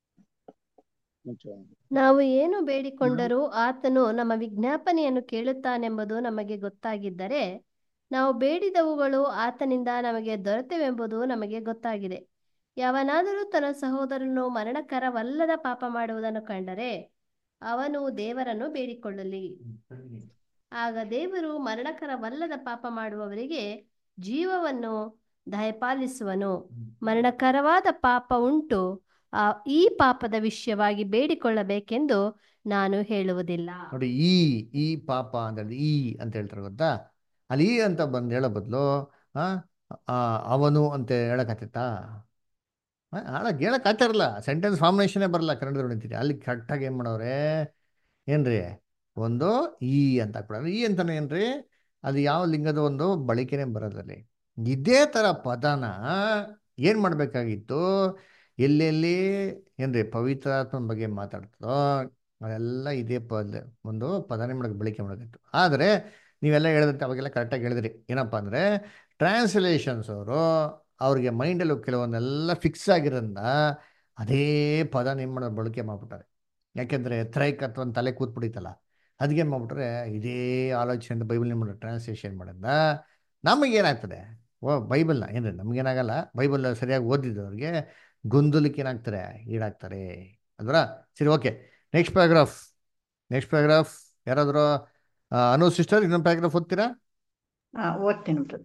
ನಾವು ಏನು ಬೇಡಿಕೊಂಡರೂ ಆತನು ನಮ್ಮ ವಿಜ್ಞಾಪನೆಯನ್ನು ಕೇಳುತ್ತಾನೆಂಬುದು ನಮಗೆ ಗೊತ್ತಾಗಿದ್ದರೆ ನಾವು ಬೇಡಿದವುಗಳು ಆತನಿಂದ ನಮಗೆ ದೊರೆತೆವೆಂಬುದು ನಮಗೆ ಗೊತ್ತಾಗಿದೆ ಯಾವನಾದರೂ ತನ್ನ ಸಹೋದರನು ಮರಣಕರವಲ್ಲದ ಪಾಪ ಮಾಡುವುದನ್ನು ಕಂಡರೆ ಅವನು ದೇವರನ್ನು ಬೇಡಿಕೊಳ್ಳಲಿ ಆಗ ದೇವರು ಮರಣಕರವಲ್ಲದ ಪಾಪ ಮಾಡುವವರಿಗೆ ಜೀವವನ್ನು ದಯಪಾಲಿಸುವನು ಮರಣಕರವಾದ ಪಾಪ ಉಂಟು ಆ, ಈ ಪಾಪದ ವಿಷಯವಾಗಿ ಬೇಡಿಕೊಳ್ಳಬೇಕೆಂದು ನಾನು ಹೇಳುವುದಿಲ್ಲ ನೋಡಿ ಈ ಈ ಪಾಪ ಅಂತ ಹೇಳಿದ್ರೆ ಈ ಅಂತ ಹೇಳ್ತಾರೆ ಗೊತ್ತಾ ಅಲ್ಲಿ ಈ ಅಂತ ಬಂದು ಹೇಳೋ ಬದಲು ಅವನು ಅಂತ ಹೇಳಕತ್ತೈತಾ ಹಾಳಾಗಿ ಹೇಳಕ್ ಆಯ್ತಾರಲ್ಲ ಸೆಂಟೆನ್ಸ್ ಫಾರ್ಮೇಷನೇ ಬರಲ್ಲ ಕನ್ನಡದಲ್ಲಿ ಹೊಡಿತೀರಿ ಅಲ್ಲಿ ಕರೆಕ್ಟಾಗಿ ಏನು ಮಾಡವ್ರೆ ಏನ್ರಿ ಒಂದು ಈ ಅಂತ ಹಾಕ್ಬಿಡೋದು ಈ ಅಂತಾನೆ ಏನ್ರಿ ಅದು ಯಾವ ಲಿಂಗದ ಒಂದು ಬಳಕೆನೇ ಬರೋದ್ರಲ್ಲಿ ಇದೇ ಥರ ಪದನ ಏನು ಮಾಡಬೇಕಾಗಿತ್ತು ಎಲ್ಲೆಲ್ಲಿ ಏನ್ರಿ ಪವಿತ್ರಾತ್ಮನ ಬಗ್ಗೆ ಮಾತಾಡ್ತದೋ ಅದೆಲ್ಲ ಇದೇ ಪದ ಒಂದು ಪದನೇ ಮಾಡಕ್ಕೆ ಬಳಕೆ ಮಾಡೋದಿತ್ತು ಆದರೆ ನೀವೆಲ್ಲ ಹೇಳಿದಂತೆ ಅವಾಗೆಲ್ಲ ಕರೆಕ್ಟಾಗಿ ಹೇಳಿದ್ರಿ ಏನಪ್ಪ ಅಂದರೆ ಟ್ರಾನ್ಸ್ಲೇಷನ್ಸ್ ಅವರು ಅವ್ರಿಗೆ ಮೈಂಡಲ್ಲಿ ಕೆಲವೊಂದೆಲ್ಲ ಫಿಕ್ಸ್ ಆಗಿರೋದ್ರಿಂದ ಅದೇ ಪದನ ಏನು ಮಾಡೋದು ಬಳಕೆ ಮಾಡ್ಬಿಟ್ಟಾರೆ ಯಾಕೆಂದರೆ ತ್ರೈಕ್ ಅಥವಾ ಒಂದು ತಲೆ ಕೂತ್ಬಿಟ್ಟಿತ್ತಲ್ಲ ಅದಕ್ಕೆ ಏನು ಮಾಡ್ಬಿಟ್ರೆ ಇದೇ ಆಲೋಚನೆಯಿಂದ ಬೈಬಲ್ ಏನು ಮಾಡೋದು ಟ್ರಾನ್ಸ್ಲೇಷನ್ ಮಾಡೋದ್ರಿಂದ ನಮಗೇನಾಗ್ತದೆ ಓ ಬೈಬಲ್ನ ಏನ್ರಿ ನಮಗೇನಾಗಲ್ಲ ಬೈಬಲ್ ಸರಿಯಾಗಿ ಓದಿದ್ದವ್ರಿಗೆ ಗೊಂದಲಕ್ಕೆ ಏನಾಗ್ತಾರೆ ಈಡಾಗ್ತಾರೆ ಅಲ್ವರ ಸರಿ okay next paragraph next paragraph ಯಾರಾದರೂ ಅನು ಸಿಸ್ಟರ್ ಇನ್ನೊಂದು ಪ್ಯಾರಾಗ್ರಾಫ್ ಓದ್ತೀರಾ ಆ, ಓದ್ತೀನಿ brother.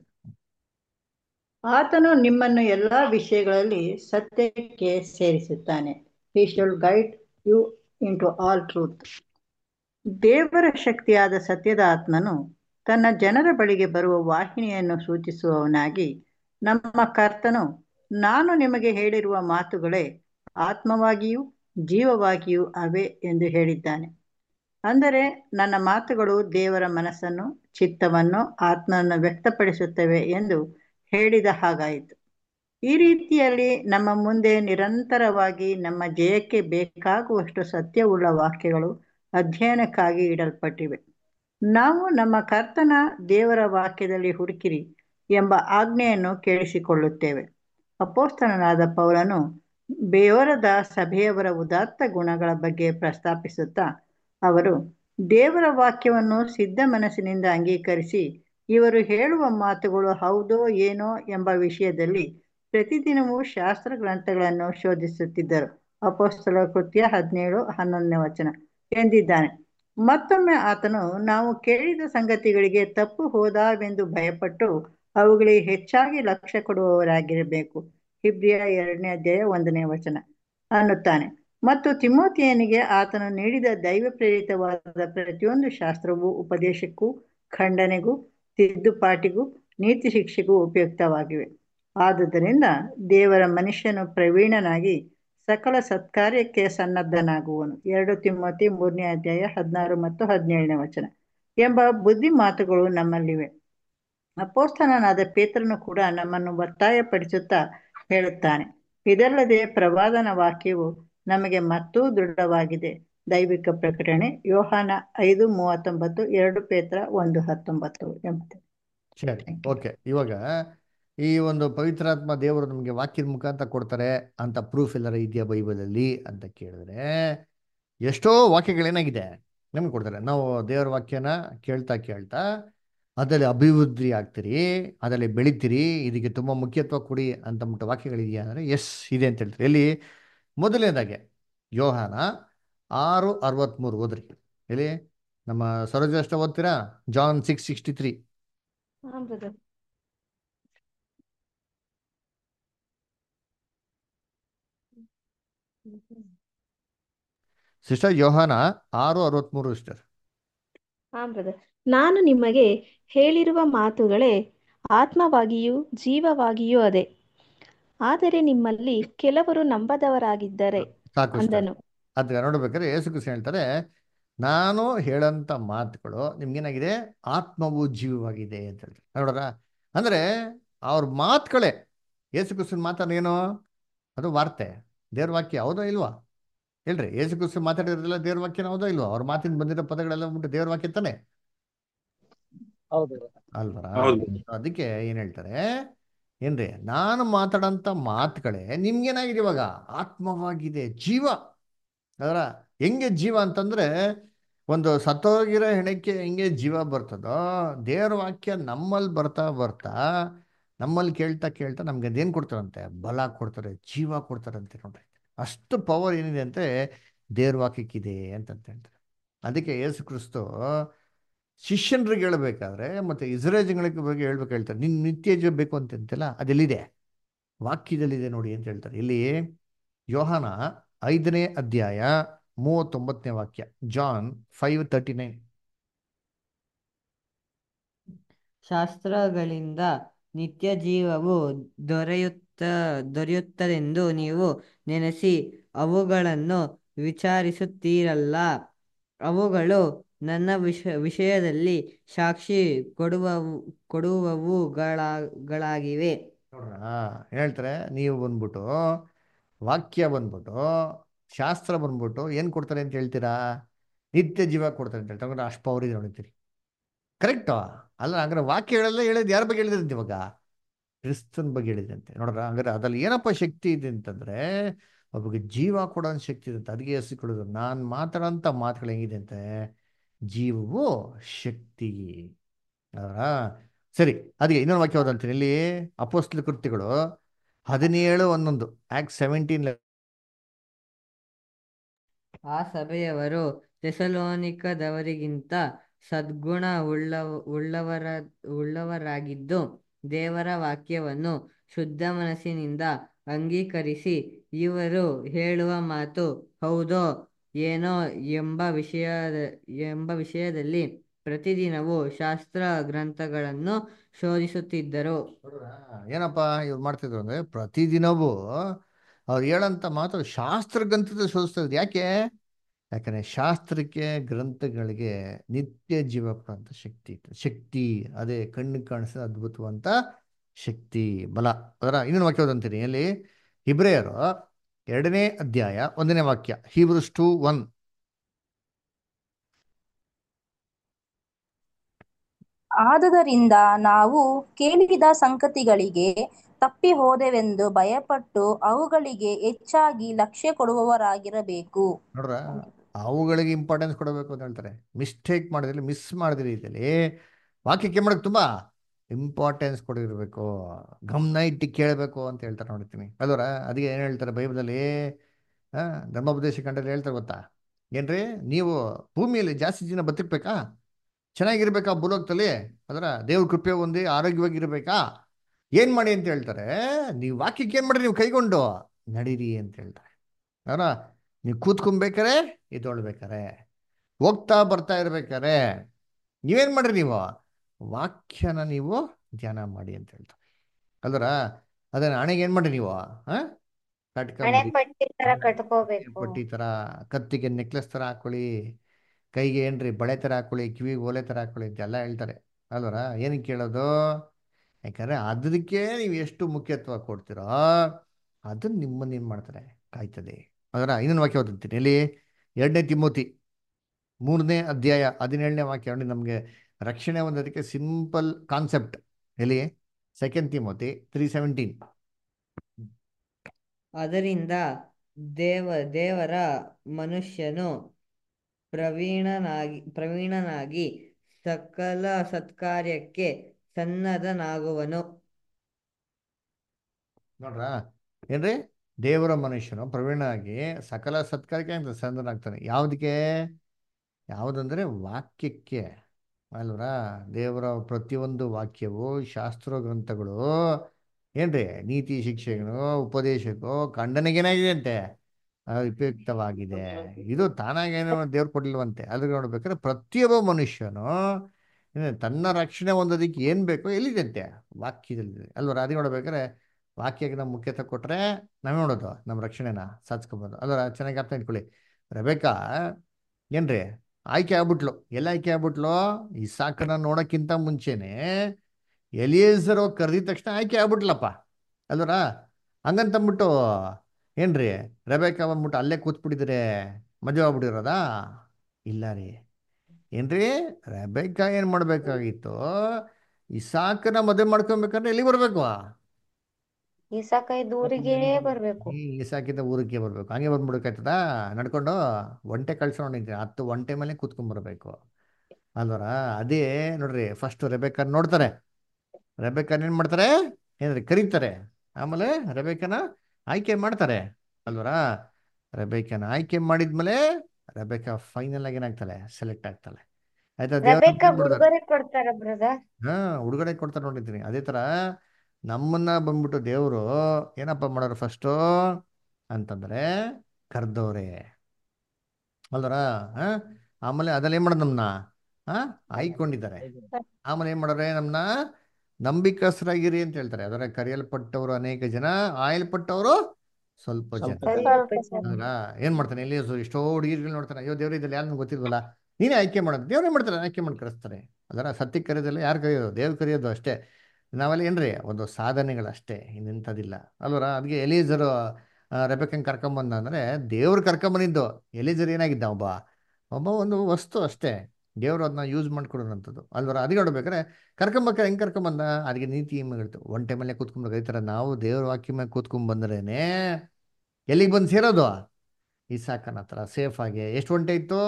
ಆತನು ನಿಮ್ಮನ್ನು ಎಲ್ಲಾ ವಿಷಯಗಳಲ್ಲಿ ಸತ್ಯಕ್ಕೆ ಸೇರಿಸುತ್ತಾನೆ he shall guide you into all truth ದೇವರ ಶಕ್ತಿಯಾದ ಸತ್ಯದ ಆತ್ಮನು ತನ್ನ ಜನರ ಬಳಿಗೆ ಬರುವ ವಾಹಿನಿಯನ್ನು ಸೂಚಿಸುವವನಾಗಿ ನಮ್ಮ ಕರ್ತನು ನಾನು ನಿಮಗೆ ಹೇಳಿರುವ ಮಾತುಗಳೇ ಆತ್ಮವಾಗಿಯೂ ಜೀವವಾಗಿಯೂ ಅವೆ ಎಂದು ಹೇಳಿದ್ದಾನೆ ಅಂದರೆ ನನ್ನ ಮಾತುಗಳು ದೇವರ ಮನಸ್ಸನ್ನು ಚಿತ್ತವನ್ನು ಆತ್ಮವನ್ನು ವ್ಯಕ್ತಪಡಿಸುತ್ತವೆ ಎಂದು ಹೇಳಿದ ಹಾಗಾಯಿತು ಈ ರೀತಿಯಲ್ಲಿ ನಮ್ಮ ಮುಂದೆ ನಿರಂತರವಾಗಿ ನಮ್ಮ ಜಯಕ್ಕೆ ಬೇಕಾಗುವಷ್ಟು ಸತ್ಯವುಳ್ಳ ವಾಕ್ಯಗಳು ಅಧ್ಯಯನಕ್ಕಾಗಿ ಇಡಲ್ಪಟ್ಟಿವೆ ನಾವು ನಮ್ಮ ಕರ್ತನ ದೇವರ ವಾಕ್ಯದಲ್ಲಿ ಹುಡುಕಿರಿ ಎಂಬ ಆಜ್ಞೆಯನ್ನು ಕೇಳಿಸಿಕೊಳ್ಳುತ್ತೇವೆ ಅಪೋಸ್ತಲನಾದ ಪೌಲನು ಬೇವರದ ಸಭೆಯವರ ಉದಾತ್ತ ಗುಣಗಳ ಬಗ್ಗೆ ಪ್ರಸ್ತಾಪಿಸುತ್ತಾ ಅವರು ದೇವರ ವಾಕ್ಯವನ್ನು ಸಿದ್ಧ ಮನಸ್ಸಿನಿಂದ ಅಂಗೀಕರಿಸಿ ಇವರು ಹೇಳುವ ಮಾತುಗಳು ಹೌದೋ ಏನೋ ಎಂಬ ವಿಷಯದಲ್ಲಿ ಪ್ರತಿದಿನವೂ ಶಾಸ್ತ್ರ ಗ್ರಂಥಗಳನ್ನು ಶೋಧಿಸುತ್ತಿದ್ದರು ಅಪೋಸ್ತಲ ಕೃತ್ಯ ಹದಿನೇಳು ಹನ್ನೊಂದನೇ ವಚನ ಎಂದಿದ್ದಾನೆ ಮತ್ತೊಮ್ಮೆ ಆತನು ನಾವು ಕೇಳಿದ ಸಂಗತಿಗಳಿಗೆ ತಪ್ಪು ಹೋದಾವೆಂದು ಭಯಪಟ್ಟು ಅವುಗಳಿಗೆ ಹೆಚ್ಚಾಗಿ ಲಕ್ಷ್ಯ ಕೊಡುವವರಾಗಿರಬೇಕು ಹಿಬ್ರಿಯ ಎರಡನೇ ಅಧ್ಯಾಯ ಒಂದನೇ ವಚನ ಅನ್ನುತ್ತಾನೆ ಮತ್ತು ತಿಮೋತಿಯನಿಗೆ ಆತನು ನೀಡಿದ ದೈವ ಪ್ರೇರಿತವಾದ ಪ್ರತಿಯೊಂದು ಶಾಸ್ತ್ರವು ಉಪದೇಶಕ್ಕೂ ಖಂಡನೆಗೂ ತಿದ್ದುಪಾಟಿಗೂ ನೀತಿ ಶಿಕ್ಷೆಗೂ ಉಪಯುಕ್ತವಾಗಿವೆ ಆದುದರಿಂದ ದೇವರ ಮನುಷ್ಯನು ಪ್ರವೀಣನಾಗಿ ಸಕಲ ಸತ್ಕಾರ್ಯಕ್ಕೆ ಸನ್ನದ್ಧನಾಗುವನು ಎರಡು ತಿಮ್ಮತಿ ಮೂರನೇ ಅಧ್ಯಾಯ ಹದಿನಾರು ಮತ್ತು ಹದಿನೇಳನೇ ವಚನ ಎಂಬ ಬುದ್ಧಿ ಮಾತುಗಳು ನಮ್ಮಲ್ಲಿವೆ ಅಪೋಸ್ತಲನಾದ ಪೇತ್ರನು ಕೂಡ ನಮ್ಮನ್ನು ಒತ್ತಾಯಪಡಿಸುತ್ತಾ ಹೇಳುತ್ತಾನೆ ಇದಲ್ಲದೆ ಪ್ರವಾದನ ವಾಕ್ಯವು ನಮಗೆ ಮತ್ತೂ ದೃಢವಾಗಿದೆ ದೈವಿಕ ಪ್ರಕಟಣೆ ಯೋಹಾನ ಐದು ಮೂವತ್ತೊಂಬತ್ತು ಎರಡು ಪೇತ್ರ ಒಂದು ಹತ್ತೊಂಬತ್ತು ಎಂಬುದು ಸರಿ ಓಕೆ ಇವಾಗ ಈ ಒಂದು ಪವಿತ್ರಾತ್ಮ ದೇವರು ನಮಗೆ ವಾಕ್ಯದ ಮುಖಾಂತರ ಕೊಡ್ತಾರೆ ಅಂತ ಪ್ರೂಫ್ ಎಲ್ಲರ ಇದೆಯಾ ಬೈಬಲಲ್ಲಿ ಅಂತ ಕೇಳಿದ್ರೆ ಎಷ್ಟೋ ವಾಕ್ಯಗಳೇನಾಗಿದೆ ನಮ್ಗೆ ಕೊಡ್ತಾರೆ ನಾವು ದೇವರ ವಾಕ್ಯನ ಕೇಳ್ತಾ ಕೇಳ್ತಾ ಅದರಲ್ಲಿ ಅಭಿವೃದ್ಧಿ ಆಗ್ತೀರಿ ಅದರಲ್ಲಿ ಬೆಳಿತೀರಿ ಇದಕ್ಕೆ ತುಂಬ ಮುಖ್ಯತ್ವ ಕೊಡಿ ಅಂತ ಮುಟ್ಟ ವಾಕ್ಯಗಳಿದೆಯಾ ಅಂದರೆ ಎಸ್ ಇದೆ ಅಂತ ಹೇಳ್ತಾರೆ ಎಲ್ಲಿ ಮೊದಲನೇದಾಗೆ ಯೋಹಾನ ಆರು ಅರವತ್ತ್ಮೂರು ಓದ್ರಿ ಎಲ್ಲಿ ನಮ್ಮ ಸರೋಜ ಅಷ್ಟ ಓದ್ತೀರಾ ಜಾನ್ ಸಿಕ್ಸ್ ಸಿಕ್ಸ್ಟಿ ತ್ರೀ ಹಾಂ ಬ್ರದರ್ ಸಿಸ್ಟರ್ ಯೋಹಾನ ಆರು ಅರವತ್ತ್ಮೂರು ಸಿಸ್ಟರ್ ಹಾಂ ಬ್ರದರ್ ನಾನು ನಿಮಗೆ ಹೇಳಿರುವ ಮಾತುಗಳೇ ಆತ್ಮವಾಗಿಯೂ ಜೀವವಾಗಿಯೂ ಅದೇ ಆದರೆ ನಿಮ್ಮಲ್ಲಿ ಕೆಲವರು ನಂಬದವರಾಗಿದ್ದರೆ ಸಾಕು ಸಿಸ್ಟರ್ ಅಂದನು ಅದ್ರ ನೋಡ್ಬೇಕಾದ್ರೆ ಯೇಸು ಕ್ರಿಸ್ತ ಹೇಳ್ತಾರೆ ನಾನು ಹೇಳಂತ ಮಾತುಗಳು ನಿಮ್ಗೇನಾಗಿದೆ ಆತ್ಮವು ಜೀವವಾಗಿದೆ ಅಂತ ಹೇಳ್ತಾರೆ ನೋಡ್ರ ಅಂದ್ರೆ ಅವ್ರ ಮಾತುಗಳೇ ಯೇಸು ಕ್ರಿಸ್ತನ ಮಾತನ್ನ ಏನು ಅದು ವಾರ್ತೆ ದೇವ್ರ ವಾಕ್ಯ ಹೌದೋ ಇಲ್ವಾ ಹೇಳ್ರಿ ಯೇಸು ಕ್ರಿಸ್ತ ಮಾತಾಡಿರೋದಿಲ್ಲ ದೇವ್ರ ವಾಕ್ಯನ ಹೌದೋ ಇಲ್ವಾ ಅವ್ರ ಮಾತಿನ ಬಂದಿರೋ ಪದಗಳೆಲ್ಲ ಬಿಟ್ಟು ದೇವ್ರ ವಾಕ್ಯ ತಾನೆ ಹೌದು ಅಲ್ವರ ಹೌದು. ಅದಕ್ಕೆ ಏನ್ ಹೇಳ್ತಾರೆ ಏನ್ರಿ ನಾನು ಮಾತಾಡಂತ ಮಾತುಗಳೇ ನಿಮ್ಗೇನಾಗಿದೆ ಇವಾಗ ಆತ್ಮವಾಗಿದೆ ಜೀವ ಅದರ ಹೆಂಗೆ ಜೀವ ಅಂತಂದ್ರೆ ಒಂದು ಸತ್ತೋಗಿರೋ ಹೆಣಕ್ಕೆ ಹೆಂಗೆ ಜೀವ ಬರ್ತದೋ ದೇವರ ವಾಕ್ಯ ನಮ್ಮಲ್ಲಿ ಬರ್ತಾ ಬರ್ತಾ ನಮ್ಮಲ್ಲಿ ಕೇಳ್ತಾ ಕೇಳ್ತಾ ನಮ್ಗೆ ಅದೇನು ಕೊಡ್ತಾರಂತೆ ಬಲ ಕೊಡ್ತಾರೆ ಜೀವ ಕೊಡ್ತಾರಂತೆ ನೋಡ್ರಿ ಅಷ್ಟು ಪವರ್ ಏನಿದೆ ಅಂತೆ ದೇವ್ರ ವಾಕ್ಯಕ್ಕಿದೆ ಅಂತಂತ ಹೇಳ್ತಾರೆ ಅದಕ್ಕೆ ಯೇಸು ಕ್ರಿಸ್ತು ಶಿಷ್ಯನ್ರಿಗೆ ಹೇಳ್ಬೇಕಾದ್ರೆ ಮತ್ತೆ ಇಸ್ರೇಜ್ಗಳಿಗೆ ಬಗ್ಗೆ ಹೇಳ್ಬೇಕು ಹೇಳ್ತಾರೆ ನಿನ್ ನಿತ್ಯ ಜೀವ ಬೇಕು ಅಂತ ಅಂತೆಲ್ಲ ಅದೆಲ್ಲಿದೆ ವಾಕ್ಯದಲ್ಲಿದೆ ನೋಡಿ ಅಂತ ಹೇಳ್ತಾರೆ ಇಲ್ಲಿ ಯೋಹಾನ ಐದನೇ ಅಧ್ಯಾಯ ಮೂವತ್ತೊಂಬತ್ತನೇ ವಾಕ್ಯ ಜಾನ್ ಫೈವ್ ತರ್ಟಿ ನೈನ್ ಶಾಸ್ತ್ರಗಳಿಂದ ನಿತ್ಯ ಜೀವವು ದೊರೆಯುತ್ತ ದೊರೆಯುತ್ತದೆಂದು ನೀವು ನೆನೆಸಿ ಅವುಗಳನ್ನು ವಿಚಾರಿಸುತ್ತೀರಲ್ಲ ಅವುಗಳು ನನ್ನ ವಿಷ ವಿಷಯದಲ್ಲಿ ಸಾಕ್ಷಿ ಕೊಡುವವು ಕೊಡುವವುಗಳಾಗಿವೆ ನೋಡ್ರ ಹೇಳ್ತಾರೆ ನೀವು ಬಂದ್ಬಿಟ್ಟು ವಾಕ್ಯ ಬಂದ್ಬಿಟ್ಟು ಶಾಸ್ತ್ರ ಬಂದ್ಬಿಟ್ಟು ಏನು ಕೊಡ್ತಾರೆ ಅಂತ ಹೇಳ್ತೀರಾ ನಿತ್ಯ ಜೀವ ಕೊಡ್ತಾರೆ ಅಂತ ಹೇಳ್ತಾರೆ ಅಷ್ಟು ಪವರ್ ಇದೆ ನೋಡಿದ್ದೀರಿ ಕರೆಕ್ಟಾ ಅಲ್ಲ ಹಂಗಾರೆ ವಾಕ್ಯ ಹೇಳಲ್ಲ ಹೇಳಿದ್ ಯಾರ ಬಗ್ಗೆ ಹೇಳಿದ್ರಂತೆ ಇವಾಗ ಕ್ರಿಸ್ತನ್ ಬಗ್ಗೆ ಹೇಳಿದಂತೆ ನೋಡ್ರ ಹಂಗಾರೆ ಅದ್ರಲ್ಲಿ ಏನಪ್ಪ ಶಕ್ತಿ ಇದೆ ಅಂತಂದ್ರೆ ಒಬ್ಬಗೆ ಜೀವ ಕೊಡೋ ಶಕ್ತಿ ಇದೆ ಅಂತ ಅದಕ್ಕೆ ಹೆಸರು ಕೊಡೋದು ನಾನು ಮಾತಾಡೋಂಥ ಮಾತುಗಳು ಹೆಂಗಿದೆ ಅಂತೆ ಜೀವವು ಶಕ್ತಿ ಅದರ ಸರಿ ಅದಕ್ಕೆ ಇನ್ನೊಂದು ವಾಕ್ಯ ಓದಂತೀನಿ ಇಲ್ಲಿ ಅಪೋಸ್ಲ ಕೃತ್ಯಗಳು ಹದಿನೇಳು ಒಂದೊಂದು ಆಕ್ಟ್ ಸೆವೆಂಟೀನ್ ಆ ಸಭೆಯವರು ಥೆಸಲೋನಿಕದವರಿಗಿಂತ ಸದ್ಗುಣ ಉಳ್ಳವ ಉಳ್ಳವರ ಉಳ್ಳವರಾಗಿದ್ದು ದೇವರ ವಾಕ್ಯವನ್ನು ಶುದ್ಧ ಮನಸ್ಸಿನಿಂದ ಅಂಗೀಕರಿಸಿ ಇವರು ಹೇಳುವ ಮಾತು ಹೌದೋ ಏನೋ ಎಂಬ ವಿಷಯದ ಎಂಬ ವಿಷಯದಲ್ಲಿ ಪ್ರತಿದಿನವೂ ಶಾಸ್ತ್ರ ಗ್ರಂಥಗಳನ್ನು ಶೋಧಿಸುತ್ತಿದ್ದರು ಏನಪ್ಪ ಇವ್ರು ಮಾಡ್ತಿದ್ರು ಅಂದ್ರೆ ಪ್ರತಿದಿನವೂ ಅವ್ರು ಹೇಳಂತ ಮಾತು ಶಾಸ್ತ್ರ ಗ್ರಂಥದಲ್ಲಿ ಶೋಧಿಸ್ತಾ ಇದ್ರು ಯಾಕೆ ಯಾಕಂದ್ರೆ ಶಾಸ್ತ್ರಕ್ಕೆ ಗ್ರಂಥಗಳಿಗೆ ನಿತ್ಯ ಜೀವ ಕೊಡುವಂಥ ಶಕ್ತಿ ಇತ್ತು ಶಕ್ತಿ ಅದೇ ಕಣ್ಣಿಗೆ ಕಾಣಿಸಿದ ಅದ್ಭುತವಂತ ಶಕ್ತಿ ಬಲ ಅದರ ಇನ್ನೊಂದು ವಾಕ್ಯ ಓದಂತೀನಿ ಅಲ್ಲಿ ಇಬ್ರೇಯರು ಎರಡನೇ ಅಧ್ಯಾಯ ಒಂದನೇ ವಾಕ್ಯ ಹೀಬ್ರೂಸ್ ಟು ಒನ್ ಆದುದರಿಂದ ನಾವು ಕೇಳಿದ ಸಂಗತಿಗಳಿಗೆ ತಪ್ಪಿ ಹೋದೆವೆಂದು ಭಯಪಟ್ಟು ಅವುಗಳಿಗೆ ಹೆಚ್ಚಾಗಿ ಲಕ್ಷ್ಯ ಕೊಡುವವರಾಗಿರಬೇಕು ನೋಡ್ರ ಅವುಗಳಿಗೆ ಇಂಪಾರ್ಟೆನ್ಸ್ ಕೊಡಬೇಕು ಅಂತ ಹೇಳ್ತಾರೆ ಮಿಸ್ಟೇಕ್ ಮಾಡಿದ್ರೆ ಮಿಸ್ ಮಾಡಿದ ರೀತಿಯಲ್ಲಿ ವಾಕ್ಯಕ್ಕೆ ಮಾಡಕ್ಕೆ ತುಂಬಾ ಇಂಪಾರ್ಟೆನ್ಸ್ ಕೊಡಿರ್ಬೇಕು ಗಮನ ಇಟ್ಟು ಕೇಳಬೇಕು ಅಂತ ಹೇಳ್ತಾರೆ ನೋಡ್ತೀನಿ ಅಲ್ವರ ಅದಕ್ಕೆ ಏನು ಹೇಳ್ತಾರೆ ಬೈಬಲಲ್ಲಿ ಆ ಧರ್ಮೋಪದೇಶ ಕಂಡಲ್ಲಿ ಹೇಳ್ತಾರೆ ಗೊತ್ತಾ ಏನ್ರಿ ನೀವು ಭೂಮಿಯಲ್ಲಿ ಜಾಸ್ತಿ ದಿನ ಬದುಕಬೇಕಾ ಚೆನ್ನಾಗಿರ್ಬೇಕಾ ಭೂಲೋಕದಲ್ಲಿ ಅದರ ದೇವ್ರ ಕೃಪೆ ಹೊಂದಿ ಆರೋಗ್ಯವಾಗಿರ್ಬೇಕಾ ಏನ್ ಮಾಡಿ ಅಂತ ಹೇಳ್ತಾರೆ ನೀವು ವಾಕ್ಯಕ್ಕೆ ಏನ್ ಮಾಡ್ರಿ ನೀವು ಕೈಗೊಂಡು ನಡೀರಿ ಅಂತ ಹೇಳ್ತಾರೆ ಅವರ ನೀವು ಕೂತ್ಕೊಬೇಕಾರೆ ಎದ್ದೊಳ್ಬೇಕಾರೆ ಹೋಗ್ತಾ ಬರ್ತಾ ಇರ್ಬೇಕಾರೆ ನೀವೇನ್ ಮಾಡ್ರಿ ನೀವು ವಾಕ್ಯನ ನೀವು ಧ್ಯಾನ ಮಾಡಿ ಅಂತ ಹೇಳ್ತಾರೆ ಅಲ್ವರ ಅದನ್ನ ಹಣೆಗೆ ಏನ್ ಮಾಡ್ರಿ ನೀವು ಆ ಕಟ್ಕ ಹಣೆ ಮುಡಿ ಪಟ್ಟಿ ತರ ಕಟ್ಕೋಬೇಕು ಪಟ್ಟಿ ತರ ಕತ್ತಿಗೆ ನೆಕ್ಲೆಸ್ ತರ ಹಾಕೊಳ್ಳಿ ಕೈಗೆ ಏನ್ರಿ ಬಳೆ ತರ ಹಾಕೊಳ್ಳಿ ಕಿವಿಗೆ ಓಲೆ ತರ ಹಾಕೊಳ್ಳಿ ಅಂತೆಲ್ಲ ಹೇಳ್ತಾರೆ ಅಲ್ವರ ಏನಕ್ಕೆ ಕೇಳೋದು ಯಾಕಂದ್ರೆ ಅದಕ್ಕೆ ನೀವು ಎಷ್ಟು ಮುಖ್ಯತ್ವ ಕೊಡ್ತೀರೋ ಅದನ್ನ ನಿಮ್ಮನ್ನ ಏನ್ ಮಾಡ್ತಾರೆ ಕಾಯ್ತದೆ ಅದರ ಇನ್ನೊಂದು ವಾಕ್ಯ ಓದ್ತೀನಿ ಇಲ್ಲಿ ಎರಡನೇ ತಿಮೋತಿ ಮೂರನೇ ಅಧ್ಯಾಯ ಹದಿನೇಳನೇ ವಾಕ್ಯ ನೋಡಿ ನಮಗೆ ರಕ್ಷಣೆ ಹೊಂದೋದಕ್ಕೆ ಸಿಂಪಲ್ ಕಾನ್ಸೆಪ್ಟ್ ಎಲ್ಲಿ ಸೆಕೆಂಡ್ ತಿಮೋತಿ ತ್ರೀ ಸೆವೆಂಟೀನ್ ಅದರಿಂದ ದೇವ ದೇವರ ಮನುಷ್ಯನು ಪ್ರವೀಣನಾಗಿ ಪ್ರವೀಣನಾಗಿ ಸಕಲ ಸತ್ಕಾರ್ಯಕ್ಕೆ ಸನ್ನದ್ಧನಾಗುವನು ನೋಡ್ರ ಏನ್ರಿ ದೇವರ ಮನುಷ್ಯನು ಪ್ರವೀಣಾಗಿ ಸಕಲ ಸತ್ಕಾರಕ್ಕೆ ಅಂತ ಸಂದನಾಗ್ತಾನೆ ಯಾವುದಕ್ಕೆ ಯಾವುದಂದ್ರೆ ವಾಕ್ಯಕ್ಕೆ ಅಲ್ವರ ದೇವರ ಪ್ರತಿಯೊಂದು ವಾಕ್ಯವು ಶಾಸ್ತ್ರ ಗ್ರಂಥಗಳು ಏನ್ರಿ ನೀತಿ ಶಿಕ್ಷೆಗಳು ಉಪದೇಶಕ್ಕೂ ಖಂಡನೆಗೇನಾಗಿದೆ ಅಂತೆ ಅದು ಉಪಯುಕ್ತವಾಗಿದೆ ಇದು ತಾನಾಗೇನೋ ದೇವ್ರು ಕೊಡ್ಲಿಲ್ವಂತೆ ಅದ್ರ ನೋಡ್ಬೇಕಾದ್ರೆ ಪ್ರತಿಯೊಬ್ಬ ಮನುಷ್ಯನು ಏನು ತನ್ನ ರಕ್ಷಣೆ ಹೊಂದೋದಕ್ಕೆ ಏನ್ ಬೇಕೋ ಎಲ್ಲಿದೆ ವಾಕ್ಯದಲ್ಲಿ ಅಲ್ವರ ಅದು ನೋಡ್ಬೇಕಾದ್ರೆ ವಾಕ್ಯಕ್ಕೆ ನಾವು ಮುಖ್ಯತ್ವ ಕೊಟ್ರೆ ನಾವೇ ನೋಡೋದು ನಮ್ಮ ರಕ್ಷಣೆನ ಸಾಧಿಸ್ಕೊಬೋದು ಅಲ್ವರ ಚೆನ್ನಾಗಿ ಅರ್ಥ ಇಟ್ಕೊಳ್ಳಿ ರೆಬೇಕಾ ಏನ್ರಿ ಆಯ್ಕೆ ಆಗ್ಬಿಟ್ಲು ಎಲ್ಲ ಆಯ್ಕೆ ಆಗ್ಬಿಟ್ಲು ಈ ಸಾಕನ ನೋಡೋಕ್ಕಿಂತ ಮುಂಚೆನೆ ಎಲಿಯೇಸರ್ ಕರೆದಿದ ತಕ್ಷಣ ಆಯ್ಕೆ ಆಗ್ಬಿಟ್ಲಪ್ಪ ಅಲ್ವರ ಹಂಗಂತಂದ್ಬಿಟ್ಟು ಏನ್ರಿ ರೆಬೇಕಾ ಬಂದ್ಬಿಟ್ಟು ಅಲ್ಲೇ ಕೂತ್ಬಿಟ್ಟಿದ್ರೆ ಮದುವೆ ಆಗ್ಬಿಟ್ಟಿರೋದಾ ಇಲ್ಲ ರೀ ಏನ್ರಿ ರೆಬೇಕಾ ಏನ್ ಮಾಡ್ಬೇಕಾಗಿತ್ತು ಈ ಸಾಕನ ಮದುವೆ ಮಾಡ್ಕೊಬೇಕಂದ್ರೆ ಎಲ್ಲಿ ಬರ್ಬೇಕು ಇಸಾಕ ಇದ್ದ ಊರಿಗೆ ಬರ್ಬೇಕು ಈ ಇಸಾಕಿಂದ ಊರಿಗೆ ಬರ್ಬೇಕು ಹಂಗೆ ಬಂದ್ಬಿಡಕಾಯ್ತದ ನಡ್ಕೊಂಡು ಒಂಟೆ ಕಳ್ಸ್ಕೊಂಡಿದ್ದೆ ಹತ್ತು ಒಂಟೆ ಮೇಲೆ ಕೂತ್ಕೊಂಡ್ಬರ್ಬೇಕು ಅಲ್ವರ ಅದೇ ನೋಡ್ರಿ ಫಸ್ಟ್ ರೆಬೇಕಾನ್ ನೋಡ್ತಾರೆ ರೆಬೇಕಾನ್ ಏನ್ ಮಾಡ್ತಾರೆ ಏನ್ರಿ ಕರೀತಾರೆ ಆಮೇಲೆ ರೆಬೇಕಾನ ಆಯ್ಕೆ ಮಾಡ್ತಾರೆ ಅಲ್ವರ ರೆಬೇಕಾನ ಆಯ್ಕೆ ಮಾಡಿದ್ಮೇಲೆ ರೆಬೇಕಾ ಫೈನಲ್ ಆಗಿ ಏನಾಗ್ತಾಳೆ ಸೆಲೆಕ್ಟ್ ಆಗ್ತಾಳೆ ಆಯ್ತಾ ದೇವ್ರ ರಬೇಕಾ ಬಿಡ್ತಾರೆ ಉಡುಗೊರೆ ಕೊಡ್ತಾರ ಬ್ರದರ್ ಹಾ ಉಡುಗೊರೆ ಕೊಡ್ತಾರೆ ನೋಡಿದ್ದೀನಿ ಅದೇ ತರ ನಮ್ಮನ್ನ ಬಂದ್ಬಿಟ್ಟು ದೇವರು ಏನಪ್ಪ ಮಾಡೋರು ಫಸ್ಟು ಅಂತಂದ್ರೆ ಕರ್ದವ್ರೆ ಅಲ್ದರ ಆ? ಆಮೇಲೆ ಅದ್ರಲ್ಲಿ ಏನ್ ಮಾಡೋದು ನಮ್ಮನ್ನ ಆ ಆಯ್ಕೊಂಡಿದ್ದಾರೆ ಆಮೇಲೆ ಏನ್ ಮಾಡೋರೆ ನಮ್ಮನ್ನ ನಂಬಿಕಸ್ಥರಾಗಿರಿ ಅಂತ ಹೇಳ್ತಾರೆ ಅದರ ಕರೆಯಲ್ಪಟ್ಟವರು ಅನೇಕ ಜನ ಆಯಲ್ಪಟ್ಟವರು ಸ್ವಲ್ಪ ಜನ ಸ್ವಲ್ಪ ಜನ ಅದರ ಏನ್ ಮಾಡ್ತಾನೆ ಇಲ್ಲಿ ಸೊ ಎಷ್ಟೋ ಹುಡುಗಿರ್ಗಳು ನೋಡ್ತಾನೆ ಅಯ್ಯೋ ದೇವ್ರ ಇದ್ರಲ್ಲಿ ಯಾರು ಗೊತ್ತಿಲ್ವಲ್ಲ ನೀನೇ ಆಯ್ಕೆ ಮಾಡೋದು ದೇವ್ರೇ ಮಾಡ್ತಾರೆ ಆಯ್ಕೆ ಮಾಡಿ ಕಳಿಸ್ತಾರೆ ಅದರ ಸತ್ಯಕ್ಕೆ ಕರೆಯೋದಿಲ್ಲ ಯಾರು ಕರೆಯೋದು ದೇವ್ರು ಕರೆಯೋದು ಅಷ್ಟೇ ನಾವೆಲ್ಲ ಏನ್ರಿ ಒಂದು ಸಾಧನೆಗಳಷ್ಟೇ ಇನ್ನೆಂಥದಿಲ್ಲ ಅಲ್ವರ ಅದಕ್ಕೆ ಎಲೀಸರು ರೆಬೆಕಂಗೆ ಕರ್ಕೊಂಬಂದ ಅಂದ್ರೆ ದೇವ್ರು ಕರ್ಕೊಂಬಂದಿದ್ದು ಎಲೀಸರ್ ಏನಾಗಿದ್ದ ಒಬ್ಬ ಒಬ್ಬ ಒಂದು ವಸ್ತು ಅಷ್ಟೇ ದೇವ್ರು ಅದನ್ನ ಯೂಸ್ ಮಾಡ್ಕೊಡೋಂಥದ್ದು ಅಲ್ವರ ಅದಕ್ಕೆ ನೋಡ್ಬೇಕಾದ್ರೆ ಕರ್ಕೊಂಬಕ್ಕ ಹೆಂಗೆ ಕರ್ಕೊಂಬಂದ ಅದಕ್ಕೆ ನೀತಿ ಹೇಳ್ತು ಒಂಟೆ ಮೇಲೆ ಕೂತ್ಕೊಂಡ್ರೆ ಈ ಥರ ನಾವು ದೇವ್ರ ವಾಕ್ಯ ಮೇಲೆ ಕೂತ್ಕೊಂಡ್ ಬಂದ್ರೇನೆ ಎಲ್ಲಿಗೆ ಬಂದು ಸೇರೋದು ಇಸಾಕನ ಹತ್ರ ಸೇಫ್ ಆಗಿ ಎಷ್ಟು ಒಂಟೆ ಇತ್ತು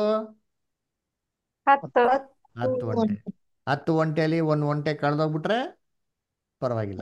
ಹತ್ತು ಹತ್ತು ಒಂಟೆ ಹತ್ತು ಒಂಟೆಯಲ್ಲಿ ಒಂದು ಒಂಟೆ ಕಳೆದೋಗ್ಬಿಟ್ರೆ ಪರವಾಗಿಲ್ಲ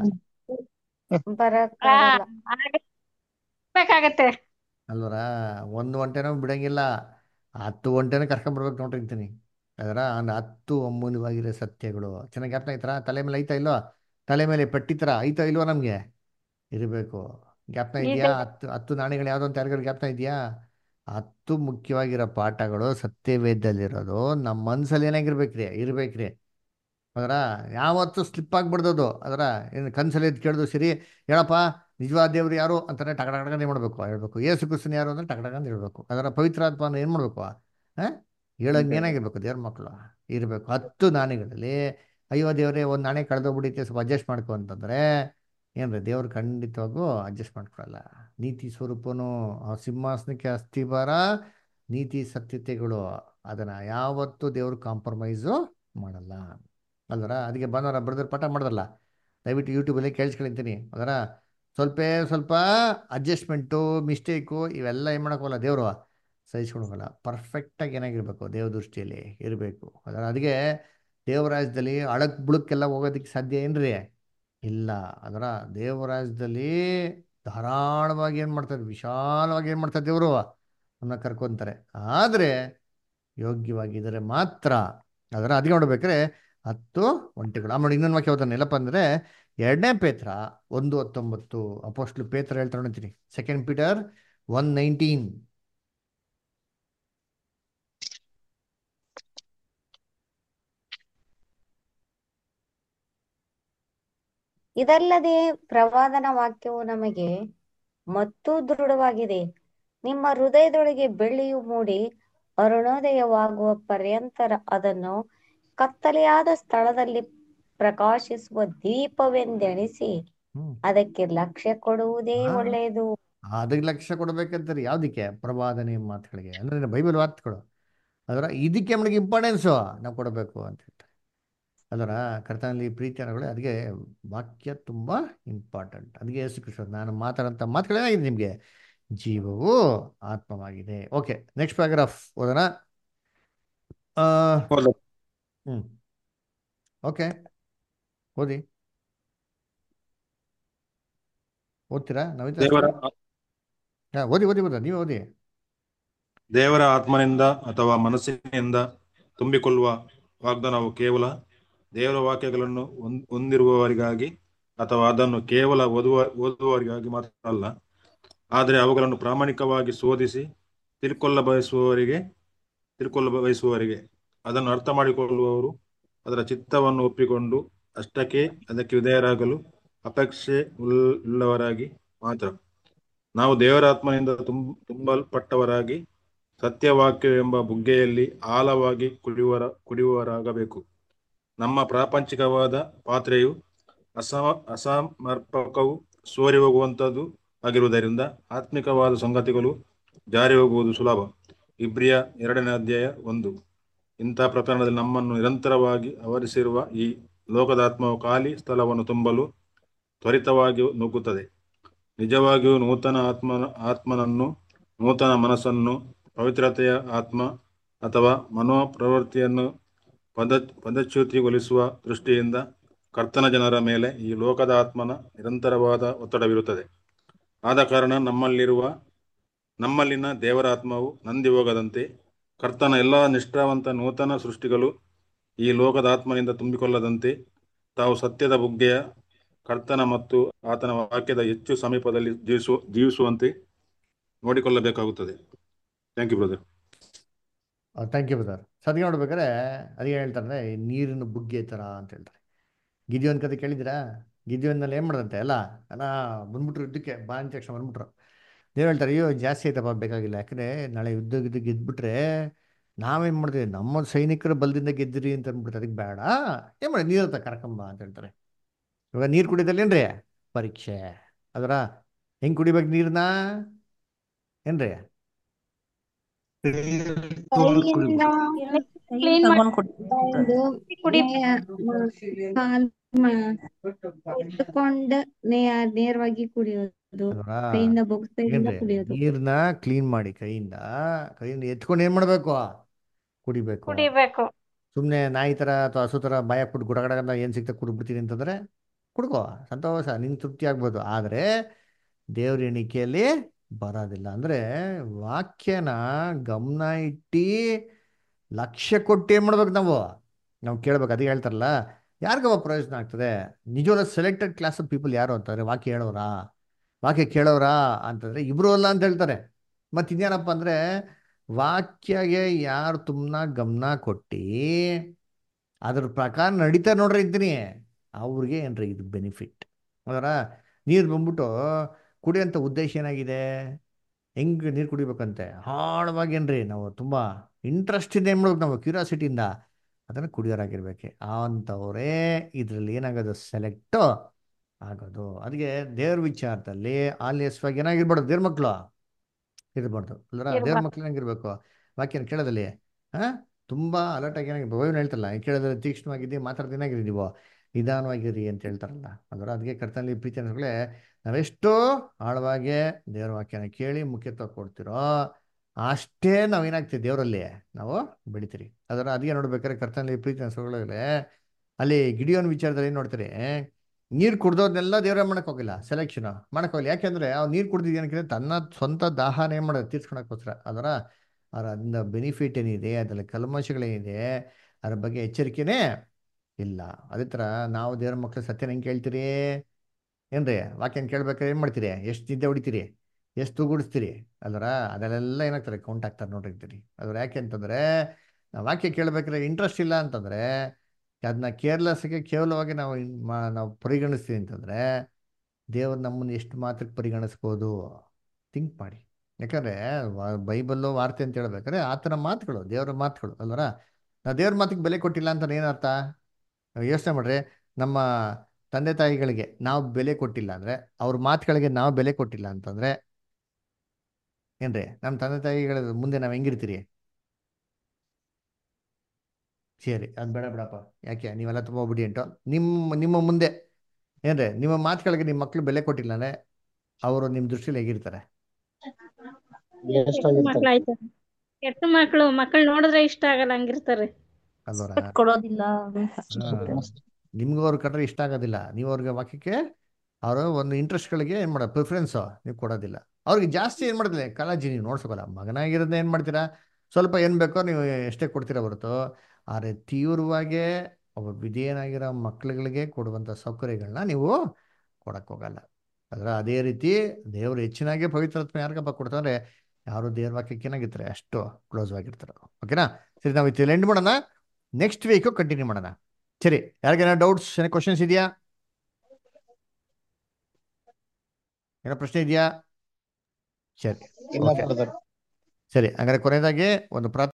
ಬರಕ್ಕಾಗಲ್ಲ ಬೇಕಾಗತ್ತೆ ಅಲ್ವರ ಒಂದು ಒಂಟೆನೂ ಬಿಡಂಗಿಲ್ಲ ಹತ್ತು ಒಂಟೆನೂ ಕರ್ಕೊಂಡ್ಬರ್ಬೇಕು ನೋಡಿರ್ತೀನಿ ಅದರ ಒಂದು ಹತ್ತು ಅಮೂಲ್ಯವಾಗಿರೋ ಸತ್ಯಗಳು ಚೆನ್ನಾಗಿ ಜ್ಞಾಪನ ಐತರ ತಲೆ ಮೇಲೆ ಐತಾ ಇಲ್ವಾ ತಲೆ ಮೇಲೆ ಪೆಟ್ಟಿತರ ಐತಾ ಇಲ್ವಾ ನಮಗೆ ಇರಬೇಕು ಜ್ಞಾಪನ ಇದೆಯಾ ಇದೆ. ಹತ್ತು ಹತ್ತು ನಾಣ್ಯಗಳು ಯಾವ್ದು ಅಂತ ಯಾರಿಗಾರು ಜ್ಞಾಪನ ಇದೆಯಾ ಹತ್ತು ಮುಖ್ಯವಾಗಿರೋ ಪಾಠಗಳು ಸತ್ಯವೇದಲ್ಲಿರೋದು ನಮ್ಮ ಮನ್ಸಲ್ಲಿ ಏನಾಗಿರ್ಬೇಕ್ರಿ ಇರ್ಬೇಕ್ರಿ ಅದರ ಯಾವತ್ತು ಸ್ಲಿಪ್ ಆಗ್ಬಿಡ್ದದು ಅದರ ಏನು ಕನ್ಸಲ್ಲಿ ಎದ್ದು ಕೇಳಿದ್ರು ಸರಿ ಹೇಳಪ್ಪ ನಿಜವಾದ ದೇವ್ರು ಯಾರು ಅಂತಾನೆ ಟಕ ಟಕ ಏನು ಮಾಡಬೇಕು ಹೇಳ್ಬೇಕು ಏಸು ಕ್ರಿಸ್ತನ್ ಯಾರು ಅಂದ್ರೆ ಟಕ ಟಕ ಅಂತ ಹೇಳ್ಬೇಕು ಅದರ ಪವಿತ್ರಾತ್ಮ ಏನು ಮಾಡಬೇಕು ಹಾಂ ಹೇಳಂಗೆ ಏನಾಗಿರ್ಬೇಕು ದೇವ್ರ ಮಕ್ಕಳು ಇರಬೇಕು ಹತ್ತು ನಾಣ್ಯಗಳಲ್ಲಿ ಅಯ್ಯೋ ದೇವ್ರೆ ಒಂದು ನಾಣ್ಯ ಕಳೆದೋಗ್ಬಿಡೈತೆ ಸ್ವಲ್ಪ ಅಡ್ಜಸ್ಟ್ ಮಾಡ್ಕೊ ಅಂತಂದ್ರೆ ಏನ್ರಿ ದೇವ್ರು ಖಂಡಿತವಾಗೂ ಅಡ್ಜಸ್ಟ್ ಮಾಡ್ಕೊಳಲ್ಲ ನೀತಿ ಸ್ವರೂಪನು ಆ ಸಿಂಹಾಸನಕ್ಕೆ ಅಸ್ಥಿಭಾರ ನೀತಿ ಸತ್ಯತೆಗಳು ಅದನ್ನ ಯಾವತ್ತೂ ದೇವ್ರು ಕಾಂಪ್ರಮೈಸು ಮಾಡಲ್ಲ ಅಲ್ವರ ಅದಕ್ಕೆ ಭಾನುವಾರ ಬ್ರದರ್ ಪಾಠ ಮಾಡ್ದಲ್ಲ ದಯವಿಟ್ಟು ಯೂಟ್ಯೂಬಲ್ಲಿ ಕೇಳಿಸ್ಕೊಳ್ತೀನಿ ಅದರ ಸ್ವಲ್ಪ ಸ್ವಲ್ಪ ಅಡ್ಜಸ್ಟ್ಮೆಂಟು ಮಿಸ್ಟೇಕು ಇವೆಲ್ಲ ಏನು ಮಾಡೋಕ್ಕಲ್ಲ ದೇವರು ಸಹಿಸ್ಕೊಳಲ್ಲ ಪರ್ಫೆಕ್ಟಾಗಿ ಏನಾಗಿರ್ಬೇಕು ದೇವ್ರ ದೃಷ್ಟಿಯಲ್ಲಿ ಇರಬೇಕು ಅದರ ಅದಕ್ಕೆ ದೇವರಾಜ್ಯದಲ್ಲಿ ಅಳಕ್ ಬುಳಕ್ಕೆಲ್ಲ ಹೋಗೋದಕ್ಕೆ ಸಾಧ್ಯ ಏನ್ರಿ ಇಲ್ಲ ಅದರ ದೇವರಾಜ್ಯದಲ್ಲಿ ಧಾರಾಳವಾಗಿ ಏನು ಮಾಡ್ತಾರೆ ವಿಶಾಲವಾಗಿ ಏನು ಮಾಡ್ತಾರೆ ದೇವರು ನಮ್ಮನ್ನ ಕರ್ಕೊಂತಾರೆ ಆದರೆ ಯೋಗ್ಯವಾಗಿದ್ದರೆ ಮಾತ್ರ ಅದರ ಅದಕ್ಕೆ ನೋಡ್ಬೇಕಾದ್ರೆ ಹತ್ತು ಒಂಟೆಗಳು ಆಮೇಲೆ ಇನ್ನೊಂದು ವಾಕ್ಯ ಓದೋಣ ಎಲ್ಲಪ್ಪ ಅಂದರೆ ಎರಡನೇ ಪೇತ್ರ ಒಂದು ಹತ್ತೊಂಬತ್ತು ಅಪೋಸ್ಟ್ಲು ಪೇತ್ರ ಹೇಳ್ತಾರೆ ನೋಡ್ತೀನಿ ಸೆಕೆಂಡ್ ಪೀಟರ್ ಒನ್ ನೈನ್ಟೀನ್ ಇದಲ್ಲದೆ ಪ್ರವಾದನ ವಾಕ್ಯವು ನಮಗೆ ಮತ್ತೂ ದೃಢವಾಗಿದೆ ನಿಮ್ಮ ಹೃದಯದೊಳಗೆ ಬೆಳ್ಳಿಯು ಮೂಡಿ ಅರುಣೋದಯವಾಗುವ ಪರ್ಯಂತರ ಅದನ್ನು ಕತ್ತಲೆಯಾದ ಸ್ಥಳದಲ್ಲಿ ಪ್ರಕಾಶಿಸುವ ದೀಪವೆಂದೆಣಿಸಿ ಅದಕ್ಕೆ ಲಕ್ಷ್ಯ ಕೊಡುವುದೇ ಹಾ. ಒಳ್ಳೆಯದು ಅದಕ್ಕೆ ಲಕ್ಷ್ಯ ಕೊಡ್ಬೇಕಂತಾರೆ ಯಾವುದಕ್ಕೆ ಪ್ರವಾದನೆ ಮಾತುಗಳಿಗೆ ಅಂದರೆ ಬೈಬಲ್ ಮಾತುಗಳು ಅದರ ಇದಕ್ಕೆ ನಮಗೆ ಇಂಪಾರ್ಟೆನ್ಸು ನಾವು ಕೊಡಬೇಕು ಅಂತ ಹೇಳ್ತಾರೆ ಅದರ ಕರ್ತನಲ್ಲಿ ಪ್ರೀತಿ ಅನ್ನೋಗಳು ಅದಕ್ಕೆ ವಾಕ್ಯ ತುಂಬ ಇಂಪಾರ್ಟೆಂಟ್ ಅದಕ್ಕೆ ಯೇಸು ಕೃಷ್ಣ ನಾನು ಮಾತಾಡೋಂಥ ಮಾತುಗಳೇನಾಗಿದೆ ನಿಮಗೆ ಜೀವವು ಆತ್ಮವಾಗಿದೆ ಓಕೆ ನೆಕ್ಸ್ಟ್ ಪ್ಯಾರಾಗ್ರಾಫ್ ಓದೋಣ ಹ್ಞೂ ಓಕೆ ಓದಿ ಓದ್ತೀರಾ ನವಿತಾ ದೇವರ ಹಾಂ ಓದಿ ಓದಿ ಓದ ನೀವು ಓದಿ ದೇವರ ಆತ್ಮನಿಂದ ಅಥವಾ ಮನಸ್ಸಿನಿಂದ ತುಂಬಿಕೊಳ್ಳುವ ವಾಗ್ದಾನವು ಕೇವಲ ದೇವರ ವಾಕ್ಯಗಳನ್ನು ಹೊಂದ್- ಹೊಂದಿರುವವರಿಗಾಗಿ ಅಥವಾ ಅದನ್ನು ಕೇವಲ ಓದುವ ಓದುವವರಿಗಾಗಿ ಮಾತ್ರ ಅಲ್ಲ ಆದರೆ ಅವುಗಳನ್ನು ಪ್ರಾಮಾಣಿಕವಾಗಿ ಶೋಧಿಸಿ ತಿಳ್ಕೊಳ್ಳ ಬಯಸುವವರಿಗೆ ತಿಳ್ಕೊಳ್ಳ ಬಯಸುವವರಿಗೆ ಅದನ್ನು ಅರ್ಥ ಮಾಡಿಕೊಳ್ಳುವವರು ಅದರ ಚಿತ್ತವನ್ನು ಒಪ್ಪಿಕೊಂಡು ಅಷ್ಟಕ್ಕೆ ಅದಕ್ಕೆ ವಿಧೇಯರಾಗಲು ಅಪೇಕ್ಷೆ ಉಳ್- ಉಳ್ಳವರಾಗಿ ಮಾತ್ರ ನಾವು ದೇವರ ಆತ್ಮನಿಂದ ತುಂಬ ತುಂಬಲ್ಪಟ್ಟವರಾಗಿ ಸತ್ಯವಾಕ್ಯವೆಂಬ ಬುಗ್ಗೆಯಲ್ಲಿ ಆಳವಾಗಿ ಕುಡಿಯುವರ ಕುಡಿಯುವವರಾಗಬೇಕು ನಮ್ಮ ಪ್ರಾಪಂಚಿಕವಾದ ಪಾತ್ರೆಯು ಅಸಮ ಅಸಮರ್ಪಕವು ಸೋರಿ ಹೋಗುವಂಥದ್ದು ಆಗಿರುವುದರಿಂದ ಆತ್ಮಿಕವಾದ ಸಂಗತಿಗಳು ಜಾರಿ ಹೋಗುವುದು ಸುಲಭ ಇಬ್ರಿಯ ಎರಡನೇ ಅಧ್ಯಾಯ ಒಂದು ಇಂಥ ಪ್ರಕರಣದಲ್ಲಿ ನಮ್ಮನ್ನು ನಿರಂತರವಾಗಿ ಆವರಿಸಿರುವ ಈ ಲೋಕದಾತ್ಮವು ಖಾಲಿ ಸ್ಥಳವನ್ನು ತುಂಬಲು ತ್ವರಿತವಾಗಿ ನುಗ್ಗುತ್ತದೆ ನಿಜವಾಗಿಯೂ ನೂತನ ಆತ್ಮನ ಆತ್ಮನನ್ನು ನೂತನ ಮನಸ್ಸನ್ನು ಪವಿತ್ರತೆಯ ಆತ್ಮ ಅಥವಾ ಮನೋಪ್ರವೃತ್ತಿಯನ್ನು ಪದ ಪದಚ್ಯುತಿಗೊಳಿಸುವ ದೃಷ್ಟಿಯಿಂದ ಕರ್ತನ ಜನರ ಮೇಲೆ ಈ ಲೋಕದ ಆತ್ಮನ ನಿರಂತರವಾದ ಒತ್ತಡವಿರುತ್ತದೆ ಆದ ಕಾರಣ ನಮ್ಮಲ್ಲಿರುವ ನಮ್ಮಲ್ಲಿನ ದೇವರ ಆತ್ಮವು ನಂದಿ ಹೋಗದಂತೆ ಕರ್ತನ ಎಲ್ಲ ನಿಷ್ಠಾವಂತ ನೂತನ ಸೃಷ್ಟಿಗಳು ಈ ಲೋಕದ ಆತ್ಮನಿಂದ ತುಂಬಿಕೊಳ್ಳದಂತೆ ತಾವು ಸತ್ಯದ ಬುಗ್ಗೆಯ ಕರ್ತನ ಮತ್ತು ಆತನ ವಾಕ್ಯದ ಹೆಚ್ಚು ಸಮೀಪದಲ್ಲಿ ಜೀವಿಸು ಜೀವಿಸುವಂತೆ ನೋಡಿಕೊಳ್ಳಬೇಕಾಗುತ್ತದೆ thank you brother thank you brother ಸದ್ಯ ನೋಡ್ಬೇಕಾದ್ರೆ ಅದೇ ಹೇಳ್ತಾರೆ ನೀರಿನ ಬುಗ್ಗೆ ಥರ ಅಂತ ಹೇಳ್ತಾರೆ ಗಿದಿಯೋನ್ ಕತೆ ಕೇಳಿದಿರಾ ಗಿದಿಯೋನ್ನಲ್ಲಿ ಏನು ಮಾಡ್ದಂತೆ ಅಲ್ಲ ಅಲ್ಲ ಬಂದ್ಬಿಟ್ರು ಯುದ್ಧಕ್ಕೆ ಬಾ ಅಂತ ತಕ್ಷಣ ಬಂದ್ಬಿಟ್ರು ದೇವ್ರು ಹೇಳ್ತಾರೆ ಅಯ್ಯೋ ಜಾಸ್ತಿ ಆಯ್ತಪ್ಪ ಬೇಕಾಗಿಲ್ಲ ಯಾಕಂದರೆ ನಾಳೆ ಯುದ್ಧ ಗಿದ್ದ ಗೆದ್ಬಿಟ್ರೆ ನಾವೇನು ಮಾಡ್ತೀವಿ ನಮ್ಮ ಸೈನಿಕರ ಬಲದಿಂದ ಗೆದ್ದಿರಿ ಅಂತ ಅಂದ್ಬಿಡ್ತಾರೆ ಅದಕ್ಕೆ ಬೇಡ ಏನು ಮಾಡಿ ನೀರು ಕರ್ಕೊಂಬ ಅಂತ ಹೇಳ್ತಾರೆ ಇವಾಗ ನೀರು ಕುಡಿದಲ್ಲೇನ್ರಿ ಪರೀಕ್ಷೆ ಅದರ ಹೆಂಗೆ ಕುಡಿಬೇಕು ನೀರನ್ನ ಏನ್ರಿ ಕೈಯಿಂದ ಕ್ಲೀನ್ ತಗೊಂಡ್ ಕುಡಿ ಒಂದು ಕುಡಿ ಕಾಲ್ ಇಟ್ಕೊಂಡು ನೇರವಾಗಿ ಕುಡಿಯೋದು ಅಲ್ವಾ ಕೈಯಿಂದ ಬೊಗ್ಸೆಯಿಂದ ಏನ್ರಿ ಕುಡಿಯೋದು ನೀರ್ನ ಕ್ಲೀನ್ ಮಾಡಿ ಕೈಯಿಂದ ಕೈಯಿಂದ ಎತ್ಕೊಂಡು ಏನ್ ಮಾಡ್ಬೇಕು ಕುಡಿಬೇಕು ಕುಡಿಬೇಕು ಸುಮ್ಮನೆ ನಾಯಿ ತರ ಅಥವಾ ಹಸು ತರ ಬಾಯ ಬಿಟ್ಟು ಗುಡಗಡ ಏನ್ ಸಿಗ್ತಾ ಕುಡ್ಬಿಡ್ತೀನಿ ಅಂತಂದ್ರೆ ಕುಡ್ಕೋ ಸಂತೋಷ ನಿನ್ ತೃಪ್ತಿ ಆಗ್ಬೋದು ಆದ್ರೆ ದೇವ್ರ ಎಣಿಕೆಯಲ್ಲಿ ಬರೋದಿಲ್ಲ ಅಂದ್ರೆ ವಾಕ್ಯನ ಗಮನ ಇಟ್ಟು ಲಕ್ಷ್ಯ ಕೊಟ್ಟು ಏನ್ ಮಾಡ್ಬೇಕು ನಾವು ನಾವು ಕೇಳ್ಬೇಕು ಅದೇ ಹೇಳ್ತಾರಲ್ಲ ಯಾರಿಗವ ಪ್ರಯೋಜನ ಆಗ್ತದೆ ನಿಜವಾದ ಸೆಲೆಕ್ಟೆಡ್ ಕ್ಲಾಸ್ ಆಫ್ ಪೀಪಲ್ ಯಾರು ಅಂತಾರೆ ವಾಕ್ಯ ಹೇಳೋರಾ ವಾಕ್ಯ ಕೇಳೋರಾ ಅಂತಂದ್ರೆ ಇಬ್ರು ಅಲ್ಲ ಅಂತ ಹೇಳ್ತಾರೆ ಮತ್ತೆ ಇನ್ನೇನಪ್ಪ ಅಂದ್ರೆ ವಾಕ್ಯಗೆ ಯಾರು ತುಂಬ ಗಮನ ಕೊಟ್ಟು ಅದ್ರ ಪ್ರಕಾರ ನಡೀತಾರೆ ನೋಡ್ರಿ ಇದ್ದೀನಿ ಅವ್ರಿಗೆ ಏನ್ರಿ ಇದು ಬೆನಿಫಿಟ್ ಅದರ ನೀರು ಬಂದ್ಬಿಟ್ಟು ಕುಡಿಯೋಂಥ ಉದ್ದೇಶ ಏನಾಗಿದೆ ಹೆಂಗೆ ನೀರು ಕುಡಿಬೇಕಂತೆ ಆಳವಾಗಿ ಏನ್ರಿ ನಾವು ತುಂಬ ಇಂಟ್ರೆಸ್ಟಿಂದ ಏನು ಮಾಡ್ಬೇಕು ನಾವು ಕ್ಯೂರಿಯಾಸಿಟಿಯಿಂದ ಅದನ್ನು ಕುಡಿಯೋರಾಗಿರ್ಬೇಕು ಅಂಥವ್ರೇ ಇದರಲ್ಲಿ ಏನಾಗೋದು ಸೆಲೆಕ್ಟು ಆಗೋದು ಅದಕ್ಕೆ ದೇವ್ರ ವಿಚಾರದಲ್ಲಿ ಆಲಸ್ಯವಾಗಿ ಏನಾಗಿರ್ಬಾರ್ದು ದೇವ್ರ ಮಕ್ಕಳು ಇರಬಾರ್ದು ಅಲ್ರ ದೇವ್ರ ಇರ್ಬಾರ್ದು. ಮಕ್ಳು ಹೆಂಗಿರ್ಬೇಕು ವಾಕ್ಯನ ಕೇಳೋದಲ್ಲಿ ಹಾ ತುಂಬಾ ಅಲರ್ಟ್ ಆಗಿ ಏನಾಗಿ ಭಯನ ಹೇಳ್ತಾರಲ್ಲ ಕೇಳೋದ್ರಲ್ಲಿ ತೀಕ್ಷ್ಣವಾಗಿದ್ದಿ ಮಾತಾಡ್ದು ಏನಾಗಿರಿ ನೀವು ನಿಧಾನವಾಗಿರಿ ಅಂತ ಹೇಳ್ತಾರಲ್ಲ ಅದರ ಅದಕ್ಕೆ ಕರ್ತನಲ್ಲಿ ಪ್ರೀತಿ ಅನ್ನೋಗಳೇ ನಾವೆಷ್ಟೋ ಆಳವಾಗಿ ದೇವ್ರ ವಾಕ್ಯನ ಕೇಳಿ ಮುಖ್ಯತ್ವ ಕೊಡ್ತಿರೋ ಅಷ್ಟೇ ನಾವೇನಾಗ್ತೀವಿ ದೇವರಲ್ಲಿ ನಾವು ಬೆಳಿತೀರಿ ಅದರ ಅದಕ್ಕೆ ನೋಡ್ಬೇಕಾದ್ರೆ ಕರ್ತನಲ್ಲಿ ಪ್ರೀತಿ ಅನ್ಸೋಗಳೇ ಅಲ್ಲಿ ಗಿಡಿಯೋನ್ ವಿಚಾರದಲ್ಲಿ ಏನು ನೋಡ್ತೀರಿ ನೀರು ಕುಡ್ದೋದ್ನೆಲ್ಲ ದೇವ್ರ ಮಾಡಕ್ ಹೋಗಿಲ್ಲ ಸೆಲೆಕ್ಷನ್ ಮಾಡಕ್ ಹೋಗಿಲ್ಲ ಯಾಕೆಂದ್ರೆ ಅವ್ನು ನೀರು ಕುಡ್ದಿದ್ದು ಏನಕ್ಕೆ ತನ್ನ ಸ್ವಂತ ದಾಹನ ಏನ್ ಮಾಡೋದು ತೀರ್ಸ್ಕೊಳಕ್ಕೋಸ್ಕರ ಅದರ ಅದರ ಅದರಿಂದ ಬೆನಿಫಿಟ್ ಏನಿದೆ ಅದರಲ್ಲಿ ಕಲ್ಮಶಗಳೇನಿದೆ ಅದ್ರ ಬಗ್ಗೆ ಎಚ್ಚರಿಕೆನೇ ಇಲ್ಲ ಅದೇ ಥರ ನಾವು ದೇವ್ರ ಮಕ್ಕಳು ಸತ್ಯನ ಹೆಂಗೆ ಕೇಳ್ತೀರಿ ಏನ್ರಿ ವಾಕ್ಯನ ಕೇಳ್ಬೇಕಾದ್ರೆ ಏನು ಮಾಡ್ತೀರಿ ಎಷ್ಟು ನಿದ್ದೆ ಹೊಡಿತೀರಿ ಎಷ್ಟು ತೂಗುಡಿಸ್ತೀರಿ ಅದರ ಅದರಲ್ಲೆಲ್ಲ ಏನಾಗ್ತಾರೆ ಕೌಂಟ್ ಆಗ್ತಾರೆ ನೋಡಿರ್ತೀರಿ ಅದ್ರ ಯಾಕೆ ಅಂತಂದ್ರೆ ನಾವು ವಾಕ್ಯ ಕೇಳ್ಬೇಕಾದ್ರೆ ಇಂಟ್ರೆಸ್ಟ್ ಇಲ್ಲ ಅಂತಂದ್ರೆ ಅದನ್ನ ಕೇರ್ಲೆಸ್ಗೆ ಕೇವಲವಾಗಿ ನಾವು ಇನ್- ಮಾ- ನಾವು ಪರಿಗಣಿಸ್ತೀವಿ ಅಂತಂದ್ರೆ ದೇವ್ರು ನಮ್ಮನ್ನು ಎಷ್ಟು ಮಾತ್ರಕ್ಕೆ ಪರಿಗಣಿಸ್ಬೋದು ಥಿಂಕ್ ಮಾಡಿ ಯಾಕಂದ್ರೆ ವ- ಬೈಬಲ್ಲು ವಾರ್ತೆ ಅಂತ ಹೇಳ್ಬೇಕಾದ್ರೆ ಆತನ ಮಾತುಗಳು ದೇವರ ಮಾತುಗಳು ಅಲ್ವರ ನಾವು ದೇವ್ರ ಮಾತಿಗೆ ಬೆಲೆ ಕೊಟ್ಟಿಲ್ಲ ಅಂತ ಏನರ್ಥ ಯೋಚನೆ ಮಾಡ್ರಿ ನಮ್ಮ ತಂದೆ ತಾಯಿಗಳಿಗೆ ನಾವು ಬೆಲೆ ಕೊಟ್ಟಿಲ್ಲ ಅಂದ್ರೆ ಅವ್ರ ಮಾತುಗಳಿಗೆ ನಾವು ಬೆಲೆ ಕೊಟ್ಟಿಲ್ಲ ಅಂತಂದ್ರೆ ಏನ್ರಿ ನಮ್ಮ ತಂದೆ ತಾಯಿಗಳ ಮುಂದೆ ನಾವು ಹೆಂಗಿರ್ತೀರಿ ಸರಿ ಅದು ಬೇಡ ಬೇಡಪ್ಪ ಯಾಕೆ ನೀವೆಲ್ಲ ತುಂಬ ಬಿಡಿ ಅಂಟು ನಿಮ್ಮ ನಿಮ್ಮ ಮುಂದೆ ಏನ್ರಿ ನಿಮ್ಮ ಮಾತುಗಳಿಗೆ ನಿಮ್ಮ ಮಕ್ಳು ಬೆಲೆ ಕೊಟ್ಟಿಲ್ಲ ಅಂದ್ರೆ ಅವರು ನಿಮ್ಮ ದೃಷ್ಟಿಲಿ ಹೇಗಿರ್ತಾರೆ ಕೆಟ್ಟ ಮಕ್ಳು ಆಯ್ತಾರೆ ಕೆಟ್ಟ ಮಕ್ಳು ಮಕ್ಳು ನೋಡಿದ್ರೆ ಇಷ್ಟ ಆಗಲ್ಲ ಹಂಗಿರ್ತಾರೆ ಅಲ್ವರ ಕೊಡೋದಿಲ್ಲ ನಿಮ್ಗೆ ಅವ್ರ ಕಂಡ್ರೆ ಇಷ್ಟ ಆಗೋದಿಲ್ಲ ನೀವು ಅವ್ರಿಗೆ ವಾಕ್ಯಕ್ಕೆ ಅವರು ಒಂದು ಇಂಟ್ರೆಸ್ಟ್ಗಳಿಗೆ ಏನು ಮಾಡೋ ಪ್ರಿಫರೆನ್ಸು ನೀವು ಕೊಡೋದಿಲ್ಲ ಅವ್ರಿಗೆ ಜಾಸ್ತಿ ಏನು ಮಾಡೋದಿಲ್ಲ ಕಾಳಜಿ ನೀವು ನೋಡ್ಸೋಕಲ್ಲ ಮಗನಾಗಿರೋದನ್ನ ಏನು ಮಾಡ್ತೀರಾ ಸ್ವಲ್ಪ ಏನು ಬೇಕೋ ನೀವು ಎಷ್ಟೇ ಕೊಡ್ತೀರಾ ಹೊರತು ಆದರೆ ತೀವ್ರವಾಗಿ ಒಬ್ಬ ವಿಧೇಯನಾಗಿರೋ ಮಕ್ಳುಗಳಿಗೆ ಕೊಡುವಂಥ ಸೌಕರ್ಯಗಳನ್ನ ನೀವು ಕೊಡಕ್ಕೆ ಹೋಗಲ್ಲ ಅದರ ಅದೇ ರೀತಿ ದೇವರು ಹೆಚ್ಚಿನಾಗಿ ಪವಿತ್ರಾತ್ಮ ಯಾರಿಗಪ್ಪ ಕೊಡ್ತಾರೆ ಯಾರು ದೇವ್ರ ವಾಕ್ಯಕ್ಕೆ ಏನಾಗಿರ್ತಾರೆ ಅಷ್ಟು ಕ್ಲೋಸ್ ಆಗಿರ್ತಾರೆ ಓಕೆನಾ ಸರಿ ನಾವು ಇದು ಎಂಡ್ ಮಾಡೋಣ ನೆಕ್ಸ್ಟ್ ವೀಕು ಕಂಟಿನ್ಯೂ ಮಾಡೋಣ ಸರಿ ಯಾರಿಗೇನೋ ಡೌಟ್ಸ್ ಏನೋ ಕ್ವಶನ್ಸ್ ಇದೆಯಾ ಏನೋ ಪ್ರಶ್ನೆ ಇದೆಯಾ ಸರಿ ಇಲ್ಲ ಓಕೆ ಬ್ರದರ್ ಸರಿ ಹಂಗಾರೆ ಕೊನೆಯದಾಗಿ ಒಂದು ಪ್ರಾರ್ಥನೆ